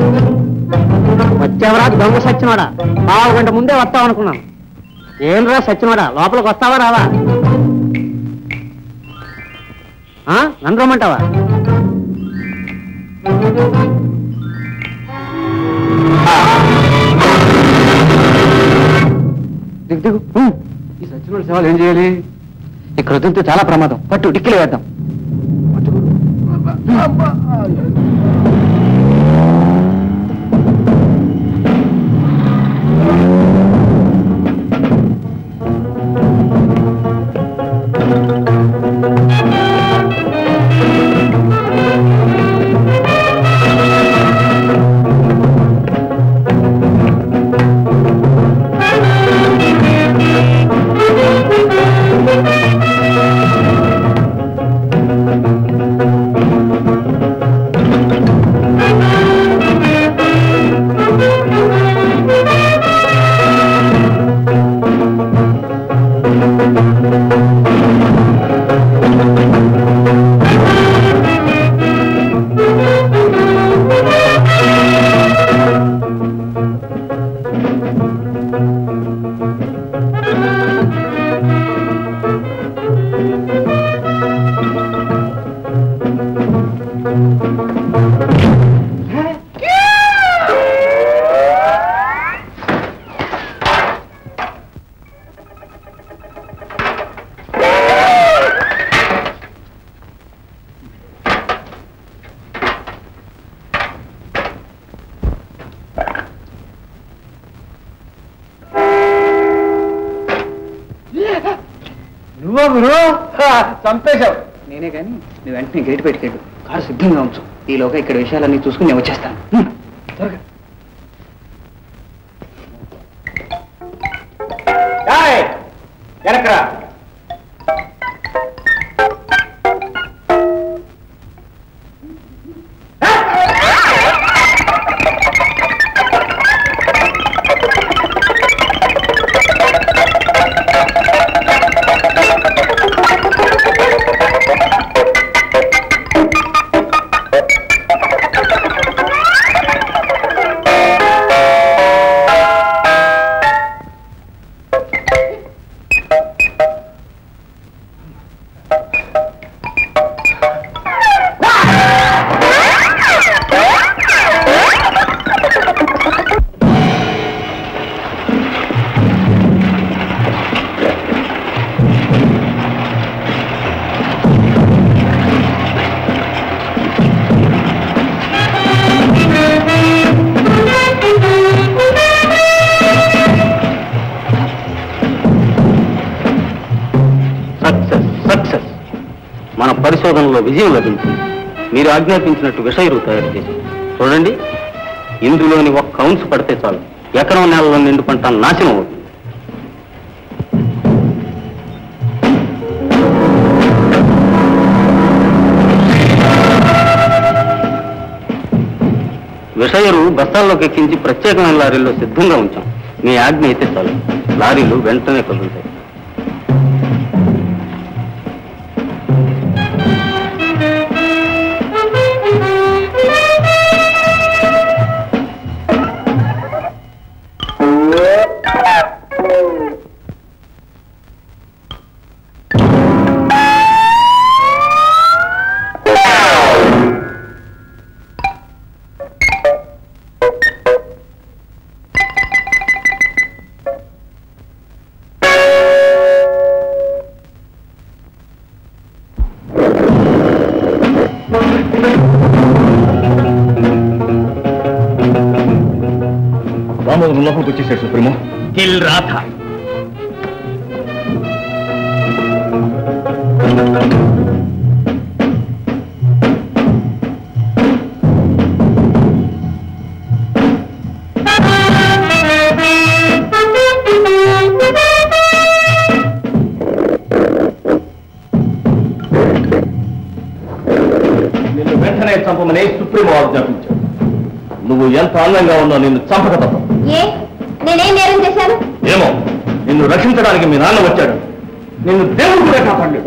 వచ్చావరా దొంగ సచ్చినోడా పావు గంట ముందే వస్తావు అనుకున్నాను ఏంరా సచ్చినోడా లోపలికి వస్తావా రావా ఆ? నన్ను రమ్మంటావా దిగు దిగు ఉమ్. ఈ సచ్చినోడు సేవలు ఏం చేయాలి ఇక్కడ వదిలితే చాలా ప్రమాదం పట్టు డిక్కిలో వేద్దాం నువ్వు గురు చంపేశావు నేనే కానీ నువ్వు వెంటనే గేట్ పెట్టుకెళ్ళు కారు సిద్ధంగా ఉంచు ఈలోగా ఇక్కడ విషయాలన్నీ చూసుకుని నేను వచ్చేస్తాను హ్మ్, త్వరగా వెనకరా సక్సెస్ సక్సెస్ మన పరిశోధనలో విజయం లభించింది మీరు ఆజ్ఞాపించినట్టు విషయరు తయారు చేసి చూడండి ఇందులోని ఒక్క కౌన్స్ పడితే చాలు ఎకరం నేలలో నిండు పంట నాశనం అవుతుంది విషయరు బస్తాల్లోకి ఎక్కించి ప్రత్యేకమైన లారీల్లో సిద్ధంగా ఉంచాం మీ ఆజ్ఞ అయితే చాలు లారీలు వెంటనే కదులుతాయి రామోదరం లోపలికి వచ్చేసాడు సుప్రీమో కిల్ రాధ నిన్ను వెంటనే చంపమని సుప్రీమో ఆజ్ఞాపించాడు నువ్వు ఎంత అందంగా ఉన్నావు నిన్ను చంపక తప్ప ఏ నేనేం నేరం చేశాను ఏమో నిన్ను రక్షించడానికి మీ నాన్న వచ్చాడు నిన్ను దేవుడు కూడా కాపాడు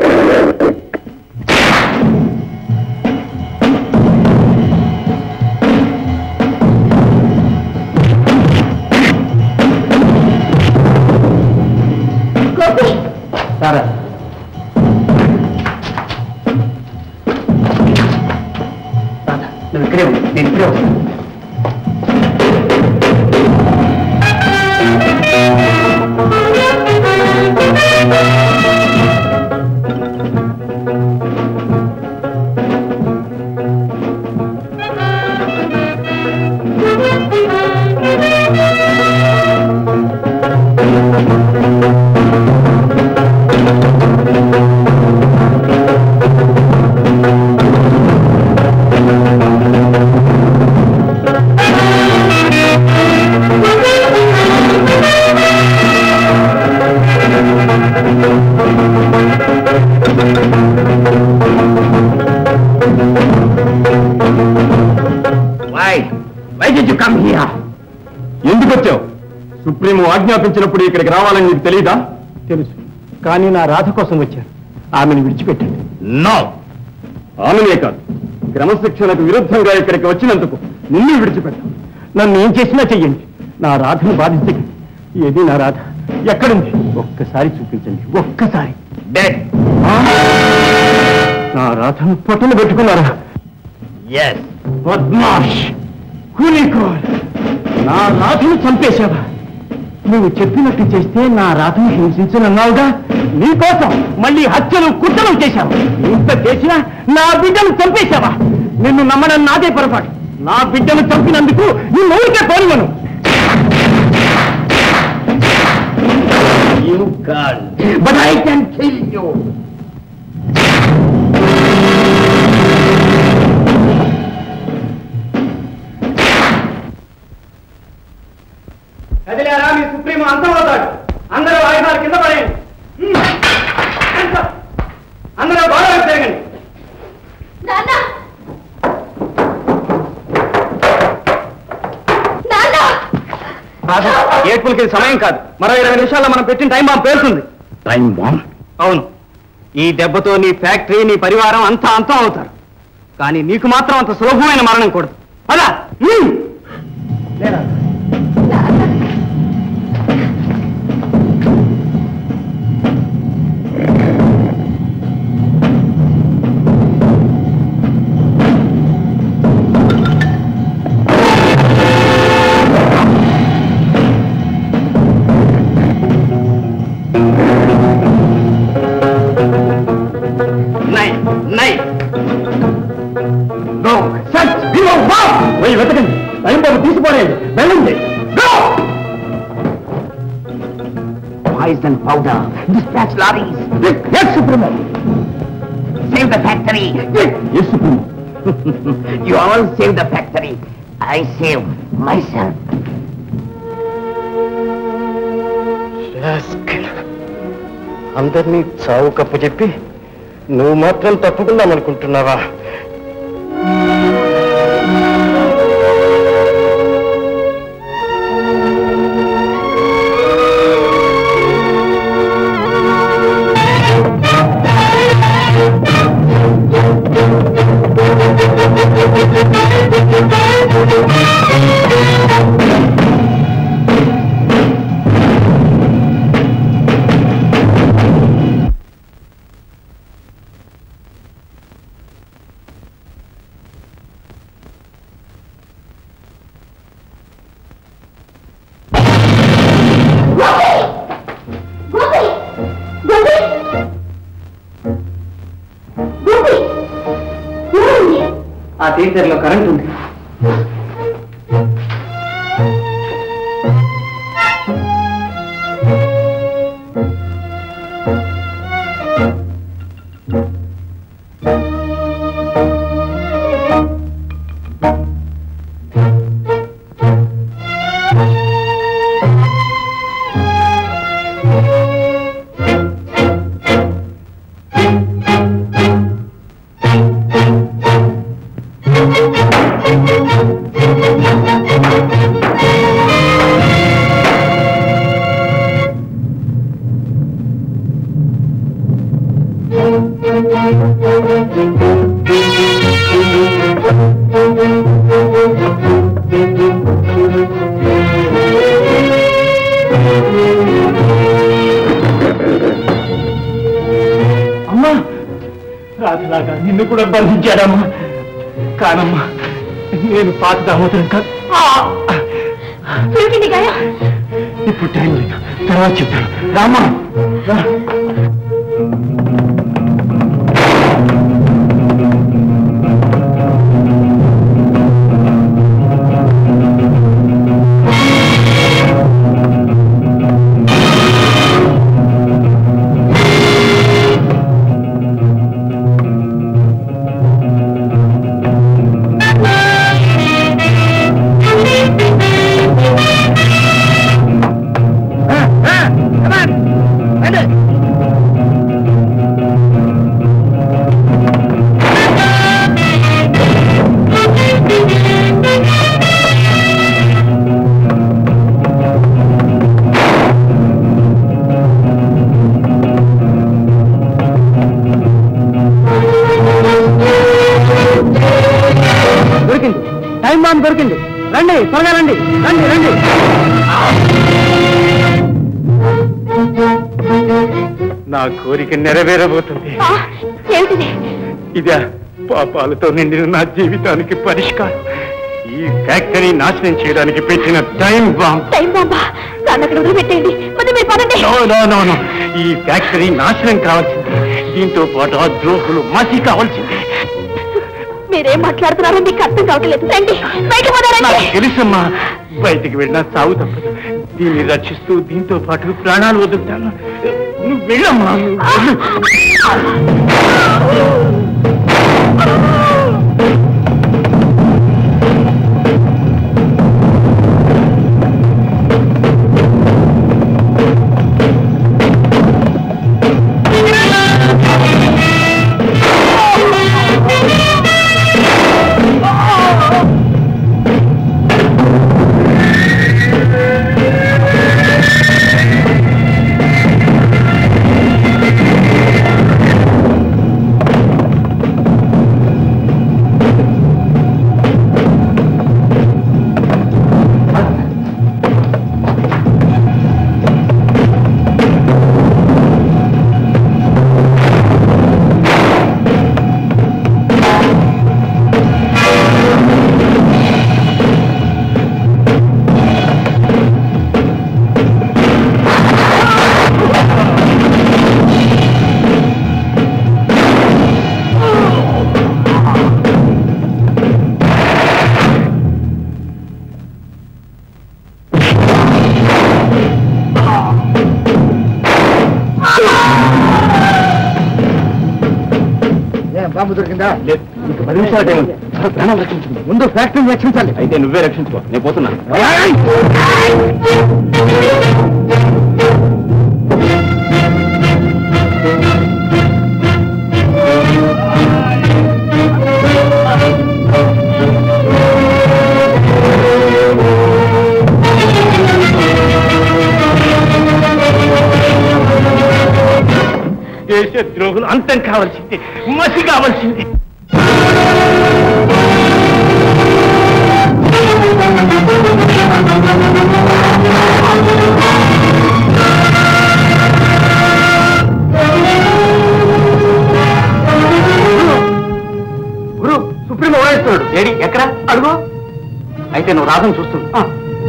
ఎందుకు వచ్చావు సుప్రీము ఆజ్ఞాపించినప్పుడు ఇక్కడికి రావాలని నీకు తెలియదా తెలుసు కానీ నా రాధ కోసం వచ్చాను ఆమెను విడిచిపెట్టండి నో ఆమెనే కాదు క్రమశిక్షణకు విరుద్ధంగా ఇక్కడికి వచ్చినందుకు నిన్ను విడిచిపెట్టాను నన్ను ఏం చేసినా చెయ్యండి నా రాధను బాధించకండి ఏది నా రాధ ఎక్కడుంది ఒక్కసారి చూపించండి ఒక్కసారి డెడ్ నా రాధను పొట్టలు పెట్టుకున్నారా ఎస్ పద్మాష్ కూలీకోర్ నా రాధను చంపేశావా నువ్వు చెప్పినట్టు చేస్తే నా రాధను హింసించనన్నావుగా నీకోసం మళ్ళీ హత్యలు కుట్రలు చేశావు ఇంత చేసినా నా బిడ్డను చంపేశావా నిన్ను నమ్మడం నాదే పొరపాటు నా బిడ్డను చంపినందుకు నీ ఊరికే పోనివను You can't. But I can kill you. కదిలేరా మీ సుప్రీం అంతమవుతాడు అందరూ ఆయుధాలు కింద పడేయండి హ్మ్. ఎంత? అందరూ బాగా తిరగండి రాధా ఏడ్పులకి ఇది సమయం కాదు మరో ఇరవై నిమిషాల్లో మనం పెట్టిన టైం బాంబు పేరుతుంది టైం బాంబ్ అవును ఈ దెబ్బతో నీ ఫ్యాక్టరీ నీ పరివారం అంతా అంతం అవుతారు కానీ నీకు మాత్రం అంత సులభమైన మరణం కూడదు అలా నై నై గో సచ్ వివో వా పోయి వెతకండి టైం బాబు తీసిపోలేదు వెళ్ళండి go Poison powder. Dispatch lorries. Yes, Supremo. Save the factory. Yes, Supremo. you all save the factory. I save myself. అందరినీ చావు కప్పు చెప్పి నువ్వు మాత్రం తప్పుకుందామనుకుంటున్నావా గోపి గోపి గోపి ఏమైంది? ఆ థియేటర్లో కరెంట్ ఉంది అమ్మా రాజులాగా నిన్ను కూడా బంధించాడమ్మా కానమ్మా నేను పాత దామోదరం కాదు చూపింది గాయం ఇప్పుడు టైం లేదు తర్వాత చెప్తాను రామా రా. Come on, రండి త్వరగా రండి రండి రండి నా కోరిక నెరవేరబోతుంది ఏమిటిది ఇదే పాపాలతో నిండిన నా జీవితానికి పరిష్కారం ఈ ఫ్యాక్టరీ నాశనం చేయడానికి పెట్టిన టైం బాంబ్ టైం బాంబా దాన్ని అక్కడ వదిలిపెట్టేయండి ముందు మీరు పదండి నో నో నో నో ఈ ఫ్యాక్టరీ నాశనం కావాల్సింది దీంతో పాటు ఆ ద్రోహులు మసి కావాల్సింది మీరేం మాట్లాడుతున్నారో మీకు అర్థం కావట్లేదు రండి బయట నాకు పోదారండి తెలుసమ్మా బయటికి వెళ్ళినా సాగు తప్పదు దీన్ని రక్షిస్తూ దీంతో పాటు ప్రాణాలు వదులుతాను నువ్వు వెళ్ళమ్మా నువ్వు వెళ్ళు. బాంబు దొరికిందా లేదు ఇంక పది నిమిషాలు టైం ఉంది. త్వరగా ప్రాణాలు రక్షించండి ముందు ఫ్యాక్టరీని రక్షించాలి అయితే నువ్వే రక్షించుకో నేను పోతున్నా దేశ ద్రోహులు అంతం కావాల్సింది మసి కావాల్సింది గురు సుప్రీం ఓడేస్తున్నాడు ఏడి ఎక్కడ అడుగు అయితే నువ్వు రాధను చూస్తున్నా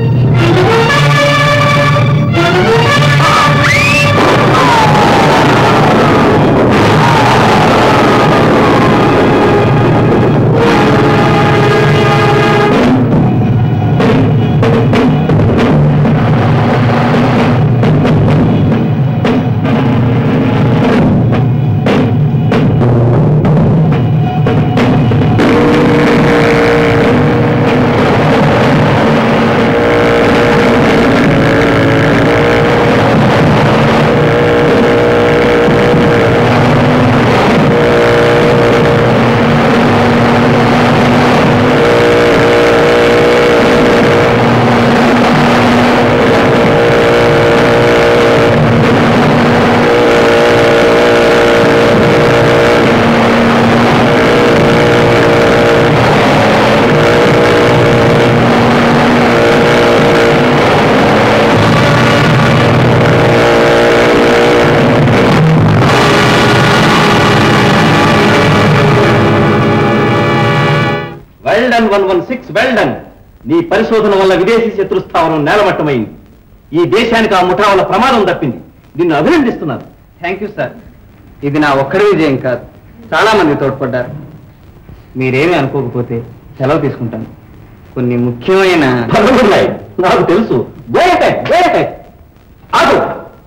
well done one one six well done నీ పరిశోధన వల్ల విదేశీ శత్రు స్థావరం నేలమట్టమైంది ఈ దేశానికి ఆ ముఠా వల్ల ప్రమాదం తప్పింది నిన్ను అభినందిస్తున్నాను థ్యాంక్ యూ సార్ ఇది నా ఒక్కడి విజయం కాదు చాలా మంది తోడ్పడ్డారు మీరేమీ అనుకోకపోతే సెలవు తీసుకుంటాను కొన్ని ముఖ్యమైన పలువురున్నాయి నాకు తెలుసు Go ahead, go ahead. ఆగు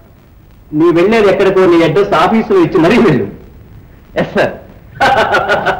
నీ వెళ్ళేది ఎక్కడికో నీ అడ్రస్ ఆఫీసులో ఇచ్చి మరీ వెళ్ళు ఎస్ సార్